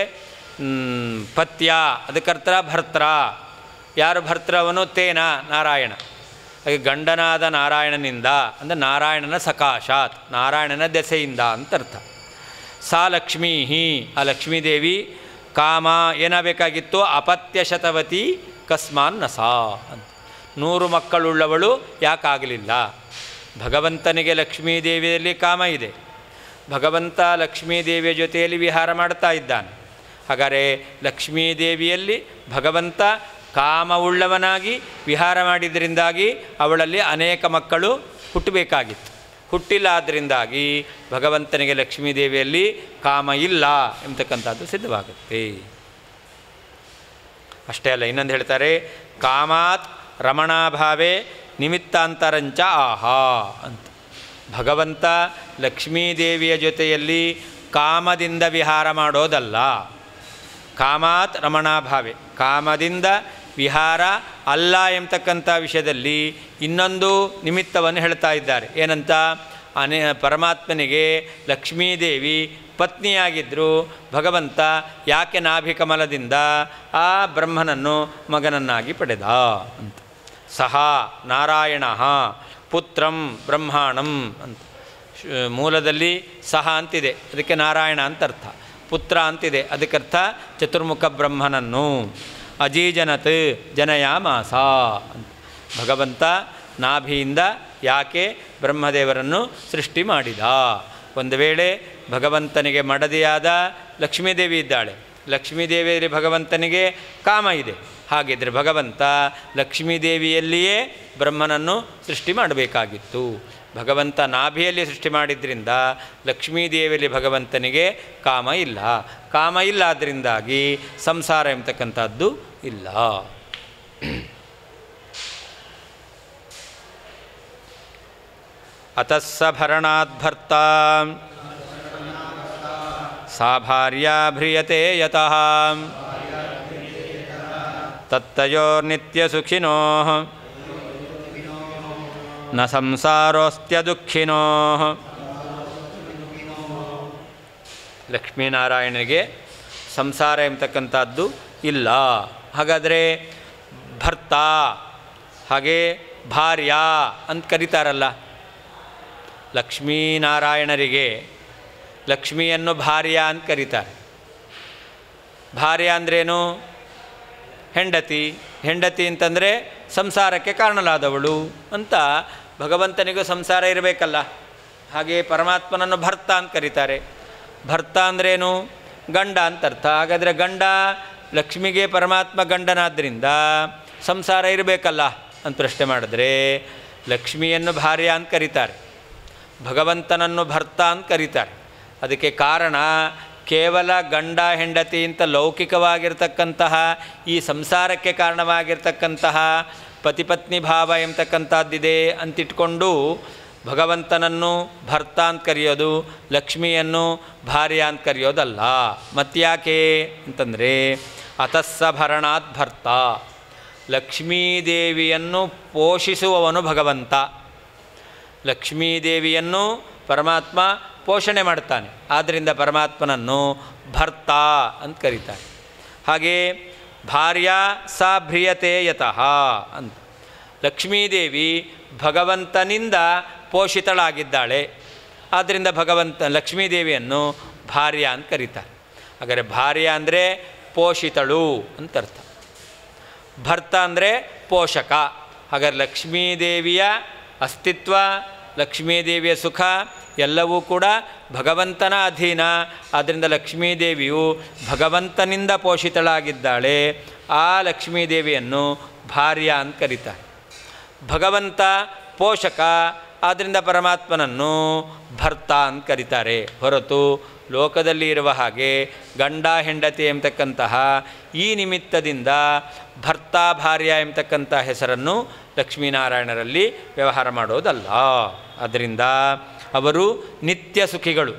ಪತ್ಯ ಅದಕ್ಕರ್ಥ ಭರ್ತ್ರ ಯಾರು ಭರ್ತ್ರವನು ತೇನ ನಾರಾಯಣ ಹಾಗೆ ಗಂಡನಾದ ನಾರಾಯಣನಿಂದ ಅಂದರೆ ನಾರಾಯಣನ ಸಕಾಶಾತ್ ನಾರಾಯಣನ ದೆಸೆಯಿಂದ ಅಂತ ಅರ್ಥ ಸಾ ಲಕ್ಷ್ಮೀ ಆ ಲಕ್ಷ್ಮೀದೇವಿ ಕಾಮ ಏನಾಗಬೇಕಾಗಿತ್ತು ಅಪತ್ಯ ಶತವತಿ ಕಸ್ಮಾನ್ ನ ಸಾ ಅಂತ ನೂರು ಮಕ್ಕಳುಳ್ಳವಳು ಯಾಕಾಗಲಿಲ್ಲ ಭಗವಂತನಿಗೆ ಲಕ್ಷ್ಮೀದೇವಿಯಲ್ಲಿ ಕಾಮ ಇದೆ ಭಗವಂತ ಲಕ್ಷ್ಮೀದೇವಿಯ ಜೊತೆಯಲ್ಲಿ ವಿಹಾರ ಮಾಡ್ತಾ ಇದ್ದಾನೆ ಹಾಗಾದರೆ ಲಕ್ಷ್ಮೀದೇವಿಯಲ್ಲಿ ಭಗವಂತ ಕಾಮವುಳ್ಳವನಾಗಿ ವಿಹಾರ ಮಾಡಿದ್ದರಿಂದಾಗಿ ಅವಳಲ್ಲಿ ಅನೇಕ ಮಕ್ಕಳು ಹುಟ್ಟಬೇಕಾಗಿತ್ತು ಹುಟ್ಟಿಲ್ಲ ಆದ್ದರಿಂದಾಗಿ ಭಗವಂತನಿಗೆ ಲಕ್ಷ್ಮೀದೇವಿಯಲ್ಲಿ ಕಾಮ ಇಲ್ಲ ಎಂಬತಕ್ಕಂಥದ್ದು ಸಿದ್ಧವಾಗುತ್ತೆ ಅಷ್ಟೇ ಅಲ್ಲ ಇನ್ನೊಂದು ಹೇಳ್ತಾರೆ ಕಾಮಾತ್ ರಮಣಾಭಾವೇ ನಿಮಿತ್ತಾಂತರಂಚ ಆಹಾ ಅಂತ ಭಗವಂತ ಲಕ್ಷ್ಮೀದೇವಿಯ ಜೊತೆಯಲ್ಲಿ ಕಾಮದಿಂದ ವಿಹಾರ ಮಾಡೋದಲ್ಲ ಕಾಮಾತ್ ರಮಣಾಭಾವೆ ಕಾಮದಿಂದ ವಿಹಾರ ಅಲ್ಲ ಎಂಬತಕ್ಕಂಥ ವಿಷಯದಲ್ಲಿ ಇನ್ನೊಂದು ನಿಮಿತ್ತವನ್ನು ಹೇಳ್ತಾ ಇದ್ದಾರೆ ಏನಂತ ಅನೇ ಪರಮಾತ್ಮನಿಗೆ ಲಕ್ಷ್ಮೀದೇವಿ ಪತ್ನಿಯಾಗಿದ್ದರೂ ಭಗವಂತ ಯಾಕೆ ನಾಭಿಕಮಲದಿಂದ ಆ ಬ್ರಹ್ಮನನ್ನು ಮಗನನ್ನಾಗಿ ಪಡೆದ ಅಂತ ಸಹ ನಾರಾಯಣ ಪುತ್ರಂ ಬ್ರಹ್ಮಾಣಂ ಅಂತ ಶ್- ಮೂಲದಲ್ಲಿ ಸಹ ಅಂತಿದೆ ಅದಕ್ಕೆ ನಾರಾಯಣ ಅಂತ ಅರ್ಥ ಪುತ್ರ ಅಂತಿದೆ ಅದಕ್ಕರ್ಥ ಚತುರ್ಮುಖ ಬ್ರಹ್ಮನನ್ನು ಅಜೀಜನತ್ ಜನಯಾಮಾಸ ಅಂತ ಭಗವಂತ ನಾಭಿಯಿಂದ ಯಾಕೆ ಬ್ರಹ್ಮದೇವರನ್ನು ಸೃಷ್ಟಿ ಮಾಡಿದ ಒಂದು ವೇಳೆ ಭಗವಂತನಿಗೆ ಮಡದಿಯಾದ ಲಕ್ಷ್ಮೀದೇವಿ ಇದ್ದಾಳೆ ಲಕ್ಷ್ಮೀದೇವಿಯಲ್ಲಿ ಭಗವಂತನಿಗೆ ಕಾಮ ಇದೆ ಹಾಗಿದ್ರೆ ಭಗವಂತ ಲಕ್ಷ್ಮೀದೇವಿಯಲ್ಲಿಯೇ ಬ್ರಹ್ಮನನ್ನು ಸೃಷ್ಟಿ ಮಾಡಬೇಕಾಗಿತ್ತು ಭಗವಂತ ನಾಭಿಯಲ್ಲಿ ಸೃಷ್ಟಿ ಮಾಡಿದ್ರಿಂದ ಲಕ್ಷ್ಮೀದೇವಿಯಲ್ಲಿ ಭಗವಂತನಿಗೆ ಕಾಮ ಇಲ್ಲ ಕಾಮ ಇಲ್ಲ ಆದ್ದರಿಂದಾಗಿ ಸಂಸಾರ ಎಂಬತಕ್ಕಂಥದ್ದು ಇಲ್ಲ ಅತಃ ಸ ಭರಣಾದ್ಭರ್ತಾ ಸಾ ಭಾರ್ಯಾ ಭ್ರಿಯತೆ ಯತಃ ತತ್ತಯೋರ್ನಿತ್ಯಸುಖಿನೋ ನ ಸಂಸಾರೋಸ್ತ್ಯದುಃಖಿನೋ ಲಕ್ಷ್ಮೀನಾರಾಯಣನಿಗೆ ಸಂಸಾರ ಎಂಬತಕ್ಕಂಥದ್ದು ಇಲ್ಲ ಹಾಗಾದರೆ ಭರ್ತ ಹಾಗೆ ಭಾರ್ಯ ಅಂತ ಕರೀತಾರಲ್ಲ ಲಕ್ಷ್ಮೀನಾರಾಯಣರಿಗೆ ಲಕ್ಷ್ಮಿಯನ್ನು ಭಾರ್ಯ ಅಂತ ಕರೀತಾರೆ ಭಾರ್ಯ ಅಂದ್ರೇನು ಹೆಂಡತಿ ಹೆಂಡತಿ ಅಂತಂದರೆ ಸಂಸಾರಕ್ಕೆ ಕಾರಣಲಾದವಳು ಅಂತ ಭಗವಂತನಿಗೂ ಸಂಸಾರ ಇರಬೇಕಲ್ಲ ಹಾಗೆ ಪರಮಾತ್ಮನನ್ನು ಭರ್ತ ಅಂತ ಕರೀತಾರೆ ಭರ್ತ ಅಂದ್ರೇನು ಗಂಡ ಅಂತ ಅರ್ಥ ಹಾಗಾದರೆ ಗಂಡ ಲಕ್ಷ್ಮಿಗೆ ಪರಮಾತ್ಮ ಗಂಡನಾದ್ದರಿಂದ ಸಂಸಾರ ಇರಬೇಕಲ್ಲ ಅಂತ ಪ್ರಶ್ನೆ ಮಾಡಿದ್ರೆ ಲಕ್ಷ್ಮಿಯನ್ನು ಭಾರ್ಯ ಅಂತ ಕರೀತಾರೆ ಭಗವಂತನನ್ನು ಭರ್ತ ಅಂತ ಕರೀತಾರೆ ಅದಕ್ಕೆ ಕಾರಣ ಕೇವಲ ಗಂಡ ಹೆಂಡತಿ ಅಂತ ಲೌಕಿಕವಾಗಿರ್ತಕ್ಕಂತಹ ಈ ಸಂಸಾರಕ್ಕೆ ಕಾರಣವಾಗಿರ್ತಕ್ಕಂತಹ ಪತಿಪತ್ನಿ ಭಾವ ಎಂಬತಕ್ಕಂಥದ್ದಿದೆ ಅಂತಿಟ್ಕೊಂಡು ಭಗವಂತನನ್ನು ಭರ್ತ ಅಂತ ಕರೆಯೋದು ಲಕ್ಷ್ಮಿಯನ್ನು ಭಾರ್ಯ ಅಂತ ಕರೆಯೋದಲ್ಲ ಮತ್ಯಾಕೆ ಅಂತಂದರೆ ಅತಸ್ಸ ಭರಣಾತ್ ಭರ್ತ ಲಕ್ಷ್ಮೀದೇವಿಯನ್ನು ಪೋಷಿಸುವವನು ಭಗವಂತ ಲಕ್ಷ್ಮೀದೇವಿಯನ್ನು ಪರಮಾತ್ಮ ಪೋಷಣೆ ಮಾಡ್ತಾನೆ ಆದ್ದರಿಂದ ಪರಮಾತ್ಮನನ್ನು ಭರ್ತ ಅಂತ ಕರೀತಾರೆ ಹಾಗೆ ಭಾರ್ಯ ಸಾ ಭ್ರಿಯತೆ ಯತಃ ಅಂತ ಲಕ್ಷ್ಮೀದೇವಿ ಭಗವಂತನಿಂದ ಪೋಷಿತಳಾಗಿದ್ದಾಳೆ ಆದ್ದರಿಂದ ಭಗವಂತ ಲಕ್ಷ್ಮೀದೇವಿಯನ್ನು ಭಾರ್ಯ ಅಂತ ಕರೀತಾರೆ ಹಾಗಾದರೆ ಭಾರ್ಯ ಅಂದರೆ ಪೋಷಿತಳು ಅಂತ ಅರ್ಥ ಭರ್ತ ಅಂದರೆ ಪೋಷಕ ಹಾಗಾದ್ರೆ ಲಕ್ಷ್ಮೀದೇವಿಯ ಅಸ್ತಿತ್ವ ಲಕ್ಷ್ಮೀದೇವಿಯ ಸುಖ ಎಲ್ಲವೂ ಕೂಡ ಭಗವಂತನ ಅಧೀನ ಆದ್ದರಿಂದ ಲಕ್ಷ್ಮೀದೇವಿಯು ಭಗವಂತನಿಂದ ಪೋಷಿತಳಾಗಿದ್ದಾಳೆ ಆ ಲಕ್ಷ್ಮೀದೇವಿಯನ್ನು ಭಾರ್ಯ ಅಂತ ಕರೀತಾರೆ ಭಗವಂತ ಪೋಷಕ ಆದ್ದರಿಂದ ಪರಮಾತ್ಮನನ್ನು ಭರ್ತ ಅಂತ ಕರೀತಾರೆ ಹೊರತು ಲೋಕದಲ್ಲಿ ಇರುವ ಹಾಗೆ ಗಂಡ ಹೆಂಡತಿ ಎಂಬತಕ್ಕಂತಹ ಈ ನಿಮಿತ್ತದಿಂದ ಭರ್ತ ಭಾರ್ಯ ಎಂಬತಕ್ಕಂಥ ಹೆಸರನ್ನು ಲಕ್ಷ್ಮೀನಾರಾಯಣರಲ್ಲಿ ವ್ಯವಹಾರ ಮಾಡೋದಲ್ಲ ಅದರಿಂದ ಅವರು ನಿತ್ಯ ಸುಖಿಗಳು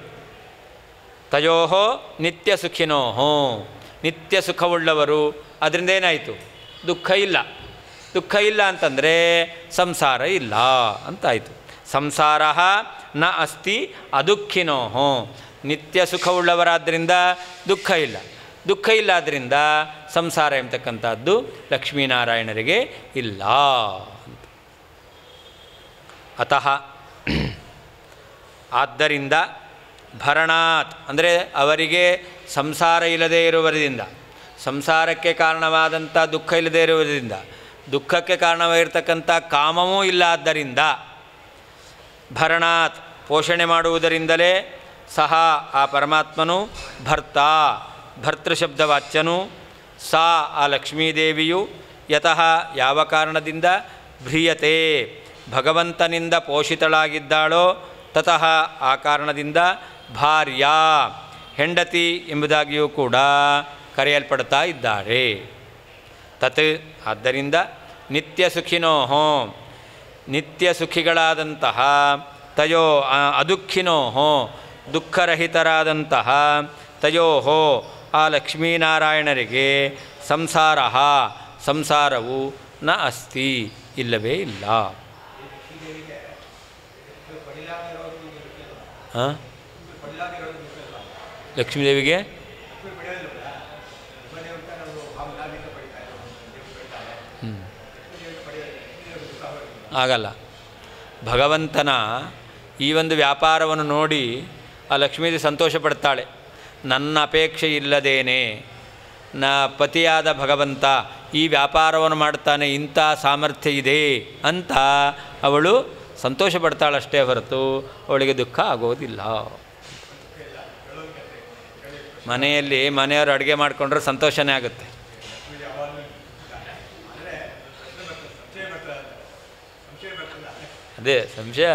ತಯೋಹೋ ನಿತ್ಯ ಸುಖಿನೋಹೋ ನಿತ್ಯ ಸುಖವುಳ್ಳವರು ಅದರಿಂದ ಏನಾಯಿತು ದುಃಖ ಇಲ್ಲ ದುಃಖ ಇಲ್ಲ ಅಂತಂದರೆ ಸಂಸಾರ ಇಲ್ಲ ಅಂತಾಯಿತು ಸಂಸಾರ ನ ಅಸ್ತಿ ಅದುಃಖಿನೋಹೋ ನಿತ್ಯ ಸುಖವುಳ್ಳವರಾದ್ದರಿಂದ ದುಃಖ ಇಲ್ಲ ದುಃಖ ಇಲ್ಲ ಆದ್ದರಿಂದ ಸಂಸಾರ ಎಂಬತಕ್ಕಂಥದ್ದು ಲಕ್ಷ್ಮೀನಾರಾಯಣರಿಗೆ ಇಲ್ಲ ಅಂತ ಅತಃ ಆದ್ದರಿಂದ ಭರಣಾತ್ ಅಂದರೆ ಅವರಿಗೆ ಸಂಸಾರ ಇಲ್ಲದೇ ಇರುವುದರಿಂದ ಸಂಸಾರಕ್ಕೆ ಕಾರಣವಾದಂಥ ದುಃಖ ಇಲ್ಲದೇ ಇರುವುದರಿಂದ ದುಃಖಕ್ಕೆ ಕಾರಣವಾಗಿರ್ತಕ್ಕಂಥ ಕಾಮವೂ ಇಲ್ಲ ಆದ್ದರಿಂದ ಭರಣಾತ್ ಪೋಷಣೆ ಮಾಡುವುದರಿಂದಲೇ ಸಹ ಆ ಪರಮಾತ್ಮನು ಭರ್ತ ಭರ್ತೃಶಬ್ದವಾಚ್ಯನು ಸಾ ಆ ಲಕ್ಷ್ಮೀದೇವಿಯು ಯತಃ ಯಾವ ಕಾರಣದಿಂದ ಭ್ರಿಯತೆ ಭಗವಂತನಿಂದ ಪೋಷಿತಳಾಗಿದ್ದಾಳೋ ತತಃ ಆ ಕಾರಣದಿಂದ ಭಾರ್ಯ ಹೆಂಡತಿ ಎಂಬುದಾಗಿಯೂ ಕೂಡ ಕರೆಯಲ್ಪಡ್ತಾ ಇದ್ದಾರೆ ತತ್ ಆದ್ದರಿಂದ ನಿತ್ಯ ಸುಖಿನೋಹೋ ನಿತ್ಯ ಸುಖಿಗಳಾದಂತಹ ತಯೋ ಅದುಃಖಿನೋಹೋ ದುಃಖರಹಿತರಾದಂತಹ ತಯೋಹೋ ಆ ಲಕ್ಷ್ಮೀನಾರಾಯಣರಿಗೆ ಸಂಸಾರ ಸಂಸಾರವು ನ ಅಸ್ತಿ ಇಲ್ಲವೇ ಇಲ್ಲ ಹಾಂ ಲಕ್ಷ್ಮೀದೇವಿಗೆ ಹ್ಞೂ ಆಗಲ್ಲ ಭಗವಂತನ ಈ ಒಂದು ವ್ಯಾಪಾರವನ್ನು ನೋಡಿ ಆ ಲಕ್ಷ್ಮೀದೇವಿ ಸಂತೋಷ ಪಡ್ತಾಳೆ ನನ್ನ ಅಪೇಕ್ಷೆ ಇಲ್ಲದೇನೆ ನ ಪತಿಯಾದ ಭಗವಂತ ಈ ವ್ಯಾಪಾರವನ್ನು ಮಾಡ್ತಾನೆ ಇಂಥ ಸಾಮರ್ಥ್ಯ ಇದೆ ಅಂತ ಅವಳು ಸಂತೋಷ ಪಡ್ತಾಳಷ್ಟೇ ಹೊರತು ಅವಳಿಗೆ ದುಃಖ ಆಗೋದಿಲ್ಲ ಮನೆಯಲ್ಲಿ ಮನೆಯವರು ಅಡುಗೆ ಮಾಡಿಕೊಂಡ್ರೆ ಸಂತೋಷನೇ ಆಗುತ್ತೆ ಅದೇ ಸಂಶಯ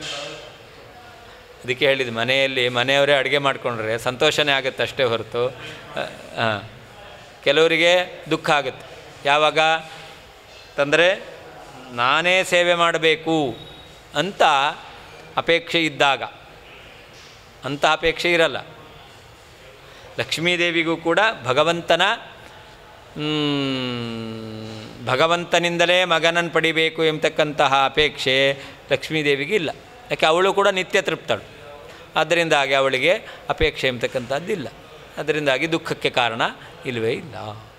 ಅದಕ್ಕೆ ಹೇಳಿದ್ದು ಮನೆಯಲ್ಲಿ ಮನೆಯವರೇ ಅಡುಗೆ ಮಾಡಿಕೊಂಡ್ರೆ ಸಂತೋಷನೇ ಆಗುತ್ತೆ ಅಷ್ಟೇ ಹೊರತು ಹಾಂ ಕೆಲವರಿಗೆ ದುಃಖ ಆಗುತ್ತೆ ಯಾವಾಗ ತಂದರೆ ನಾನೇ ಸೇವೆ ಮಾಡಬೇಕು ಅಂತ ಅಪೇಕ್ಷೆ ಇದ್ದಾಗ ಅಂಥ ಅಪೇಕ್ಷೆ ಇರಲ್ಲ ಲಕ್ಷ್ಮೀದೇವಿಗೂ ಕೂಡ ಭಗವಂತನ ಮ್, ಭಗವಂತನಿಂದಲೇ ಮಗನನ್ನು ಪಡಿಬೇಕು ಎಂಬತಕ್ಕಂತಹ ಅಪೇಕ್ಷೆ ಲಕ್ಷ್ಮೀದೇವಿಗೆ ಇಲ್ಲ ಯಾಕೆ ಅವಳು ಕೂಡ ನಿತ್ಯ ತೃಪ್ತಳು ಆದ್ದರಿಂದಾಗಿ ಅವಳಿಗೆ ಅಪೇಕ್ಷೆ ಎಂಬತಕ್ಕಂಥದ್ದಿಲ್ಲ ಅದರಿಂದಾಗಿ ದುಃಖಕ್ಕೆ ಕಾರಣ ಇಲ್ಲವೇ ಇಲ್ಲ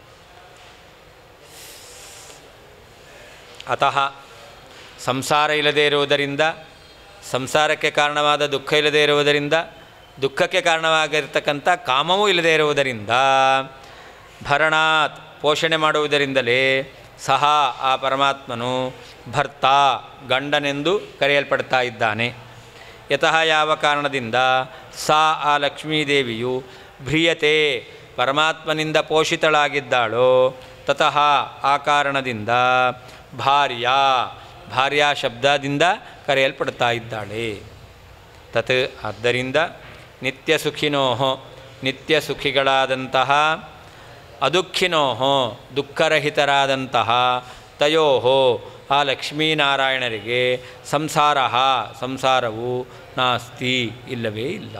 ಅತಃ ಸಂಸಾರ ಇಲ್ಲದೇ ಇರುವುದರಿಂದ ಸಂಸಾರಕ್ಕೆ ಕಾರಣವಾದ ದುಃಖ ಇಲ್ಲದೇ ಇರುವುದರಿಂದ ದುಃಖಕ್ಕೆ ಕಾರಣವಾಗಿರ್ತಕ್ಕಂಥ ಕಾಮವೂ ಇಲ್ಲದೇ ಇರುವುದರಿಂದ ಭರಣಾತ್ ಪೋಷಣೆ ಮಾಡುವುದರಿಂದಲೇ ಸಹ ಆ ಪರಮಾತ್ಮನು ಭರ್ತ ಗಂಡನೆಂದು ಕರೆಯಲ್ಪಡ್ತಾ ಇದ್ದಾನೆ ಯತಃ ಯಾವ ಕಾರಣದಿಂದ ಸಾ ಆ ಲಕ್ಷ್ಮೀದೇವಿಯು ಭ್ರಿಯತೆ ಪರಮಾತ್ಮನಿಂದ ಪೋಷಿತಳಾಗಿದ್ದಾಳೋ ತತಃ ಆ ಕಾರಣದಿಂದ ಭಾರ್ಯ ಭಾರ್ಯ ಶಬ್ದದಿಂದ ಕರೆಯಲ್ಪಡ್ತಾ ಇದ್ದಾಳೆ ತತ್ ಆದ್ದರಿಂದ ನಿತ್ಯ ಸುಖಿನೋ ನಿತ್ಯ ಸುಖಿಗಳಾದಂತಹ ಅದುಃಖಿನೋ ದುಃಖರಹಿತರಾದಂತಹ ತಯೋ ಆ ಲಕ್ಷ್ಮೀನಾರಾಯಣರಿಗೆ ಸಂಸಾರ ಸಂಸಾರವು ನಾಸ್ತಿ ಇಲ್ಲವೇ ಇಲ್ಲ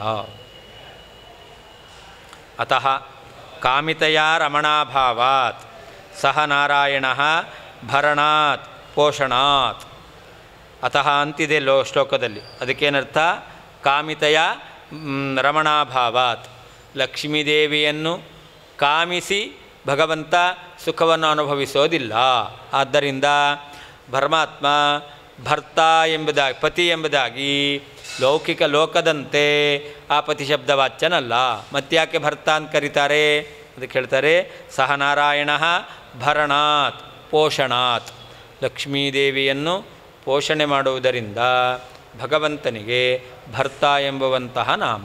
ಅತಃ ಕಾಮಿತೆಯ ರಮಣಾಭಾವಾತ್ ಸಹ ನಾರಾಯಣ ಭರಣಾತ್ ಪೋಷಣಾತ್ ಅತಃ ಅಂತಿದೆ ಲೋ ಶ್ಲೋಕದಲ್ಲಿ ಅದಕ್ಕೇನರ್ಥ ಕಾಮಿತೆಯ ಮ್, ರಮಣಾಭಾವಾತ್ ಲಕ್ಷ್ಮೀದೇವಿಯನ್ನು ಕಾಮಿಸಿ ಭಗವಂತ ಸುಖವನ್ನು ಅನುಭವಿಸೋದಿಲ್ಲ ಆದ್ದರಿಂದ ಪರಮಾತ್ಮ ಭರ್ತ ಎಂಬುದಾಗಿ ಪತಿ ಎಂಬುದಾಗಿ ಲೌಕಿಕ ಲೋಕದಂತೆ ಆ ಪತಿ ಶಬ್ದ ವಾಚ್ಯನಲ್ಲ ಮತ್ತ್ಯಾಕೆ ಭರ್ತ ಅಂತ ಕರೀತಾರೆ ಅದಕ್ಕೆ ಹೇಳ್ತಾರೆ ಸಹ ನಾರಾಯಣ ಭರಣಾತ್ ಪೋಷಣಾತ್ ಲಕ್ಷ್ಮೀದೇವಿಯನ್ನು ಪೋಷಣೆ ಮಾಡುವುದರಿಂದ ಭಗವಂತನಿಗೆ ಭರ್ತ ಎಂಬುವಂತಹ ನಾಮ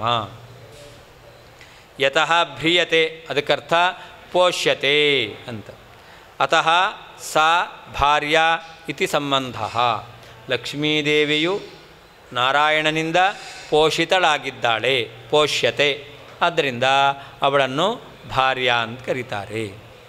ಯತಃ ಭ್ರಿಯತೆ ಅದಕ್ಕರ್ಥ ಪೋಷ್ಯತೆ ಅಂತ ಅತಃ ಸಾ ಭಾರ್ಯ ಇತಿ ಸಂಬಂಧ ಲಕ್ಷ್ಮೀದೇವಿಯು ನಾರಾಯಣನಿಂದ ಪೋಷಿತಳಾಗಿದ್ದಾಳೆ ಪೋಷ್ಯತೆ ಆದ್ದರಿಂದ ಅವಳನ್ನು ಭಾರ್ಯ ಅಂತ ಕರೀತಾರೆ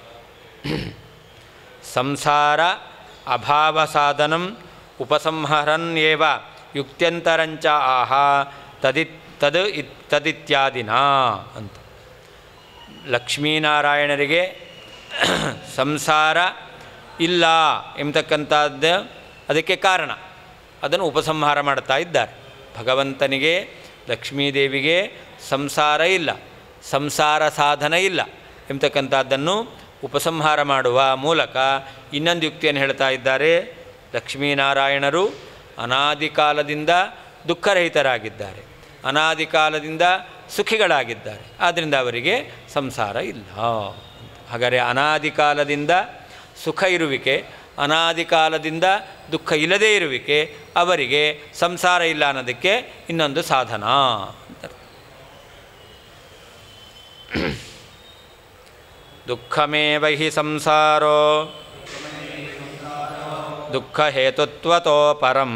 ಸಂಸಾರ ಅಭಾವ ಸಾಧನಂ ಉಪಸಂಹರನ್ಯೇವ ಯುಕ್ತ್ಯಂತರಂಚ ಆಹ ತದಿ ತದ್ ಇತ್ ತದಿತ್ಯಾದಿನ ಅಂತ ಲಕ್ಷ್ಮೀನಾರಾಯಣರಿಗೆ ಸಂಸಾರ ಇಲ್ಲ ಎಂಬತಕ್ಕಂಥದ್ದು ಅದಕ್ಕೆ ಕಾರಣ ಅದನ್ನು ಉಪಸಂಹಾರ ಮಾಡ್ತಾ ಇದ್ದಾರೆ ಭಗವಂತನಿಗೆ ಲಕ್ಷ್ಮೀದೇವಿಗೆ ಸಂಸಾರ ಇಲ್ಲ ಸಂಸಾರ ಸಾಧನ ಇಲ್ಲ ಎಂಬತಕ್ಕಂಥದ್ದನ್ನು ಉಪಸಂಹಾರ ಮಾಡುವ ಮೂಲಕ ಇನ್ನೊಂದು ಯುಕ್ತಿಯನ್ನು ಹೇಳ್ತಾ ಇದ್ದಾರೆ ಲಕ್ಷ್ಮೀನಾರಾಯಣರು ಅನಾದಿ ಕಾಲದಿಂದ ದುಃಖರಹಿತರಾಗಿದ್ದಾರೆ ಅನಾದಿ ಕಾಲದಿಂದ ಸುಖಿಗಳಾಗಿದ್ದಾರೆ ಆದ್ದರಿಂದ ಅವರಿಗೆ ಸಂಸಾರ ಇಲ್ಲ ಹಾಗಾದರೆ ಅನಾದಿ ಕಾಲದಿಂದ ಸುಖ ಇರುವಿಕೆ ಅನಾದಿ ಕಾಲದಿಂದ ದುಃಖ ಇಲ್ಲದೇ ಇರುವಿಕೆ ಅವರಿಗೆ ಸಂಸಾರ ಇಲ್ಲ ಅನ್ನೋದಕ್ಕೆ ಇನ್ನೊಂದು ಸಾಧನ ಅಂತ ಅರ್ಥ. ದುಃಖಮೇವ ಹಿ ಸಂಸಾರೋ ದುಃಖಹೇತುತ್ವತೋ ಪರಂ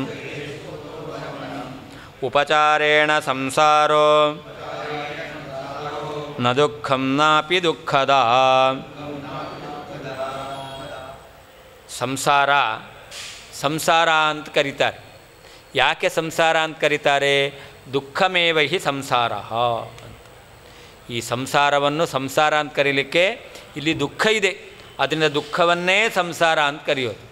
ಉಪಚಾರೇಣ ಸಂಸಾರೋ ನ ದುಃಖಂ ನಾಪಿ ದುಃಖದ ಸಂಸಾರ ಸಂಸಾರ ಅಂತ ಕರೀತಾರೆ ಯಾಕೆ ಸಂಸಾರ ಅಂತ ಕರೀತಾರೆ ದುಃಖಮೇವ ಹಿ ಸಂಸಾರ ಅಂತ ಈ ಸಂಸಾರವನ್ನು ಸಂಸಾರ ಅಂತ ಕರೀಲಿಕ್ಕೆ ಇಲ್ಲಿ ದುಃಖ ಇದೆ ಅದರಿಂದ ದುಃಖವನ್ನೇ ಸಂಸಾರ ಅಂತ ಕರೆಯೋದು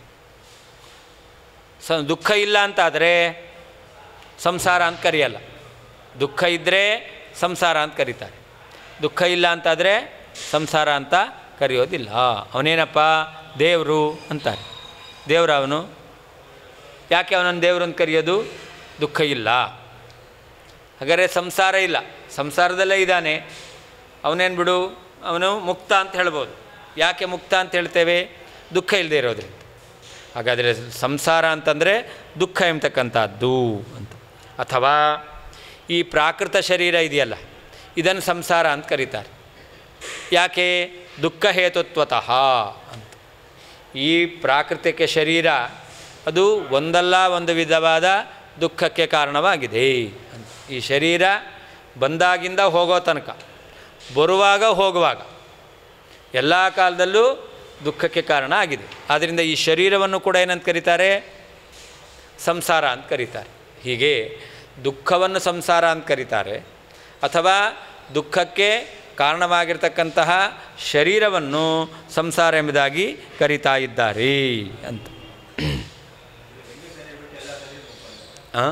ಸ ದುಃಖ ಇಲ್ಲ ಅಂತಾದರೆ ಸಂಸಾರ ಅಂತ ಕರೆಯಲ್ಲ ದುಃಖ ಇದ್ದರೆ ಸಂಸಾರ ಅಂತ ಕರೀತಾರೆ ದುಃಖ ಇಲ್ಲ ಅಂತಾದರೆ ಸಂಸಾರ ಅಂತ ಕರೆಯೋದಿಲ್ಲ ಅವನೇನಪ್ಪ ದೇವರು ಅಂತಾರೆ ದೇವ್ರು ಅವನು ಯಾಕೆ ಅವನನ್ನು ದೇವರು ಅಂತ ಕರೆಯೋದು ದುಃಖ ಇಲ್ಲ ಹಾಗಾದರೆ ಸಂಸಾರ ಇಲ್ಲ ಸಂಸಾರದಲ್ಲೇ ಇದ್ದಾನೆ ಅವನೇನು ಬಿಡು ಅವನು ಮುಕ್ತ ಅಂತ ಹೇಳ್ಬೋದು ಯಾಕೆ ಮುಕ್ತ ಅಂತ ಹೇಳ್ತೇವೆ ದುಃಖ ಇಲ್ಲದೆ ಇರೋದ್ರಿಂದ ಹಾಗಾದರೆ ಸಂಸಾರ ಅಂತಂದರೆ ದುಃಖ ಎಂಬತಕ್ಕಂಥದ್ದು ಅಂತ ಅಥವಾ ಈ ಪ್ರಾಕೃತ ಶರೀರ ಇದೆಯಲ್ಲ ಇದನ್ನು ಸಂಸಾರ ಅಂತ ಕರೀತಾರೆ ಯಾಕೆ ದುಃಖ ಹೇತುತ್ವತಃ ಅಂತ ಈ ಪ್ರಾಕೃತಿಕ ಶರೀರ ಅದು ಒಂದಲ್ಲ ಒಂದು ವಿಧವಾದ ದುಃಖಕ್ಕೆ ಕಾರಣವಾಗಿದೆ ಅಂತ ಈ ಶರೀರ ಬಂದಾಗಿಂದ ಹೋಗೋ ತನಕ ಬರುವಾಗ ಹೋಗುವಾಗ ಎಲ್ಲ ಕಾಲದಲ್ಲೂ ದುಃಖಕ್ಕೆ ಕಾರಣ ಆಗಿದೆ ಆದ್ದರಿಂದ ಈ ಶರೀರವನ್ನು ಕೂಡ ಏನಂತ ಕರೀತಾರೆ ಸಂಸಾರ ಅಂತ ಕರೀತಾರೆ ಹೀಗೆ ದುಃಖವನ್ನು ಸಂಸಾರ ಅಂತ ಕರೀತಾರೆ ಅಥವಾ ದುಃಖಕ್ಕೆ ಕಾರಣವಾಗಿರ್ತಕ್ಕಂತಹ ಶರೀರವನ್ನು ಸಂಸಾರ ಎಂಬುದಾಗಿ ಕರೀತಾ ಇದ್ದಾರೆ ಅಂತ ಹಾಂ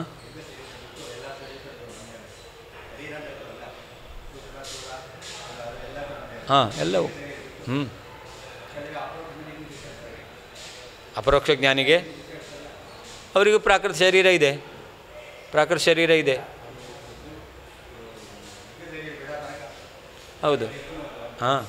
ಹಾಂ ಎಲ್ಲವೂ ಹ್ಞೂ ಅಪರೋಕ್ಷ ಜ್ಞಾನಿಗೆ ಅವರಿಗೂ ಪ್ರಾಕೃತ ಶರೀರ ಇದೆ ಪ್ರಾಕೃತ ಶರೀರ ಇದೆ ಹೌದು ಹಾಂ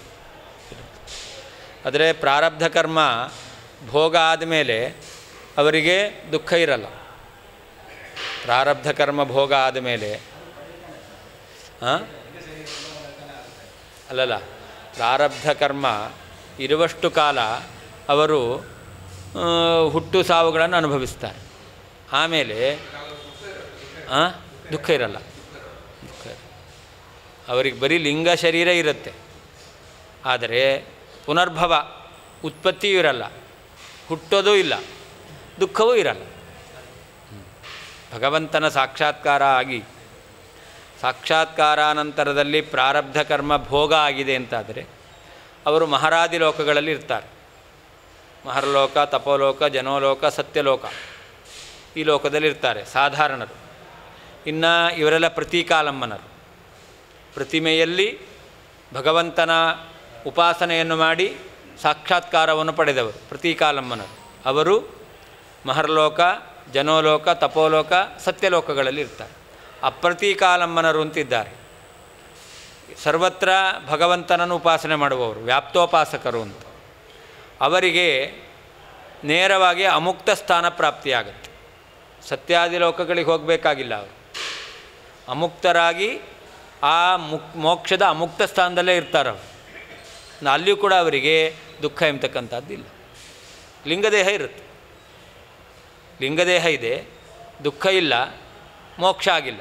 ಆದರೆ ಪ್ರಾರಬ್ಧ ಕರ್ಮ ಭೋಗ ಆದಮೇಲೆ ಅವರಿಗೆ ದುಃಖ ಇರಲ್ಲ ಪ್ರಾರಬ್ಧ ಕರ್ಮ ಭೋಗ ಆದಮೇಲೆ ಹಾಂ ಅಲ್ಲಲ್ಲ ಪ್ರಾರಬ್ಧ ಕರ್ಮ ಇರುವಷ್ಟು ಕಾಲ ಅವರು ಆ, ಹುಟ್ಟು ಸಾವುಗಳನ್ನು ಅನುಭವಿಸ್ತಾರೆ ಆಮೇಲೆ ಆ, ದುಃಖ ಇರಲ್ಲ ದುಃಖ ಇರಲ್ಲ. ಅವರಿಗೆ ಬರೀ ಲಿಂಗ ಶರೀರ ಇರುತ್ತೆ ಆದರೆ ಪುನರ್ಭವ ಉತ್ಪತ್ತಿಯೂ ಇರಲ್ಲ ಹುಟ್ಟೋದೂ ಇಲ್ಲ ದುಃಖವೂ ಇರಲ್ಲ ಹ್ಮ್. ಭಗವಂತನ ಸಾಕ್ಷಾತ್ಕಾರ ಆಗಿ ಸಾಕ್ಷಾತ್ಕಾರಾನಂತರದಲ್ಲಿ ಪ್ರಾರಬ್ಧ ಕರ್ಮ ಭೋಗ ಆಗಿದೆ ಅಂತಾದರೆ ಅವರು ಮಹಾರಾದಿ ಲೋಕಗಳಲ್ಲಿ ಇರ್ತಾರೆ ಮಹರಲೋಕ ತಪೋಲೋಕ ಜನೋಲೋಕ ಸತ್ಯಲೋಕ ಈ ಲೋಕದಲ್ಲಿ ಇರ್ತಾರೆ ಸಾಧಾರಣರು ಇನ್ನು ಇವರೆಲ್ಲ ಪ್ರತೀಕಾಲಮ್ಮನರು ಪ್ರತಿಮೆಯಲ್ಲಿ ಭಗವಂತನ ಉಪಾಸನೆಯನ್ನು ಮಾಡಿ ಸಾಕ್ಷಾತ್ಕಾರವನ್ನು ಪಡೆದವರು ಪ್ರತೀಕಾಲಮ್ಮನರು ಅವರು ಮಹರ್ಲೋಕ ಜನೋಲೋಕ ತಪೋಲೋಕ ಸತ್ಯಲೋಕಗಳಲ್ಲಿ ಇರ್ತಾರೆ ಅಪ್ರತೀಕಾಲಮ್ಮನರು ಅಂತಿದ್ದಾರೆ ಸರ್ವತ್ರ ಭಗವಂತನನ್ನು ಉಪಾಸನೆ ಮಾಡುವವರು ವ್ಯಾಪ್ತೋಪಾಸಕರು ಅಂತ ಅವರಿಗೆ ನೇರವಾಗಿ ಅಮುಕ್ತ ಸ್ಥಾನ ಪ್ರಾಪ್ತಿಯಾಗುತ್ತೆ ಸತ್ಯಾದಿ ಲೋಕಗಳಿಗೆ ಹೋಗಬೇಕಾಗಿಲ್ಲ ಅವರು ಅಮುಕ್ತರಾಗಿ ಆ ಮುಕ್ ಮೋಕ್ಷದ ಅಮುಕ್ತ ಸ್ಥಾನದಲ್ಲೇ ಇರ್ತಾರೆ ಅವರು ನ- ಅಲ್ಲಿಯೂ ಕೂಡ ಅವರಿಗೆ ದುಃಖ ಎಂಬತಕ್ಕಂಥದ್ದಿಲ್ಲ ಲಿಂಗದೇಹ ಇರುತ್ತೆ ಲಿಂಗದೇಹ ಇದೆ ದುಃಖ ಇಲ್ಲ ಮೋಕ್ಷ ಆಗಿಲ್ಲ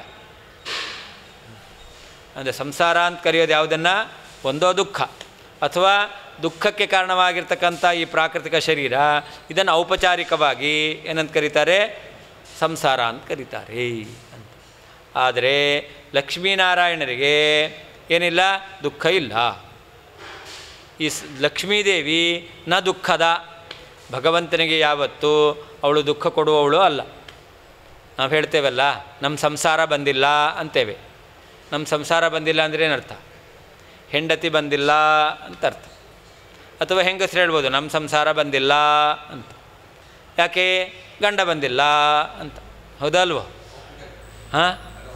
ಅಂದರೆ ಸಂಸಾರ ಅಂತ ಕರೆಯೋದು ಯಾವುದನ್ನು ಒಂದೋ ದುಃಖ ಅಥವಾ ದುಃಖಕ್ಕೆ ಕಾರಣವಾಗಿರ್ತಕ್ಕಂಥ ಈ ಪ್ರಾಕೃತಿಕ ಶರೀರ ಇದನ್ನು ಔಪಚಾರಿಕವಾಗಿ ಏನಂತ ಕರೀತಾರೆ ಸಂಸಾರ ಅಂತ ಕರೀತಾರೆ ಅಂತ ಆದರೆ ಲಕ್ಷ್ಮೀನಾರಾಯಣರಿಗೆ ಏನಿಲ್ಲ ದುಃಖ ಇಲ್ಲ ಈ ಸ್ ಲಕ್ಷ್ಮೀದೇವಿ ನ ದುಃಖದ ಭಗವಂತನಿಗೆ ಯಾವತ್ತೂ ಅವಳು ದುಃಖ ಕೊಡುವವಳು ಅಲ್ಲ ನಾವು ಹೇಳ್ತೇವಲ್ಲ ನಮ್ಮ ಸಂಸಾರ ಬಂದಿಲ್ಲ ಅಂತೇವೆ ನಮ್ಮ ಸಂಸಾರ ಬಂದಿಲ್ಲ ಅಂದರೆ ಏನರ್ಥ ಹೆಂಡತಿ ಬಂದಿಲ್ಲ ಅಂತ ಅರ್ಥ ಅಥವಾ ಹೆಂಗಸ್ರು ಹೇಳ್ಬೋದು ನಮ್ಮ ಸಂಸಾರ ಬಂದಿಲ್ಲ ಅಂತ ಯಾಕೆ ಗಂಡ ಬಂದಿಲ್ಲ ಅಂತ ಹೌದಲ್ವೋ ಹಾಂ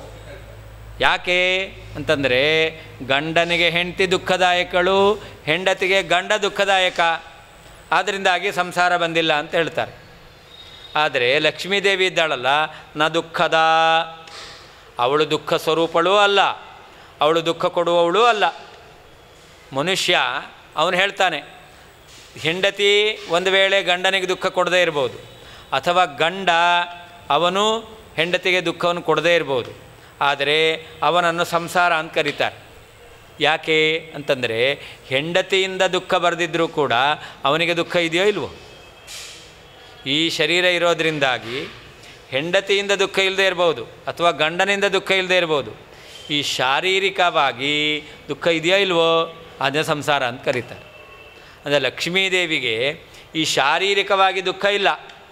ಯಾಕೆ ಅಂತಂದರೆ ಗಂಡನಿಗೆ ಹೆಂಡತಿ ದುಃಖದಾಯಕಳು ಹೆಂಡತಿಗೆ ಗಂಡ ದುಃಖದಾಯಕ ಆದ್ದರಿಂದಾಗಿ ಸಂಸಾರ ಬಂದಿಲ್ಲ ಅಂತ ಹೇಳ್ತಾರೆ ಆದರೆ ಲಕ್ಷ್ಮೀದೇವಿ ಇದ್ದಾಳಲ್ಲ ನ ದುಃಖದ ಅವಳು ದುಃಖ ಸ್ವರೂಪಳೂ ಅಲ್ಲ ಅವಳು ದುಃಖ ಕೊಡುವವಳು ಅಲ್ಲ ಮನುಷ್ಯ ಅವನು ಹೇಳ್ತಾನೆ ಹೆಂಡತಿ ಒಂದು ವೇಳೆ ಗಂಡನಿಗೆ ದುಃಖ ಕೊಡದೇ ಇರ್ಬೋದು ಅಥವಾ ಗಂಡ ಅವನು ಹೆಂಡತಿಗೆ ದುಃಖವನ್ನು ಕೊಡದೇ ಇರ್ಬೋದು ಆದರೆ ಅವನನ್ನು ಸಂಸಾರ ಅಂತ ಕರೀತಾರೆ ಯಾಕೆ ಅಂತಂದರೆ ಹೆಂಡತಿಯಿಂದ ದುಃಖ ಬರೆದಿದ್ದರೂ ಕೂಡ ಅವನಿಗೆ ದುಃಖ ಇದೆಯೋ ಇಲ್ವೋ ಈ ಶರೀರ ಇರೋದರಿಂದಾಗಿ ಹೆಂಡತಿಯಿಂದ ದುಃಖ ಇಲ್ಲದೆ ಇರ್ಬೋದು ಅಥವಾ ಗಂಡನಿಂದ ದುಃಖ ಇಲ್ಲದೆ ಇರ್ಬೋದು ಈ ಶಾರೀರಿಕವಾಗಿ ದುಃಖ ಇದೆಯೋ ಇಲ್ವೋ ಅದನ್ನ ಸಂಸಾರ ಅಂತ ಕರೀತಾರೆ ಅಂದರೆ ಲಕ್ಷ್ಮೀದೇವಿಗೆ ಈ ಶಾರೀರಿಕವಾಗಿ ದುಃಖ ಇಲ್ಲ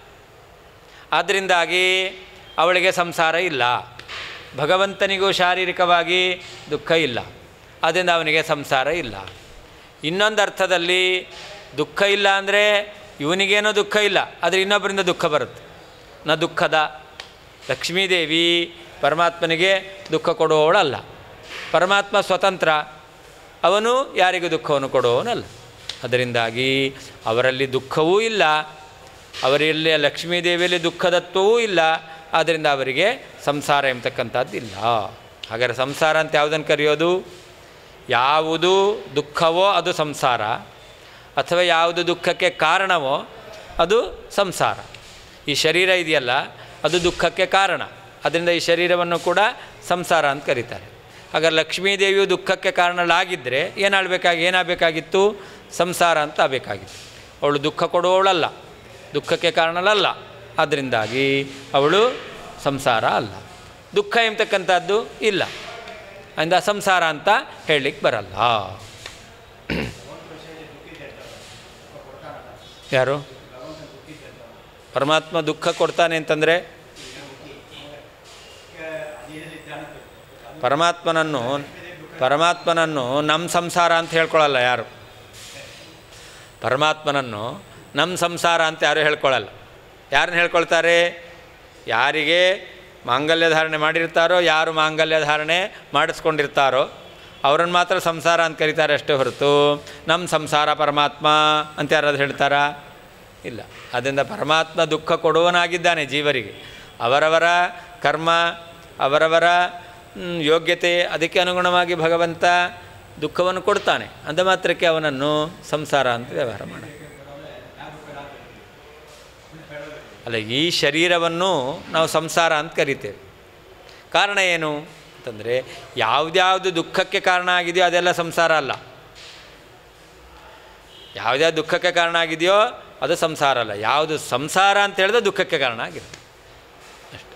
ಆದ್ದರಿಂದಾಗಿ ಅವಳಿಗೆ ಸಂಸಾರ ಇಲ್ಲ ಭಗವಂತನಿಗೂ ಶಾರೀರಿಕವಾಗಿ ದುಃಖ ಇಲ್ಲ ಆದ್ದರಿಂದ ಅವನಿಗೆ ಸಂಸಾರ ಇಲ್ಲ ಇನ್ನೊಂದು ಅರ್ಥದಲ್ಲಿ ದುಃಖ ಇಲ್ಲ ಅಂದರೆ ಇವನಿಗೇನೋ ದುಃಖ ಇಲ್ಲ ಆದರೆ ಇನ್ನೊಬ್ಬರಿಂದ ದುಃಖ ಬರುತ್ತೆ ನ ದುಃಖದ ಲಕ್ಷ್ಮೀದೇವಿ ಪರಮಾತ್ಮನಿಗೆ ದುಃಖ ಕೊಡುವವಳಲ್ಲ ಪರಮಾತ್ಮ ಸ್ವತಂತ್ರ ಅವನು ಯಾರಿಗೂ ದುಃಖವನ್ನು ಕೊಡುವವನಲ್ಲ ಅದರಿಂದಾಗಿ ಅವರಲ್ಲಿ ದುಃಖವೂ ಇಲ್ಲ ಅವರಲ್ಲಿ ಲಕ್ಷ್ಮೀದೇವಿಯಲ್ಲಿ ದುಃಖದತ್ವವೂ ಇಲ್ಲ ಆದ್ದರಿಂದ ಅವರಿಗೆ ಸಂಸಾರ ಎಂಬತಕ್ಕಂಥದ್ದಿಲ್ಲ ಹಾಗಾದರೆ ಸಂಸಾರ ಅಂತ ಯಾವುದನ್ನು ಕರೆಯೋದು ಯಾವುದು ದುಃಖವೋ ಅದು ಸಂಸಾರ ಅಥವಾ ಯಾವುದು ದುಃಖಕ್ಕೆ ಕಾರಣವೋ ಅದು ಸಂಸಾರ ಈ ಶರೀರ ಇದೆಯಲ್ಲ ಅದು ದುಃಖಕ್ಕೆ ಕಾರಣ ಅದರಿಂದ ಈ ಶರೀರವನ್ನು ಕೂಡ ಸಂಸಾರ ಅಂತ ಕರೀತಾರೆ ಹಾಗಾದ್ರೆ ಲಕ್ಷ್ಮೀದೇವಿಯು ದುಃಖಕ್ಕೆ ಕಾರಣಳಾಗಿದ್ದರೆ ಏನಾಗಬೇಕಾಗಿ ಏನಾಗಬೇಕಾಗಿತ್ತು ಸಂಸಾರ ಅಂತ ಆಗಬೇಕಾಗಿತ್ತು ಅವಳು ದುಃಖ ಕೊಡುವವಳಲ್ಲ ದುಃಖಕ್ಕೆ ಕಾರಣಳಲ್ಲ ಅದರಿಂದಾಗಿ ಅವಳು ಸಂಸಾರ ಅಲ್ಲ ದುಃಖ ಎಂಬತಕ್ಕಂಥದ್ದು ಇಲ್ಲ ಅಂದ ಸಂಸಾರ ಅಂತ ಹೇಳಲಿಕ್ಕೆ ಬರಲ್ಲ ಯಾರು ಪರಮಾತ್ಮ ದುಃಖ ಕೊಡ್ತಾನೆ ಅಂತಂದರೆ ಪರಮಾತ್ಮನನ್ನು ಪರಮಾತ್ಮನನ್ನು ನಮ್ಮ ಸಂಸಾರ ಅಂತ ಹೇಳ್ಕೊಳ್ಳಲ್ಲ ಯಾರು ಪರಮಾತ್ಮನನ್ನು ನಮ್ಮ ಸಂಸಾರ ಅಂತ ಯಾರು ಹೇಳ್ಕೊಳ್ಳಲ್ಲ ಯಾರನ್ನ ಹೇಳ್ಕೊಳ್ತಾರೆ ಯಾರಿಗೆ ಮಾಂಗಲ್ಯ ಧಾರಣೆ ಮಾಡಿರ್ತಾರೋ ಯಾರು ಮಾಂಗಲ್ಯ ಧಾರಣೆ ಮಾಡಿಸ್ಕೊಂಡಿರ್ತಾರೋ ಅವ್ರನ್ನ ಮಾತ್ರ ಸಂಸಾರ ಅಂತ ಕರೀತಾರೆ ಅಷ್ಟೇ ಹೊರತು ನಮ್ಮ ಸಂಸಾರ ಪರಮಾತ್ಮ ಅಂತ ಯಾರಾದ್ರು ಹೇಳ್ತಾರಾ ಇಲ್ಲ ಅದರಿಂದ ಪರಮಾತ್ಮ ದುಃಖ ಕೊಡುವನಾಗಿದ್ದಾನೆ ಜೀವರಿಗೆ ಅವರವರ ಕರ್ಮ ಅವರವರ ಮ್, ಯೋಗ್ಯತೆ ಅದಕ್ಕೆ ಅನುಗುಣವಾಗಿ ಭಗವಂತ ದುಃಖವನ್ನು ಕೊಡ್ತಾನೆ ಅಂದ ಮಾತ್ರಕ್ಕೆ ಅವನನ್ನು ಸಂಸಾರ ಅಂತ ವ್ಯವಹಾರ ಮಾಡ ಅಲ್ಲ ಈ ಶರೀರವನ್ನು ನಾವು ಸಂಸಾರ ಅಂತ ಕರಿತೇವೆ ಕಾರಣ ಏನು ಅಂತಂದರೆ ಯಾವುದ್ಯಾವುದು ದುಃಖಕ್ಕೆ ಕಾರಣ ಆಗಿದೆಯೋ ಅದೆಲ್ಲ ಸಂಸಾರ ಅಲ್ಲ ಯಾವುದ್ಯಾವ್ದು ದುಃಖಕ್ಕೆ ಕಾರಣ ಆಗಿದೆಯೋ ಅದು ಸಂಸಾರ ಅಲ್ಲ ಯಾವುದು ಸಂಸಾರ ಅಂತ ಹೇಳಿದ್ರೆ ದುಃಖಕ್ಕೆ ಕಾರಣ ಆಗಿರುತ್ತೆ ಅಷ್ಟೆ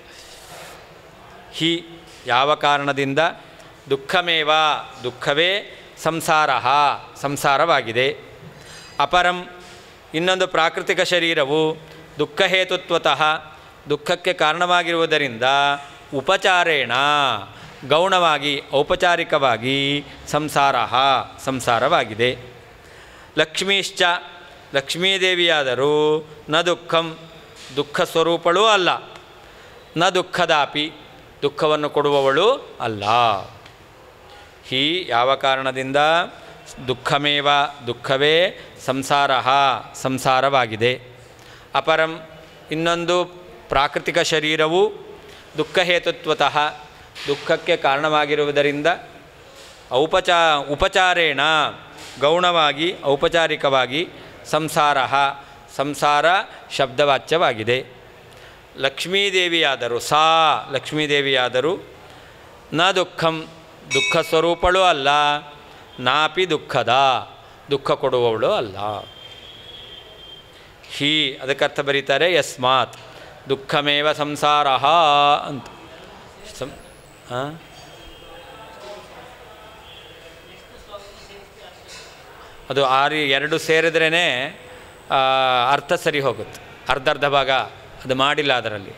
ಹಿ ಯಾವ ಕಾರಣದಿಂದ ದುಃಖಮೇವ ದುಃಖವೇ ಸಂಸಾರ ಸಂಸಾರವಾಗಿದೆ ಅಪರಂ ಇನ್ನೊಂದು ಪ್ರಾಕೃತಿಕ ಶರೀರವು ದುಃಖಹೇತುತ್ವತಃ ದುಃಖಕ್ಕೆ ಕಾರಣವಾಗಿರುವುದರಿಂದ ಉಪಚಾರೇಣ ಗೌಣವಾಗಿ ಔಪಚಾರಿಕವಾಗಿ ಸಂಸಾರ ಸಂಸಾರವಾಗಿದೆ ಲಕ್ಷ್ಮೀಶ್ಚ ಲಕ್ಷ್ಮೀದೇವಿಯಾದರೂ ನ ದುಃಖಂ ದುಃಖ ಸ್ವರೂಪಳೂ ಅಲ್ಲ ನ ದುಃಖದಾಪಿ ದುಃಖವನ್ನು ಕೊಡುವವಳು ಅಲ್ಲ ಹೀ ಯಾವ ಕಾರಣದಿಂದ ದುಃಖಮೇವ ದುಃಖವೇ ಸಂಸಾರ ಸಂಸಾರವಾಗಿದೆ ಅಪರಂ ಇನ್ನೊಂದು ಪ್ರಾಕೃತಿಕ ಶರೀರವು ದುಃಖಹೇತುತ್ವತಃ ದುಃಖಕ್ಕೆ ಕಾರಣವಾಗಿರುವುದರಿಂದ ಔಪಚಾ ಉಪಚಾರೇಣ ಗೌಣವಾಗಿ ಔಪಚಾರಿಕವಾಗಿ ಸಂಸಾರ ಸಂಸಾರ ಶಬ್ದವಾಚ್ಯವಾಗಿದೆ ಲಕ್ಷ್ಮೀದೇವಿಯಾದರು ಸಾ ಲಕ್ಷ್ಮೀದೇವಿಯಾದರು ನ ದುಃಖಂ ದುಃಖ ಸ್ವರೂಪಳೂ ಅಲ್ಲ ನಾಪಿ ದುಃಖದ ದುಃಖ ಕೊಡುವವಳು ಅಲ್ಲ ಹೀ ಅದಕ್ಕರ್ಥ ಬರೀತಾರೆ ಯಸ್ಮಾತ್ ದುಃಖಮೇವ ಸಂಸಾರ ಅಂತ ಸಂ ಹಾಂ ಅದು ಆರಿ ಎರಡು ಸೇರಿದ್ರೇ ಅರ್ಥ ಸರಿ ಹೋಗುತ್ತೆ ಅರ್ಧ ಅರ್ಧ ಭಾಗ ಅದು ಮಾಡಿಲ್ಲ ಅದರಲ್ಲಿ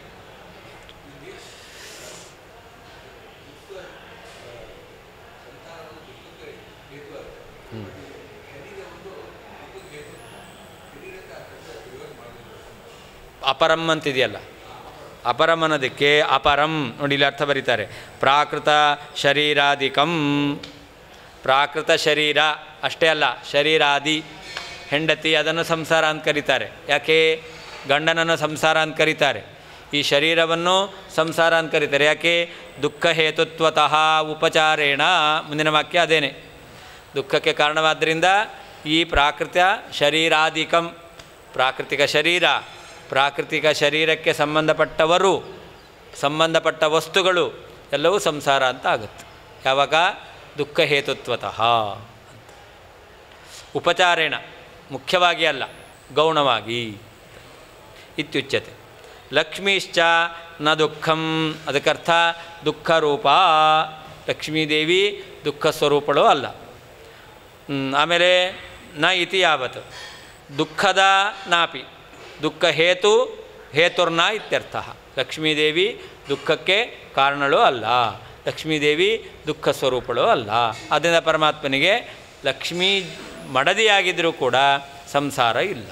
ಅಪರಂ ಅಂತಿದೆಯಲ್ಲ ಅಪರಂ ಅನ್ನೋದಕ್ಕೆ ಅಪರಂ ನೋಡಿ ಇಲ್ಲಿ ಅರ್ಥ ಬರೀತಾರೆ ಪ್ರಾಕೃತ ಶರೀರಾದಿಕಂ ಪ್ರಾಕೃತ ಶರೀರ ಅಷ್ಟೇ ಅಲ್ಲ ಶರೀರಾದಿ ಹೆಂಡತಿ ಅದನ್ನು ಸಂಸಾರ ಅಂತ ಕರೀತಾರೆ ಯಾಕೆ ಗಂಡನನ್ನು ಸಂಸಾರ ಅಂತ ಕರೀತಾರೆ ಈ ಶರೀರವನ್ನು ಸಂಸಾರ ಅಂತ ಕರೀತಾರೆ ಯಾಕೆ ದುಃಖ ಹೇತುತ್ವತಃ ಉಪಚಾರೇಣ ಮುಂದಿನ ವಾಕ್ಯ ಅದೇನೆ ದುಃಖಕ್ಕೆ ಕಾರಣವಾದ್ದರಿಂದ ಈ ಪ್ರಾಕೃತ ಶರೀರಾದಿಕಂ ಪ್ರಾಕೃತಿಕ ಶರೀರ ಪ್ರಾಕೃತಿಕ ಶರೀರಕ್ಕೆ ಸಂಬಂಧಪಟ್ಟವರು ಸಂಬಂಧಪಟ್ಟ ವಸ್ತುಗಳು ಎಲ್ಲವೂ ಸಂಸಾರ ಅಂತ ಆಗುತ್ತೆ ಯಾವಾಗ ದುಃಖ ಹೇತುತ್ವತಃ ಅಂತ ಉಪಚಾರೇಣ ಮುಖ್ಯವಾಗಿ ಅಲ್ಲ ಗೌಣವಾಗಿ ಇತ್ಯುಚ್ಯತೆ ಲಕ್ಷ್ಮೀಶ್ಚ ನ ದುಃಖಂ ಅದಕ್ಕರ್ಥ ದುಃಖ ರೂಪ ಲಕ್ಷ್ಮೀದೇವಿ ದುಃಖ ಸ್ವರೂಪಳು ಅಲ್ಲ ಹ್ಮ್, ಆಮೇಲೆ ನ ಇತಿ ಯಾವತ್ ದುಃಖದ ನಾಪಿ ದುಃಖ ಹೇತು ಹೇತುರ್ನ ಇತ್ಯರ್ಥ ಲಕ್ಷ್ಮೀದೇವಿ ದುಃಖಕ್ಕೆ ಕಾರಣಳು ಅಲ್ಲ ಲಕ್ಷ್ಮೀದೇವಿ ದುಃಖ ಸ್ವರೂಪಳು ಅಲ್ಲ ಆದ್ದರಿಂದ ಪರಮಾತ್ಮನಿಗೆ ಲಕ್ಷ್ಮೀ ಮಡದಿಯಾಗಿದ್ದರೂ ಕೂಡ ಸಂಸಾರ ಇಲ್ಲ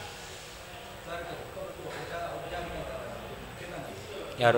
ಯಾರು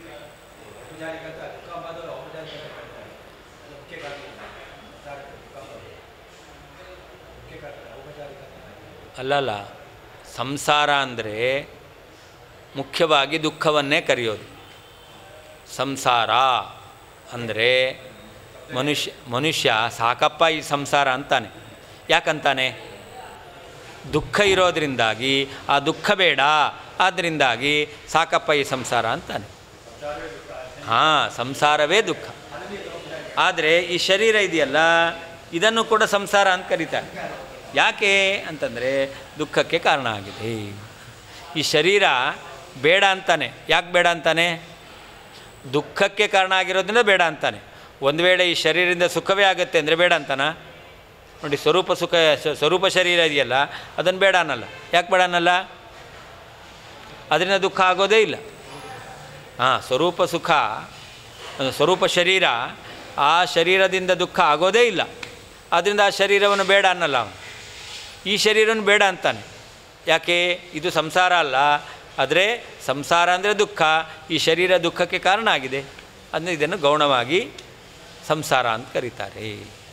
ಅಲ್ಲಲ್ಲ ಸಂಸಾರ ಅಂದರೆ ಮುಖ್ಯವಾಗಿ ದುಃಖವನ್ನೇ ಕರೆಯೋದು ಸಂಸಾರ ಅಂದರೆ ಮನುಷ್ಯ ಮನುಷ್ಯ ಸಾಕಪ್ಪ ಈ ಸಂಸಾರ ಅಂತಾನೆ ಯಾಕಂತಾನೆ ದುಃಖ ಇರೋದ್ರಿಂದಾಗಿ ಆ ದುಃಖ ಬೇಡ ಆದ್ದರಿಂದಾಗಿ ಸಾಕಪ್ಪ ಈ ಸಂಸಾರ ಅಂತಾನೆ ಹಾಂ ಸಂಸಾರವೇ ದುಃಖ ಆದರೆ ಈ ಶರೀರ ಇದೆಯಲ್ಲ ಇದನ್ನು ಕೂಡ ಸಂಸಾರ ಅಂತ ಕರೀತಾರೆ ಯಾಕೆ ಅಂತಂದರೆ ದುಃಖಕ್ಕೆ ಕಾರಣ ಆಗಿದೆ ಈ ಶರೀರ ಬೇಡ ಅಂತಾನೆ ಯಾಕೆ ಬೇಡ ಅಂತಾನೆ ದುಃಖಕ್ಕೆ ಕಾರಣ ಆಗಿರೋದ್ರಿಂದ ಬೇಡ ಅಂತಾನೆ ಒಂದು ವೇಳೆ ಈ ಶರೀರದಿಂದ ಸುಖವೇ ಆಗುತ್ತೆ ಅಂದರೆ ಬೇಡ ಅಂತಾನ ನೋಡಿ ಸ್ವರೂಪ ಸುಖ ಸ- ಸ್ವರೂಪ ಶರೀರ ಇದೆಯಲ್ಲ ಅದನ್ನು ಬೇಡ ಅನ್ನಲ್ಲ ಯಾಕೆ ಬೇಡ ಅನ್ನಲ್ಲ ಅದರಿಂದ ದುಃಖ ಆಗೋದೇ ಇಲ್ಲ ಹಾಂ ಸ್ವರೂಪ ಸುಖ ಅದು ಸ್ವರೂಪ ಶರೀರ ಆ ಶರೀರದಿಂದ ದುಃಖ ಆಗೋದೇ ಇಲ್ಲ ಆದ್ದರಿಂದ ಆ ಶರೀರವನ್ನು ಬೇಡ ಅನ್ನಲ್ಲ ಅವನು ಈ ಶರೀರವನ್ನು ಬೇಡ ಅಂತಾನೆ ಯಾಕೆ ಇದು ಸಂಸಾರ ಅಲ್ಲ ಆದರೆ ಸಂಸಾರ ಅಂದರೆ ದುಃಖ ಈ ಶರೀರ ದುಃಖಕ್ಕೆ ಕಾರಣ ಆಗಿದೆ ಅಂದರೆ ಇದನ್ನು ಗೌಣವಾಗಿ ಸಂಸಾರ ಅಂತ ಕರೀತಾರೆ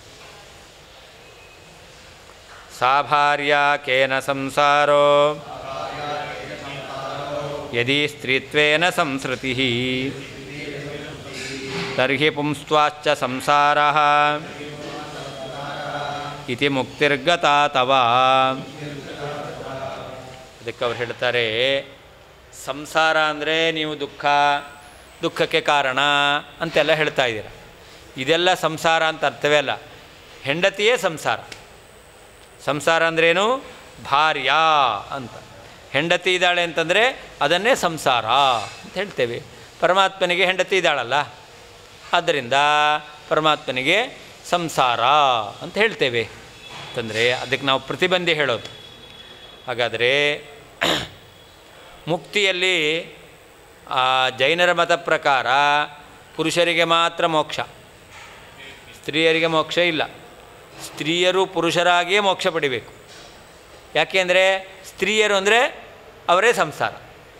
ಸಾಭಾರ್ಯ ಕೇನ ಸಂಸಾರೋ ಯದಿ ಸ್ತ್ರೀತ್ವೇನ ಸಂಸೃತಿ ತರ್ಹಿ ಪುಂಸ್ತ್ವಾಶ್ಚ ಸಂಸಾರ ಇತಿ ಮುಕ್ತಿರ್ಗತ ತವ ಅದಕ್ಕೆ ಅವ್ರು ಹೇಳ್ತಾರೆ ಸಂಸಾರ ಅಂದರೆ ನೀವು ದುಃಖ ದುಃಖಕ್ಕೆ ಕಾರಣ ಅಂತೆಲ್ಲ ಹೇಳ್ತಾ ಇದ್ದೀರ ಇದೆಲ್ಲ ಸಂಸಾರ ಅಂತ ಅರ್ಥವೇ ಅಲ್ಲ ಹೆಂಡತಿಯೇ ಸಂಸಾರ ಸಂಸಾರ ಅಂದ್ರೇನು ಭಾರ್ಯ ಅಂತ ಹೆಂಡತಿ ಇದ್ದಾಳೆ ಅಂತಂದರೆ ಅದನ್ನೇ ಸಂಸಾರ ಅಂತ ಹೇಳ್ತೇವೆ ಪರಮಾತ್ಮನಿಗೆ ಹೆಂಡತಿ ಇದ್ದಾಳಲ್ಲ ಆದ್ದರಿಂದ ಪರಮಾತ್ಮನಿಗೆ ಸಂಸಾರ ಅಂತ ಹೇಳ್ತೇವೆ ಅಂತಂದರೆ ಅದಕ್ಕೆ ನಾವು ಪ್ರತಿಬಂಧಿ ಹೇಳೋದು ಹಾಗಾದರೆ ಮುಕ್ತಿಯಲ್ಲಿ ಆ ಜೈನರ ಮತ ಪ್ರಕಾರ ಪುರುಷರಿಗೆ ಮಾತ್ರ ಮೋಕ್ಷ ಸ್ತ್ರೀಯರಿಗೆ ಮೋಕ್ಷ ಇಲ್ಲ ಸ್ತ್ರೀಯರು ಪುರುಷರಾಗಿಯೇ ಮೋಕ್ಷ ಪಡಿಬೇಕು ಯಾಕೆಂದರೆ ಸ್ತ್ರೀಯರು ಅಂದರೆ ಅವರೇ ಸಂಸಾರ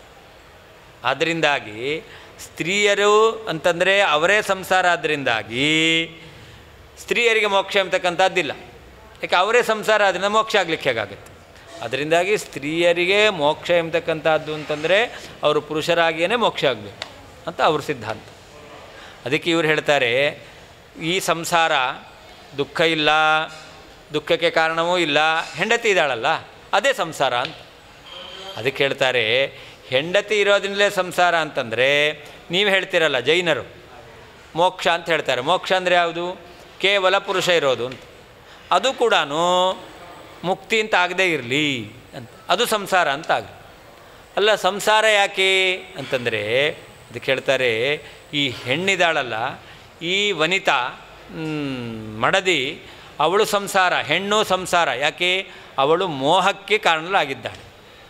ಆದ್ದರಿಂದಾಗಿ ಸ್ತ್ರೀಯರು ಅಂತಂದರೆ ಅವರೇ ಸಂಸಾರ ಆದ್ದರಿಂದಾಗಿ ಸ್ತ್ರೀಯರಿಗೆ ಮೋಕ್ಷ ಎಂಬತಕ್ಕಂಥದ್ದಿಲ್ಲ ಯಾಕೆ ಅವರೇ ಸಂಸಾರ ಅದರಿಂದ ಮೋಕ್ಷ ಆಗಲಿಕ್ಕೆ ಹೇಗಾಗುತ್ತೆ ಅದರಿಂದಾಗಿ ಸ್ತ್ರೀಯರಿಗೆ ಮೋಕ್ಷ ಎಂಬತಕ್ಕಂಥದ್ದು ಅಂತಂದರೆ ಅವರು ಪುರುಷರಾಗಿಯೇ ಮೋಕ್ಷ ಆಗಬೇಕು ಅಂತ ಅವ್ರ ಸಿದ್ಧಾಂತ ಅದಕ್ಕೆ ಇವ್ರು ಹೇಳ್ತಾರೆ ಈ ಸಂಸಾರ ದುಃಖ ಇಲ್ಲ ದುಃಖಕ್ಕೆ ಕಾರಣವೂ ಇಲ್ಲ ಹೆಂಡತಿ ಇದ್ದಾಳಲ್ಲ ಅದೇ ಸಂಸಾರ ಅಂತ ಅದಕ್ಕೆ ಹೇಳ್ತಾರೆ ಹೆಂಡತಿ ಇರೋದ್ರಿಂದಲೇ ಸಂಸಾರ ಅಂತಂದರೆ ನೀವು ಹೇಳ್ತೀರಲ್ಲ ಜೈನರು ಮೋಕ್ಷ ಅಂತ ಹೇಳ್ತಾರೆ ಮೋಕ್ಷ ಅಂದರೆ ಯಾವುದು ಕೇವಲ ಪುರುಷ ಇರೋದು ಅಂತ ಅದು ಕೂಡ ಮುಕ್ತಿ ಅಂತ ಆಗದೇ ಇರಲಿ ಅಂತ ಅದು ಸಂಸಾರ ಅಂತ ಆಗಲಿ ಅಲ್ಲ ಸಂಸಾರ ಯಾಕೆ ಅಂತಂದರೆ ಅದಕ್ಕೆ ಹೇಳ್ತಾರೆ ಈ ಹೆಣ್ಣಿದಾಳಲ್ಲ ಈ ವನಿತಾ ಮ್, ಮಡದಿ ಅವಳು ಸಂಸಾರ ಹೆಣ್ಣು ಸಂಸಾರ ಯಾಕೆ ಅವಳು ಮೋಹಕ್ಕೆ ಕಾರಣಲಾಗಿದ್ದಾಳೆ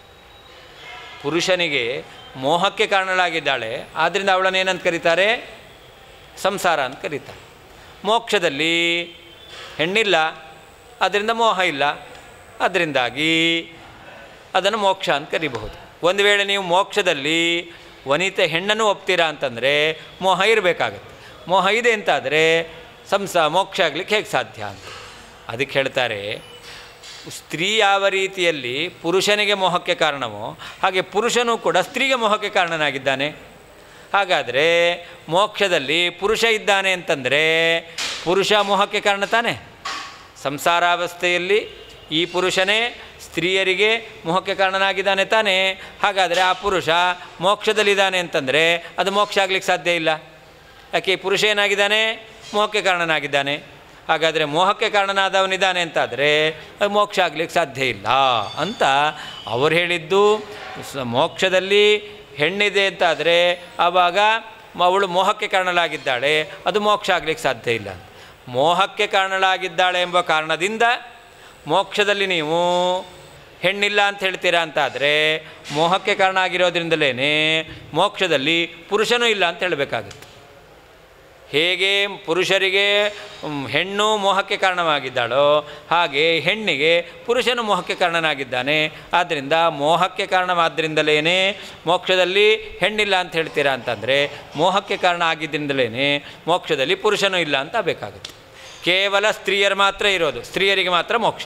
ಪುರುಷನಿಗೆ ಮೋಹಕ್ಕೆ ಕಾರಣಲಾಗಿದ್ದಾಳೆ ಆದ್ದರಿಂದ ಅವಳನ್ನು ಏನಂತ ಕರೀತಾರೆ ಸಂಸಾರ ಅಂತ ಕರೀತಾರೆ ಮೋಕ್ಷದಲ್ಲಿ ಹೆಣ್ಣಿಲ್ಲ ಅದರಿಂದ ಮೋಹ ಇಲ್ಲ ಅದರಿಂದಾಗಿ ಅದನ್ನು ಮೋಕ್ಷ ಅಂತ ಕರಿಬಹುದು ಒಂದು ವೇಳೆ ನೀವು ಮೋಕ್ಷದಲ್ಲಿ ವನಿತೆ ಹೆಣ್ಣನ್ನು ಒಪ್ತೀರಾ ಅಂತಂದರೆ ಮೋಹ ಇರಬೇಕಾಗತ್ತೆ ಮೋಹ ಇದೆ ಅಂತಾದರೆ ಸಂಸ ಮೋಕ್ಷ ಆಗಲಿಕ್ಕೆ ಹೇಗೆ ಸಾಧ್ಯ ಅಂತ ಅದಕ್ಕೆ ಹೇಳ್ತಾರೆ ಸ್ತ್ರೀ ಯಾವ ರೀತಿಯಲ್ಲಿ ಪುರುಷನಿಗೆ ಮೋಹಕ್ಕೆ ಕಾರಣವೋ ಹಾಗೆ ಪುರುಷನೂ ಕೂಡ ಸ್ತ್ರೀಗೆ ಮೋಹಕ್ಕೆ ಕಾರಣನಾಗಿದ್ದಾನೆ ಹಾಗಾದರೆ ಮೋಕ್ಷದಲ್ಲಿ ಪುರುಷ ಇದ್ದಾನೆ ಅಂತಂದರೆ ಪುರುಷ ಮೋಹಕ್ಕೆ ಕಾರಣ ತಾನೆ ಸಂಸಾರಾವಸ್ಥೆಯಲ್ಲಿ ಈ ಪುರುಷನೇ ಸ್ತ್ರೀಯರಿಗೆ ಮೋಹಕ್ಕೆ ಕಾರಣನಾಗಿದ್ದಾನೆ ತಾನೇ ಹಾಗಾದರೆ ಆ ಪುರುಷ ಮೋಕ್ಷದಲ್ಲಿದ್ದಾನೆ ಅಂತಂದರೆ ಅದು ಮೋಕ್ಷ ಆಗಲಿಕ್ಕೆ ಸಾಧ್ಯ ಇಲ್ಲ ಯಾಕೆ ಈ ಪುರುಷ ಏನಾಗಿದ್ದಾನೆ ಮೋಹಕ್ಕೆ ಕಾರಣನಾಗಿದ್ದಾನೆ ಹಾಗಾದರೆ ಮೋಹಕ್ಕೆ ಕಾರಣನಾದವನಿದ್ದಾನೆ ಅಂತಾದರೆ ಅದು ಮೋಕ್ಷ ಆಗಲಿಕ್ಕೆ ಸಾಧ್ಯ ಇಲ್ಲ ಅಂತ ಅವ್ರು ಹೇಳಿದ್ದು ಸ- ಮೋಕ್ಷದಲ್ಲಿ ಹೆಣ್ಣಿದೆ ಅಂತಾದರೆ ಆವಾಗ ಮ- ಅವಳು ಮೋಹಕ್ಕೆ ಕಾರಣಲಾಗಿದ್ದಾಳೆ ಅದು ಮೋಕ್ಷ ಆಗಲಿಕ್ಕೆ ಸಾಧ್ಯ ಇಲ್ಲ ಮೋಹಕ್ಕೆ ಕಾರಣಲಾಗಿದ್ದಾಳೆ ಎಂಬ ಕಾರಣದಿಂದ ಮೋಕ್ಷದಲ್ಲಿ ನೀವು ಹೆಣ್ಣಿಲ್ಲ ಅಂತ ಹೇಳ್ತೀರಾ ಅಂತಾದರೆ ಮೋಹಕ್ಕೆ ಕಾರಣ ಆಗಿರೋದ್ರಿಂದಲೇ ಮೋಕ್ಷದಲ್ಲಿ ಪುರುಷನೂ ಇಲ್ಲ ಅಂತ ಹೇಳಬೇಕಾಗುತ್ತೆ ಹೇಗೆ ಪುರುಷರಿಗೆ ಮ್, ಹೆಣ್ಣು ಮೋಹಕ್ಕೆ ಕಾರಣವಾಗಿದ್ದಾಳೋ ಹಾಗೆ ಹೆಣ್ಣಿಗೆ ಪುರುಷನು ಮೋಹಕ್ಕೆ ಕಾರಣನಾಗಿದ್ದಾನೆ ಆದ್ದರಿಂದ ಮೋಹಕ್ಕೆ ಕಾರಣವಾದ್ದರಿಂದಲೇ ಮೋಕ್ಷದಲ್ಲಿ ಹೆಣ್ಣಿಲ್ಲ ಅಂತ ಹೇಳ್ತೀರಾ ಅಂತಂದರೆ ಮೋಹಕ್ಕೆ ಕಾರಣ ಆಗಿದ್ದರಿಂದಲೇ ಮೋಕ್ಷದಲ್ಲಿ ಪುರುಷನೂ ಇಲ್ಲ ಅಂತ ಬೇಕಾಗುತ್ತೆ ಕೇವಲ ಸ್ತ್ರೀಯರು ಮಾತ್ರ ಇರೋದು ಸ್ತ್ರೀಯರಿಗೆ ಮಾತ್ರ ಮೋಕ್ಷ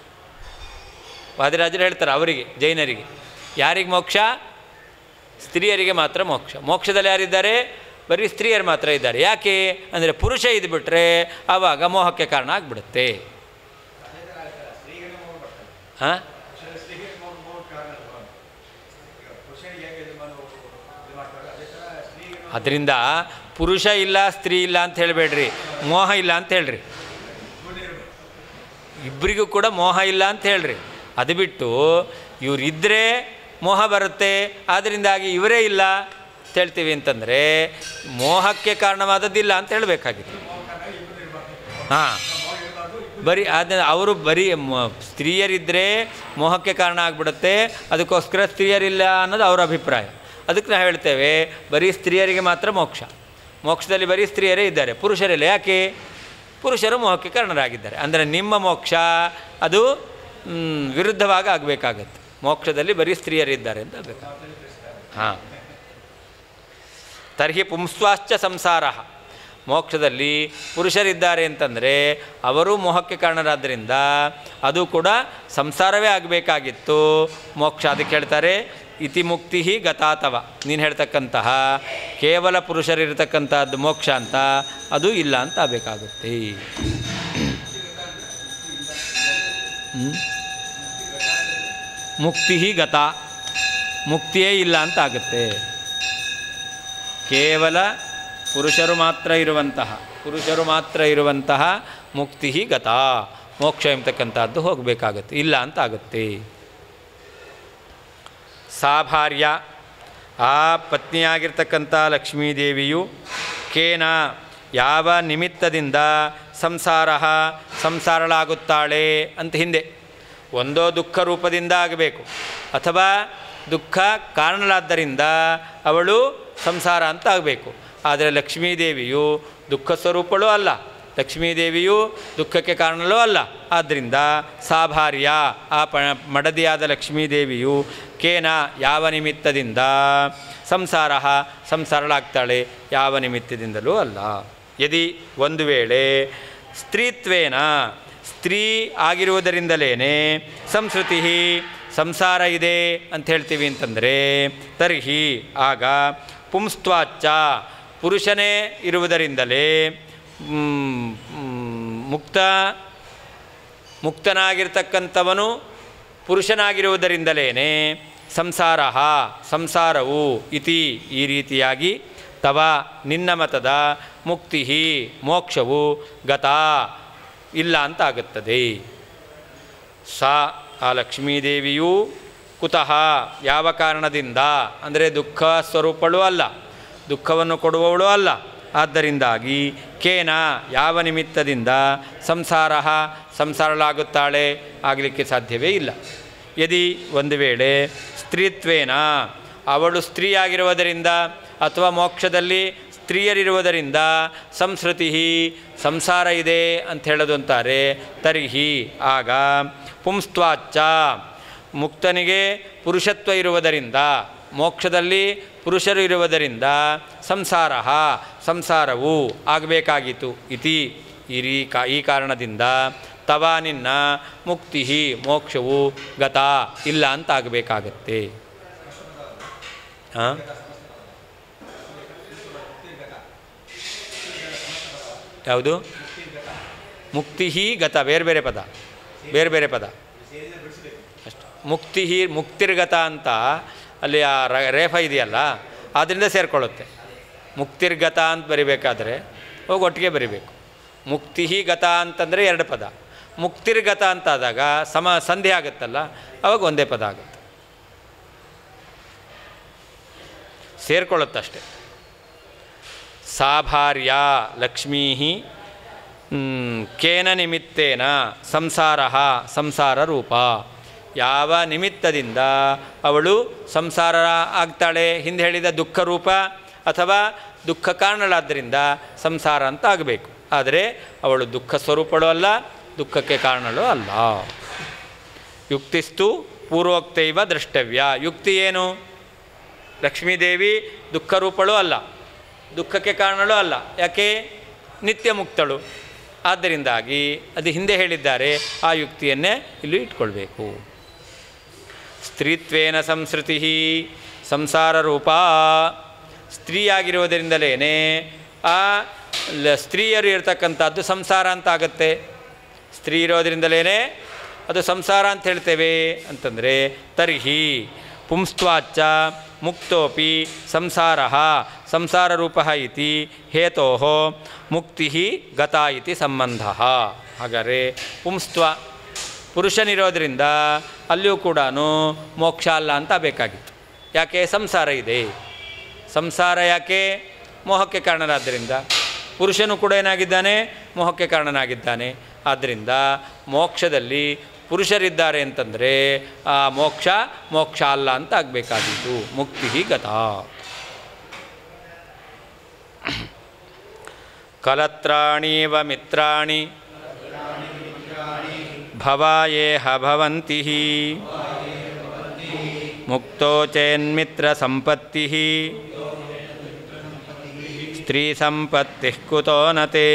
ವಾದಿರಾಜರು ಹೇಳ್ತಾರೆ ಅವರಿಗೆ ಜೈನರಿಗೆ ಯಾರಿಗೆ ಮೋಕ್ಷ ಸ್ತ್ರೀಯರಿಗೆ ಮಾತ್ರ ಮೋಕ್ಷ ಮೋಕ್ಷದಲ್ಲಿ ಯಾರಿದ್ದಾರೆ ಬರೀ ಸ್ತ್ರೀಯರು ಮಾತ್ರ ಇದ್ದಾರೆ ಯಾಕೆ ಅಂದರೆ ಪುರುಷ ಇದ್ಬಿಟ್ರೆ ಆವಾಗ ಮೋಹಕ್ಕೆ ಕಾರಣ ಆಗಿಬಿಡುತ್ತೆ ಹಾಂ ಅದರಿಂದ ಪುರುಷ ಇಲ್ಲ ಸ್ತ್ರೀ ಇಲ್ಲ ಅಂತ ಹೇಳಬೇಡ್ರಿ ಮೋಹ ಇಲ್ಲ ಅಂತ ಹೇಳ್ರಿ ಇಬ್ಬರಿಗೂ ಕೂಡ ಮೋಹ ಇಲ್ಲ ಅಂತ ಹೇಳ್ರಿ ಅದು ಬಿಟ್ಟು ಇವರಿದ್ದರೆ ಮೋಹ ಬರುತ್ತೆ ಆದ್ದರಿಂದಾಗಿ ಇವರೇ ಇಲ್ಲ ಅಂತ ಹೇಳ್ತೀವಿ ಅಂತಂದರೆ ಮೋಹಕ್ಕೆ ಕಾರಣವಾದದ್ದಿಲ್ಲ ಅಂತ ಹೇಳಬೇಕಾಗಿತ್ತು ಹಾಂ ಬರೀ ಅದ ಅವರು ಬರೀ ಮ- ಸ್ತ್ರೀಯರಿದ್ದರೆ ಮೋಹಕ್ಕೆ ಕಾರಣ ಆಗಿಬಿಡುತ್ತೆ ಅದಕ್ಕೋಸ್ಕರ ಸ್ತ್ರೀಯರಿಲ್ಲ ಅನ್ನೋದು ಅವರ ಅಭಿಪ್ರಾಯ ಅದಕ್ಕೆ ನಾವು ಹೇಳ್ತೇವೆ ಬರೀ ಸ್ತ್ರೀಯರಿಗೆ ಮಾತ್ರ ಮೋಕ್ಷ ಮೋಕ್ಷದಲ್ಲಿ ಬರೀ ಸ್ತ್ರೀಯರೇ ಇದ್ದಾರೆ ಪುರುಷರಿಲ್ಲ ಯಾಕೆ ಪುರುಷರು ಮೋಹಕ್ಕೆ ಕಾರಣರಾಗಿದ್ದಾರೆ ಅಂದರೆ ನಿಮ್ಮ ಮೋಕ್ಷ ಅದು ಮ್, ವಿರುದ್ಧವಾಗಿ ಆಗಬೇಕಾಗತ್ತೆ ಮೋಕ್ಷದಲ್ಲಿ ಬರೀ ಸ್ತ್ರೀಯರಿದ್ದಾರೆ ಅಂತ ಆಗಬೇಕಾಗುತ್ತೆ ಹಾಂ ತರ್ಹಿ ಪುಂಸ್ವಾಶ್ಚ ಸಂಸಾರ ಮೋಕ್ಷದಲ್ಲಿ ಪುರುಷರಿದ್ದಾರೆ ಅಂತಂದರೆ ಅವರು ಮೋಹಕ್ಕೆ ಕಾರಣರಾದ್ದರಿಂದ ಅದು ಕೂಡ ಸಂಸಾರವೇ ಆಗಬೇಕಾಗಿತ್ತು ಮೋಕ್ಷ ಅದಕ್ಕೆ ಹೇಳ್ತಾರೆ ಇತಿ ಮುಕ್ತಿ ಗತಾತವ ನೀನು ಹೇಳ್ತಕ್ಕಂತಹ ಕೇವಲ ಪುರುಷರಿರ್ತಕ್ಕಂಥದ್ದು ಮೋಕ್ಷ ಅಂತ ಅದು ಇಲ್ಲ ಅಂತ ಆಗಬೇಕಾಗುತ್ತೆ ಹ್ಮ್? ಮುಕ್ತಿ ಗತ ಮುಕ್ತಿಯೇ ಇಲ್ಲ ಅಂತ ಆಗುತ್ತೆ ಕೇವಲ ಪುರುಷರು ಮಾತ್ರ ಇರುವಂತಹ ಪುರುಷರು ಮಾತ್ರ ಇರುವಂತಹ ಮುಕ್ತಿ ಗತ ಮೋಕ್ಷ ಎಂಬತಕ್ಕಂಥದ್ದು ಹೋಗಬೇಕಾಗತ್ತೆ ಇಲ್ಲ ಅಂತ ಆಗುತ್ತೆ ಸಾ ಭಾರ್ಯ ಆ ಪತ್ನಿಯಾಗಿರ್ತಕ್ಕಂಥ ಲಕ್ಷ್ಮೀದೇವಿಯು ಕೇನ ಯಾವ ನಿಮಿತ್ತದಿಂದ ಸಂಸಾರ ಸಂಸಾರಳಾಗುತ್ತಾಳೆ ಅಂತ ಹಿಂದೆ ಒಂದೋ ದುಃಖ ರೂಪದಿಂದ ಆಗಬೇಕು ಅಥವಾ ದುಃಖ ಕಾರಣಲಾದ್ದರಿಂದ ಅವಳು ಸಂಸಾರ ಅಂತ ಆಗಬೇಕು ಆದರೆ ಲಕ್ಷ್ಮೀದೇವಿಯು ದುಃಖ ಸ್ವರೂಪಳೂ ಅಲ್ಲ ಲಕ್ಷ್ಮೀದೇವಿಯು ದುಃಖಕ್ಕೆ ಕಾರಣಲೂ ಅಲ್ಲ ಆದ್ದರಿಂದ ಸಾಭಾರ್ಯ ಆ ಪ ಮಡದಿಯಾದ ಲಕ್ಷ್ಮೀದೇವಿಯು ಕೇನ ಯಾವ ನಿಮಿತ್ತದಿಂದ ಸಂಸಾರ ಸಂಸಾರಳಾಗ್ತಾಳೆ ಯಾವ ನಿಮಿತ್ತದಿಂದಲೂ ಅಲ್ಲ ಯದಿ ಒಂದು ವೇಳೆ ಸ್ತ್ರೀತ್ವೇನ ಸ್ತ್ರೀ ಆಗಿರುವುದರಿಂದಲೇ ಸಂಸ್ಕೃತಿ ಸಂಸಾರ ಇದೆ ಅಂತ ಹೇಳ್ತೀವಿ ಅಂತಂದರೆ ತರ್ಹಿ ಆಗ ಪುಂಸ್ತ್ವಾಚ್ಚ ಪುರುಷನೇ ಇರುವುದರಿಂದಲೇ ಮ್, ಮ್, ಮುಕ್ತ ಮುಕ್ತನಾಗಿರ್ತಕ್ಕಂಥವನು ಪುರುಷನಾಗಿರುವುದರಿಂದಲೇ ಸಂಸಾರ ಸಂಸಾರವು ಇತಿ ಈ ರೀತಿಯಾಗಿ ತವ ನಿನ್ನ ಮತದ ಮುಕ್ತಿ ಮೋಕ್ಷವು ಗತ ಇಲ್ಲ ಅಂತ ಆಗುತ್ತದೆ ಸಾ ಆ ಲಕ್ಷ್ಮೀದೇವಿಯು ಕುತಃ ಯಾವ ಕಾರಣದಿಂದ ಅಂದರೆ ದುಃಖ ಸ್ವರೂಪಳೂ ಅಲ್ಲ ದುಃಖವನ್ನು ಕೊಡುವವಳು ಅಲ್ಲ ಆದ್ದರಿಂದಾಗಿ ಕೇನ ಯಾವ ನಿಮಿತ್ತದಿಂದ ಸಂಸಾರ ಸಂಸಾರಳಾಗುತ್ತಾಳೆ ಆಗಲಿಕ್ಕೆ ಸಾಧ್ಯವೇ ಇಲ್ಲ ಯದಿ ಒಂದು ವೇಳೆ ಸ್ತ್ರೀತ್ವೇನ ಅವಳು ಸ್ತ್ರೀಯಾಗಿರುವುದರಿಂದ ಅಥವಾ ಮೋಕ್ಷದಲ್ಲಿ ಸ್ತ್ರೀಯರಿರುವುದರಿಂದ ಸಂಸ್ಕೃತಿ ಸಂಸಾರ ಇದೆ ಅಂತ ಹೇಳೋದು ಅಂತಾರೆ ತರ್ಹಿ ಆಗ ಪುಂಸ್ತ್ವಾಚ್ಚ ಮುಕ್ತನಿಗೆ ಪುರುಷತ್ವ ಇರುವುದರಿಂದ ಮೋಕ್ಷದಲ್ಲಿ ಪುರುಷರು ಇರುವುದರಿಂದ ಸಂಸಾರ ಸಂಸಾರವು ಆಗಬೇಕಾಗಿತ್ತು ಇತಿ ಈ ರೀ ಕಾ ಈ ಕಾರಣದಿಂದ ತವ ನಿನ್ನ ಮುಕ್ತಿ ಮೋಕ್ಷವು ಗತ ಇಲ್ಲ ಅಂತ ಆಗಬೇಕಾಗತ್ತೆ ಹಾಂ ಯಾವುದು ಮುಕ್ತಿ ಗತ ಬೇರೆ ಬೇರೆ ಪದ ಬೇರೆ ಬೇರೆ ಪದ ಅಷ್ಟು ಮುಕ್ತಿ ಮುಕ್ತಿರ್ಗತ ಅಂತ ಅಲ್ಲಿ ಆ ರ- ರೇಫ ಇದೆಯಲ್ಲ ಆದ್ದರಿಂದ ಸೇರಿಕೊಳ್ಳುತ್ತೆ ಮುಕ್ತಿರ್ಗತ ಅಂತ ಬರಿಬೇಕಾದ್ರೆ ಹೋಗಿ ಒಟ್ಟಿಗೆ ಬರಿಬೇಕು ಮುಕ್ತಿ ಗತ ಅಂತಂದರೆ ಎರಡು ಪದ ಮುಕ್ತಿರ್ಗತ ಅಂತ ಆದಾಗ ಸಮ ಸಂಧಿ ಆಗುತ್ತಲ್ಲ ಅವಾಗ ಒಂದೇ ಪದ ಆಗುತ್ತೆ ಸೇರ್ಕೊಳ್ಳುತ್ತಷ್ಟೆ ಸಾಭಾರ್ಯ ಲಕ್ಷ್ಮೀ ಕೇನ ನಿಮಿತ್ತೇನ ಸಂಸಾರ ಸಂಸಾರ ರೂಪ ಯಾವ ನಿಮಿತ್ತದಿಂದ ಅವಳು ಸಂಸಾರ ಆಗ್ತಾಳೆ ಹಿಂದೆ ಹೇಳಿದ ದುಃಖ ರೂಪ ಅಥವಾ ದುಃಖ ಕಾರಣಳಾದ್ದರಿಂದ ಸಂಸಾರ ಅಂತ ಆಗಬೇಕು ಆದರೆ ಅವಳು ದುಃಖ ಸ್ವರೂಪಳು ಅಲ್ಲ ದುಃಖಕ್ಕೆ ಕಾರಣಳು ಅಲ್ಲ ಯುಕ್ತಿಸ್ತು ಪೂರ್ವೋಕ್ತೈವ ದ್ರಷ್ಟವ್ಯ ಯುಕ್ತಿ ಏನು ಲಕ್ಷ್ಮೀದೇವಿ ದುಃಖ ರೂಪಳು ಅಲ್ಲ ದುಃಖಕ್ಕೆ ಕಾರಣಳು ಅಲ್ಲ ಯಾಕೆ ನಿತ್ಯ ಮುಕ್ತಳು ಆದ್ದರಿಂದಾಗಿ ಅದು ಹಿಂದೆ ಹೇಳಿದ್ದಾರೆ ಆ ಯುಕ್ತಿಯನ್ನೇ ಇಲ್ಲಿ ಇಟ್ಕೊಳ್ಬೇಕು ಸ್ತ್ರೀತ್ವೇನ ಸಂಸ್ಕೃತಿ ಸಂಸಾರ ರೂಪ ಸ್ತ್ರೀಯಾಗಿರುವುದರಿಂದಲೇ ಆ ಲ- ಸ್ತ್ರೀಯರು ಇರತಕ್ಕಂಥದ್ದು ಸಂಸಾರ ಅಂತ ಆಗುತ್ತೆ ಸ್ತ್ರೀ ಇರೋದ್ರಿಂದಲೇ ಅದು ಸಂಸಾರ ಅಂತ ಹೇಳ್ತೇವೆ ಅಂತಂದರೆ ತರ್ಹಿ ಪುಂಸ್ತ್ವಾಚ್ಚ ಮುಕ್ತೋಪಿ ಸಂಸಾರ ಸಂಸಾರ ರೂಪ ಇತಿ ಹೇತೋ ಮುಕ್ತಿ ಗತ ಇತಿ ಸಂಬಂಧ ಹಾಗಾದರೆ ಪುಂಸ್ತ್ವ ಪುರುಷನಿರೋದ್ರಿಂದ ಅಲ್ಲಿಯೂ ಕೂಡ ಮೋಕ್ಷ ಅಲ್ಲ ಅಂತ ಬೇಕಾಗಿತ್ತು ಯಾಕೆ ಸಂಸಾರ ಇದೆ ಸಂಸಾರ ಯಾಕೆ ಮೋಹಕ್ಕೆ ಕಾರಣರಾದ್ದರಿಂದ ಪುರುಷನು ಕೂಡ ಏನಾಗಿದ್ದಾನೆ ಮೋಹಕ್ಕೆ ಕಾರಣನಾಗಿದ್ದಾನೆ ಆದ್ದರಿಂದ ಮೋಕ್ಷದಲ್ಲಿ ಪುರುಷರಿದ್ದಾರೆ ಅಂತಂದರೆ ಆ ಮೋಕ್ಷ ಮೋಕ್ಷ ಅಲ್ಲ ಅಂತ ಆಗಬೇಕಾಗಿತ್ತು ಮುಕ್ತಿ ಗತ ಕಲತ್ರಾಣೀವ ಮಿತ್ರಾಣಿ ಭವಾಯೇಹ ಭವಂತಿ ಮುಕ್ತೋ ಚೇನ್ಮಿತ್ರ ಸಂಪತ್ತಿ ಸ್ತ್ರೀ ಸಂಪತ್ತಿ ಕುತೋ ನತೆ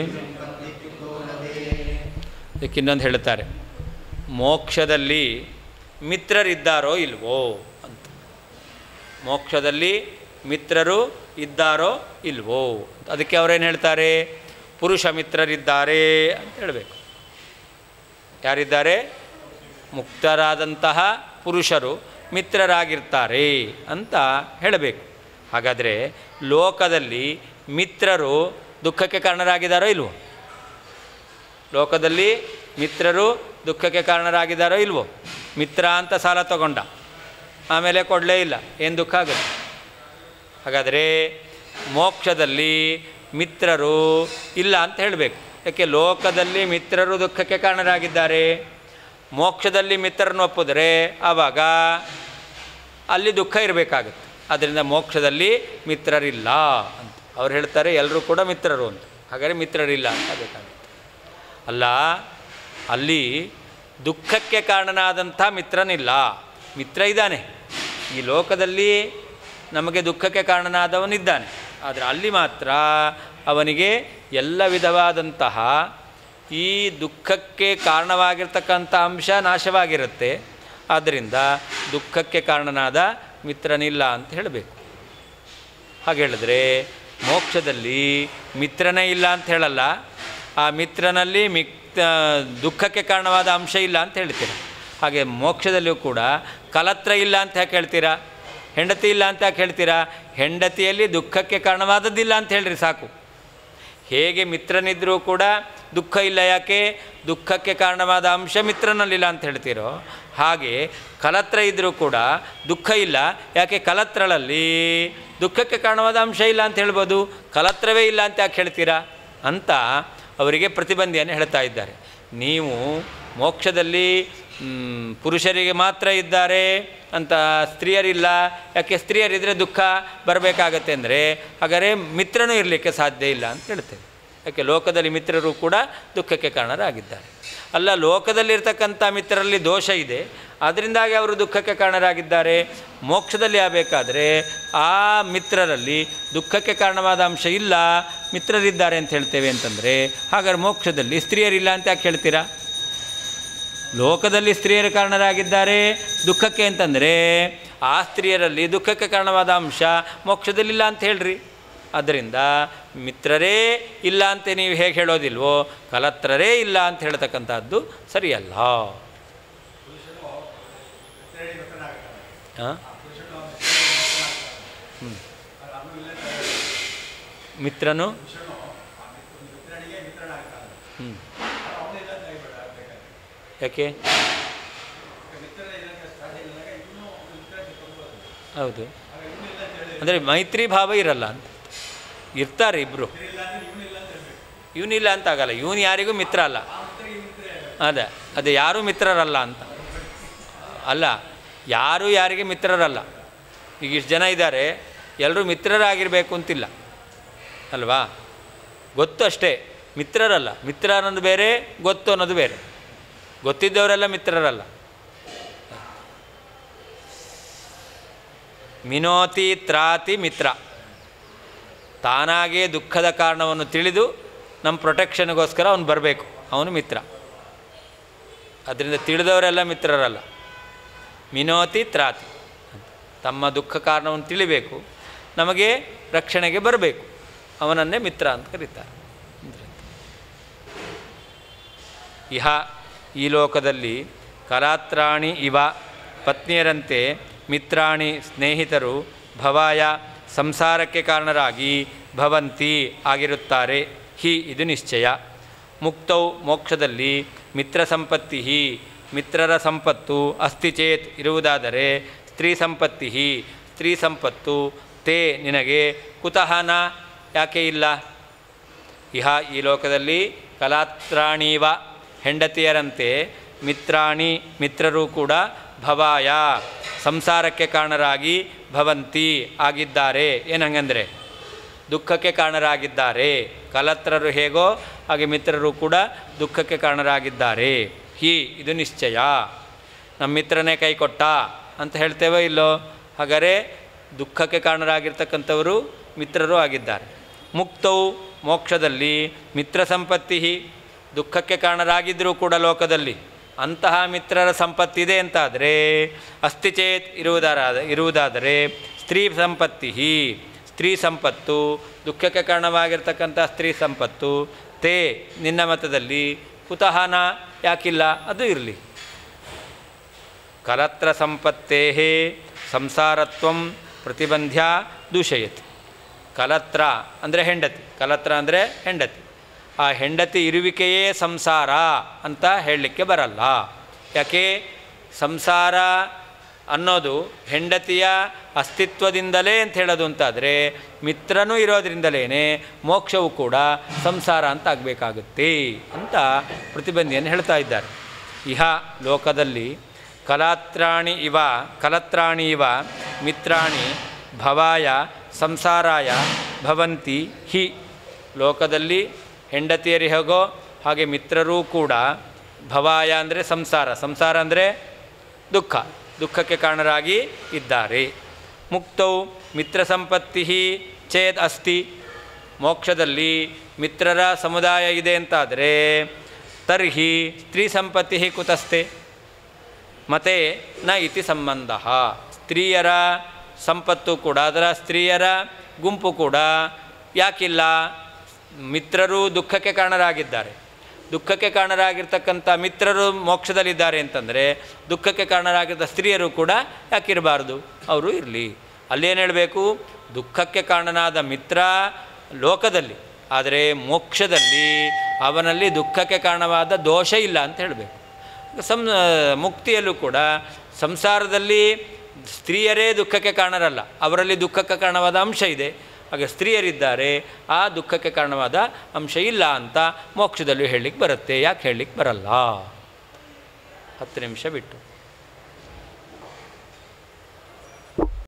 ಇನ್ನೊಂದು ಹೇಳುತ್ತಾರೆ ಮೋಕ್ಷದಲ್ಲಿ ಮಿತ್ರರಿದ್ದಾರೋ ಇಲ್ವೋ ಅಂತ ಮೋಕ್ಷದಲ್ಲಿ ಮಿತ್ರರು ಇದ್ದಾರೋ ಇಲ್ವೋ ಅಂತ ಅದಕ್ಕೆ ಅವರೇನು ಹೇಳ್ತಾರೆ ಪುರುಷ ಮಿತ್ರರಿದ್ದಾರೆ ಅಂತ ಹೇಳಬೇಕು ಯಾರಿದ್ದಾರೆ ಮುಕ್ತರಾದಂತಹ ಪುರುಷರು ಮಿತ್ರರಾಗಿರ್ತಾರೆ ಅಂತ ಹೇಳಬೇಕು ಹಾಗಾದರೆ ಲೋಕದಲ್ಲಿ ಮಿತ್ರರು ದುಃಖಕ್ಕೆ ಕಾರಣರಾಗಿದ್ದಾರೋ ಇಲ್ವೋ ಲೋಕದಲ್ಲಿ ಮಿತ್ರರು ದುಃಖಕ್ಕೆ ಕಾರಣರಾಗಿದ್ದಾರೋ ಇಲ್ವೋ ಮಿತ್ರ ಅಂತ ಸಾಲ ತಗೊಂಡ ಆಮೇಲೆ ಕೊಡಲೇ ಇಲ್ಲ ಏನು ದುಃಖ ಆಗುತ್ತೆ ಹಾಗಾದರೆ ಮೋಕ್ಷದಲ್ಲಿ ಮಿತ್ರರು ಇಲ್ಲ ಅಂತ ಹೇಳಬೇಕು ಯಾಕೆ ಲೋಕದಲ್ಲಿ ಮಿತ್ರರು ದುಃಖಕ್ಕೆ ಕಾರಣರಾಗಿದ್ದಾರೆ ಮೋಕ್ಷದಲ್ಲಿ ಮಿತ್ರರನ್ನು ಒಪ್ಪಿದ್ರೆ ಆವಾಗ ಅಲ್ಲಿ ದುಃಖ ಇರಬೇಕಾಗುತ್ತೆ ಅದರಿಂದ ಮೋಕ್ಷದಲ್ಲಿ ಮಿತ್ರರಿಲ್ಲ ಅಂತ ಅವ್ರು ಹೇಳ್ತಾರೆ ಎಲ್ಲರೂ ಕೂಡ ಮಿತ್ರರು ಅಂತ ಹಾಗಾದರೆ ಮಿತ್ರರಿಲ್ಲ ಅಂತ ಬೇಕಾಗುತ್ತೆ ಅಲ್ಲ ಅಲ್ಲಿ ದುಃಖಕ್ಕೆ ಕಾರಣನಾದಂಥ ಮಿತ್ರನಿಲ್ಲ ಮಿತ್ರ ಇದ್ದಾನೆ ಈ ಲೋಕದಲ್ಲಿ ನಮಗೆ ದುಃಖಕ್ಕೆ ಕಾರಣನಾದವನಿದ್ದಾನೆ ಆದರೆ ಅಲ್ಲಿ ಮಾತ್ರ ಅವನಿಗೆ ಎಲ್ಲ ವಿಧವಾದಂತಹ ಈ ದುಃಖಕ್ಕೆ ಕಾರಣವಾಗಿರ್ತಕ್ಕಂಥ ಅಂಶ ನಾಶವಾಗಿರುತ್ತೆ ಆದ್ದರಿಂದ ದುಃಖಕ್ಕೆ ಕಾರಣನಾದ ಮಿತ್ರನಿಲ್ಲ ಅಂತ ಹೇಳಬೇಕು ಹಾಗೆ ಹೇಳಿದ್ರೆ ಮೋಕ್ಷದಲ್ಲಿ ಮಿತ್ರನೇ ಇಲ್ಲ ಅಂತ ಹೇಳಲ್ಲ ಆ ಮಿತ್ರನಲ್ಲಿ ಮಿಕ್ ದುಃಖಕ್ಕೆ ಕಾರಣವಾದ ಅಂಶ ಇಲ್ಲ ಅಂತ ಹೇಳ್ತೀರಾ ಹಾಗೆ ಮೋಕ್ಷದಲ್ಲಿಯೂ ಕೂಡ ಕಲತ್ರ ಇಲ್ಲ ಅಂತ ಯಾಕೆ ಹೇಳ್ತೀರಾ ಹೆಂಡತಿ ಇಲ್ಲ ಅಂತ ಯಾಕೆ ಹೇಳ್ತೀರಾ ಹೆಂಡತಿಯಲ್ಲಿ ದುಃಖಕ್ಕೆ ಕಾರಣವಾದದ್ದಿಲ್ಲ ಅಂತ ಹೇಳ್ರಿ ಸಾಕು ಹೇಗೆ ಮಿತ್ರನಿದ್ದರೂ ಕೂಡ ದುಃಖ ಇಲ್ಲ ಯಾಕೆ ದುಃಖಕ್ಕೆ ಕಾರಣವಾದ ಅಂಶ ಮಿತ್ರನಲ್ಲಿಲ್ಲ ಅಂತ ಹೇಳ್ತೀರೋ ಹಾಗೆ ಕಲತ್ರ ಇದ್ದರೂ ಕೂಡ ದುಃಖ ಇಲ್ಲ ಯಾಕೆ ಕಲತ್ರಳಲ್ಲಿ ದುಃಖಕ್ಕೆ ಕಾರಣವಾದ ಅಂಶ ಇಲ್ಲ ಅಂತ ಹೇಳ್ಬೋದು ಕಲತ್ರವೇ ಇಲ್ಲ ಅಂತ ಯಾಕೆ ಹೇಳ್ತೀರಾ ಅಂತ ಅವರಿಗೆ ಪ್ರತಿಬಂಧಿಯನ್ನು ಹೇಳ್ತಾ ಇದ್ದಾರೆ ನೀವು ಮೋಕ್ಷದಲ್ಲಿ ಮ್, ಪುರುಷರಿಗೆ ಮಾತ್ರ ಇದ್ದಾರೆ ಅಂತ ಸ್ತ್ರೀಯರಿಲ್ಲ ಯಾಕೆ ಸ್ತ್ರೀಯರಿದ್ದರೆ ದುಃಖ ಬರಬೇಕಾಗತ್ತೆ ಅಂದರೆ ಹಾಗಾದರೆ ಮಿತ್ರನೂ ಇರಲಿಕ್ಕೆ ಸಾಧ್ಯ ಇಲ್ಲ ಅಂತ ಹೇಳ್ತೇವೆ ಯಾಕೆ ಲೋಕದಲ್ಲಿ ಮಿತ್ರರು ಕೂಡ ದುಃಖಕ್ಕೆ ಕಾರಣರಾಗಿದ್ದಾರೆ ಅಲ್ಲ ಲೋಕದಲ್ಲಿರ್ತಕ್ಕಂಥ ಮಿತ್ರರಲ್ಲಿ ದೋಷ ಇದೆ ಅದರಿಂದಾಗಿ ಅವರು ದುಃಖಕ್ಕೆ ಕಾರಣರಾಗಿದ್ದಾರೆ ಮೋಕ್ಷದಲ್ಲಿ ಆಗಬೇಕಾದ್ರೆ ಆ ಮಿತ್ರರಲ್ಲಿ ದುಃಖಕ್ಕೆ ಕಾರಣವಾದ ಅಂಶ ಇಲ್ಲ ಮಿತ್ರರಿದ್ದಾರೆ ಅಂತ ಹೇಳ್ತೇವೆ ಅಂತಂದರೆ ಹಾಗಾದ್ರೆ ಮೋಕ್ಷದಲ್ಲಿ ಸ್ತ್ರೀಯರಿಲ್ಲ ಅಂತ ಯಾಕೆ ಹೇಳ್ತೀರಾ ಲೋಕದಲ್ಲಿ ಸ್ತ್ರೀಯರು ಕಾರಣರಾಗಿದ್ದಾರೆ ದುಃಖಕ್ಕೆ ಅಂತಂದರೆ ಆ ಸ್ತ್ರೀಯರಲ್ಲಿ ದುಃಖಕ್ಕೆ ಕಾರಣವಾದ ಅಂಶ ಮೋಕ್ಷದಲ್ಲಿಲ್ಲ ಅಂತ ಹೇಳ್ರಿ ಆದ್ದರಿಂದ ಮಿತ್ರರೇ ಇಲ್ಲ ಅಂತ ನೀವು ಹೇಗೆ ಹೇಳೋದಿಲ್ವೋ ಕಲತ್ರರೇ ಇಲ್ಲ ಅಂತ ಹೇಳ್ತಕ್ಕಂಥದ್ದು ಸರಿಯಲ್ಲ ಹಾಂ ಹ್ಮ್. ಮಿತ್ರನು ಹ್ಞೂ ಯಾಕೆ ಹೌದು ಅಂದರೆ ಮೈತ್ರಿ ಭಾವ ಇರಲ್ಲ ಅಂತ ಇರ್ತಾರೆ ಇಬ್ಬರು ಇವನಿಲ್ಲ ಅಂತ ಆಗಲ್ಲ ಇವನು ಯಾರಿಗೂ ಮಿತ್ರ ಅಲ್ಲ ಅದೇ ಅದೇ ಯಾರೂ ಮಿತ್ರರಲ್ಲ ಅಂತ ಅಲ್ಲ ಯಾರೂ ಯಾರಿಗೆ ಮಿತ್ರರಲ್ಲ ಈಗ ಇಷ್ಟು ಜನ ಇದ್ದಾರೆ ಎಲ್ಲರೂ ಮಿತ್ರರಾಗಿರಬೇಕು ಅಂತಿಲ್ಲ ಅಲ್ವಾ ಗೊತ್ತು ಅಷ್ಟೇ ಮಿತ್ರರಲ್ಲ ಮಿತ್ರ ಅನ್ನೋದು ಬೇರೆ ಗೊತ್ತು ಅನ್ನೋದು ಬೇರೆ ಗೊತ್ತಿದ್ದವರೆಲ್ಲ ಮಿತ್ರರಲ್ಲ ಮಿನೋತಿ ತ್ರಾತಿ ಮಿತ್ರ ತಾನಾಗೇ ದುಃಖದ ಕಾರಣವನ್ನು ತಿಳಿದು ನಮ್ಮ ಪ್ರೊಟೆಕ್ಷನ್ಗೋಸ್ಕರ ಅವನು ಬರಬೇಕು ಅವನು ಮಿತ್ರ ಅದರಿಂದ ತಿಳಿದವರೆಲ್ಲ ಮಿತ್ರರಲ್ಲ ಮಿನೋತಿ ತ್ರಾತಿ ಅಂತ. ತಮ್ಮ ದುಃಖ ಕಾರಣವನ್ನು ತಿಳಿಬೇಕು ನಮಗೆ ರಕ್ಷಣೆಗೆ ಬರಬೇಕು ಅವನನ್ನೇ ಮಿತ್ರ ಅಂತ ಕರೀತಾರೆ ಇಹ ಈ ಲೋಕದಲ್ಲಿ ಕಲಾತ್ರಾಣಿ ಇವ ಪತ್ನಿಯರಂತೆ ಮಿತ್ರಾಣಿ ಸ್ನೇಹಿತರು ಭವಾಯ ಸಂಸಾರಕ್ಕೆ ಕಾರಣರಾಗಿ ಭವಂತಿ ಆಗಿರುತ್ತಾರೆ ಹಿ ಇದು ನಿಶ್ಚಯ ಮುಕ್ತೌ ಮೋಕ್ಷದಲ್ಲಿ ಮಿತ್ರ ಸಂಪತ್ತಿ ಮಿತ್ರರ ಸಂಪತ್ತು ಅಸ್ತಿ ಚೇತ್ ಇರುವುದಾದರೆ ಸ್ತ್ರೀ ಸಂಪತ್ತಿ ಸ್ತ್ರೀ ಸಂಪತ್ತು ತೇ ನಿನಗೆ ಕುತಃ ನ ಯಾಕೆ ಇಲ್ಲ ಇಹ ಈ ಲೋಕದಲ್ಲಿ ಕಲಾತ್ರಾಣೀವ ಹೆಂಡತಿಯರಂತೆ ಮಿತ್ರಾಣಿ ಮಿತ್ರರು ಕೂಡ ಭವಾಯ ಸಂಸಾರಕ್ಕೆ ಕಾರಣರಾಗಿ ಭವಂತಿ ಆಗಿದ್ದಾರೆ ಏನಂಗಂದರೆ ದುಃಖಕ್ಕೆ ಕಾರಣರಾಗಿದ್ದಾರೆ ಕಲತ್ರರು ಹೇಗೋ ಹಾಗೆ ಮಿತ್ರರು ಕೂಡ ದುಃಖಕ್ಕೆ ಕಾರಣರಾಗಿದ್ದಾರೆ ಹಿ ಇದು ನಿಶ್ಚಯ ನಮ್ಮ ಮಿತ್ರನೇ ಕೈ ಕೊಟ್ಟ ಅಂತ ಹೇಳ್ತೇವೋ ಇಲ್ಲೋ ಹಾಗಾದರೆ ದುಃಖಕ್ಕೆ ಕಾರಣರಾಗಿರ್ತಕ್ಕಂಥವರು ಮಿತ್ರರು ಆಗಿದ್ದಾರೆ ಮುಕ್ತವು ಮೋಕ್ಷದಲ್ಲಿ ಮಿತ್ರ ಸಂಪತ್ತಿ ದುಃಖಕ್ಕೆ ಕಾರಣರಾಗಿದ್ದರೂ ಕೂಡ ಲೋಕದಲ್ಲಿ ಅಂತಹ ಮಿತ್ರರ ಸಂಪತ್ತಿದೆ ಅಂತಾದರೆ ಅಸ್ತಿ ಚೇತ್ ಇರುವುದಾರ ಇರುವುದಾದರೆ ಸ್ತ್ರೀ ಸಂಪತ್ತಿ ಸ್ತ್ರೀ ಸಂಪತ್ತು ದುಃಖಕ್ಕೆ ಕಾರಣವಾಗಿರ್ತಕ್ಕಂಥ ಸ್ತ್ರೀ ಸಂಪತ್ತು ತೇ ನಿನ್ನ ಮತದಲ್ಲಿ ಕುತಃನ ಯಾಕಿಲ್ಲ ಅದು ಇರಲಿ ಕಲತ್ರ ಸಂಪತ್ತೇ ಸಂಸಾರತ್ವ ಪ್ರತಿಬಂಧ್ಯ ದೂಷಯತಿ ಕಲತ್ರ ಅಂದರೆ ಹೆಂಡತಿ ಕಲತ್ರ ಅಂದರೆ ಹೆಂಡತಿ ಆ ಹೆಂಡತಿ ಇರುವಿಕೆಯೇ ಸಂಸಾರ ಅಂತ ಹೇಳಲಿಕ್ಕೆ ಬರಲ್ಲ ಯಾಕೆ ಸಂಸಾರ ಅನ್ನೋದು ಹೆಂಡತಿಯ ಅಸ್ತಿತ್ವದಿಂದಲೇ ಅಂತ ಹೇಳೋದು ಅಂತಾದರೆ ಮಿತ್ರನೂ ಇರೋದ್ರಿಂದಲೇ ಮೋಕ್ಷವು ಕೂಡ ಸಂಸಾರ ಅಂತ ಆಗಬೇಕಾಗುತ್ತೆ ಅಂತ ಪ್ರತಿಬಂಧಿಯನ್ನು ಹೇಳ್ತಾ ಇದ್ದಾರೆ ಇಹ ಲೋಕದಲ್ಲಿ ಕಲಾತ್ರಾಣಿ ಇವ ಕಲತ್ರಾಣಿ ಇವ ಮಿತ್ರಾಣಿ ಭವಾಯ ಸಂಸಾರಾಯ ಭವಂತಿ ಹಿ ಲೋಕದಲ್ಲಿ ಹೆಂಡತಿಯರಿ ಹೇಗೋ ಹಾಗೆ ಮಿತ್ರರೂ ಕೂಡ ಭವಾಯ ಅಂದರೆ ಸಂಸಾರ ಸಂಸಾರ ಅಂದರೆ ದುಃಖ ದುಃಖಕ್ಕೆ ಕಾರಣರಾಗಿ ಇದ್ದಾರೆ ಮುಕ್ತೌ ಮಿತ್ರ ಸಂಪತ್ತಿ ಚೇದ್ ಅಸ್ತಿ ಮೋಕ್ಷದಲ್ಲಿ ಮಿತ್ರರ ಸಮುದಾಯ ಇದೆ ಅಂತಾದರೆ ತರ್ಹಿ ಸ್ತ್ರೀ ಸಂಪತ್ತಿ ಕುತಸ್ತೆ ಮತೆ ನ ಇತಿ ಸಂಬಂಧ ಸ್ತ್ರೀಯರ ಸಂಪತ್ತು ಕೂಡ ಅದರ ಸ್ತ್ರೀಯರ ಗುಂಪು ಕೂಡ ಯಾಕಿಲ್ಲ ಮಿತ್ರರು ದುಃಖಕ್ಕೆ ಕಾರಣರಾಗಿದ್ದಾರೆ ದುಃಖಕ್ಕೆ ಕಾರಣರಾಗಿರ್ತಕ್ಕಂಥ ಮಿತ್ರರು ಮೋಕ್ಷದಲ್ಲಿದ್ದಾರೆ ಅಂತಂದರೆ ದುಃಖಕ್ಕೆ ಕಾರಣರಾಗಿದ್ದ ಸ್ತ್ರೀಯರು ಕೂಡ ಯಾಕಿರಬಾರ್ದು ಅವರು ಇರಲಿ ಅಲ್ಲೇನು ಹೇಳಬೇಕು ದುಃಖಕ್ಕೆ ಕಾರಣನಾದ ಮಿತ್ರ ಲೋಕದಲ್ಲಿ ಆದರೆ ಮೋಕ್ಷದಲ್ಲಿ ಅವನಲ್ಲಿ ದುಃಖಕ್ಕೆ ಕಾರಣವಾದ ದೋಷ ಇಲ್ಲ ಅಂತ ಹೇಳಬೇಕು ಸಂ ಮುಕ್ತಿಯಲ್ಲೂ ಕೂಡ ಸಂಸಾರದಲ್ಲಿ ಸ್ತ್ರೀಯರೇ ದುಃಖಕ್ಕೆ ಕಾರಣರಲ್ಲ ಅವರಲ್ಲಿ ದುಃಖಕ್ಕೆ ಕಾರಣವಾದ ಅಂಶ ಇದೆ ಹಾಗೆ ಸ್ತ್ರೀಯರಿದ್ದಾರೆ ಆ ದುಃಖಕ್ಕೆ ಕಾರಣವಾದ ಅಂಶ ಇಲ್ಲ ಅಂತ ಮೋಕ್ಷದಲ್ಲೂ ಹೇಳಲಿಕ್ಕೆ ಬರುತ್ತೆ ಯಾಕೆ ಹೇಳಲಿಕ್ಕೆ ಬರಲ್ಲ ಹತ್ತು ನಿಮಿಷ ಬಿಟ್ಟು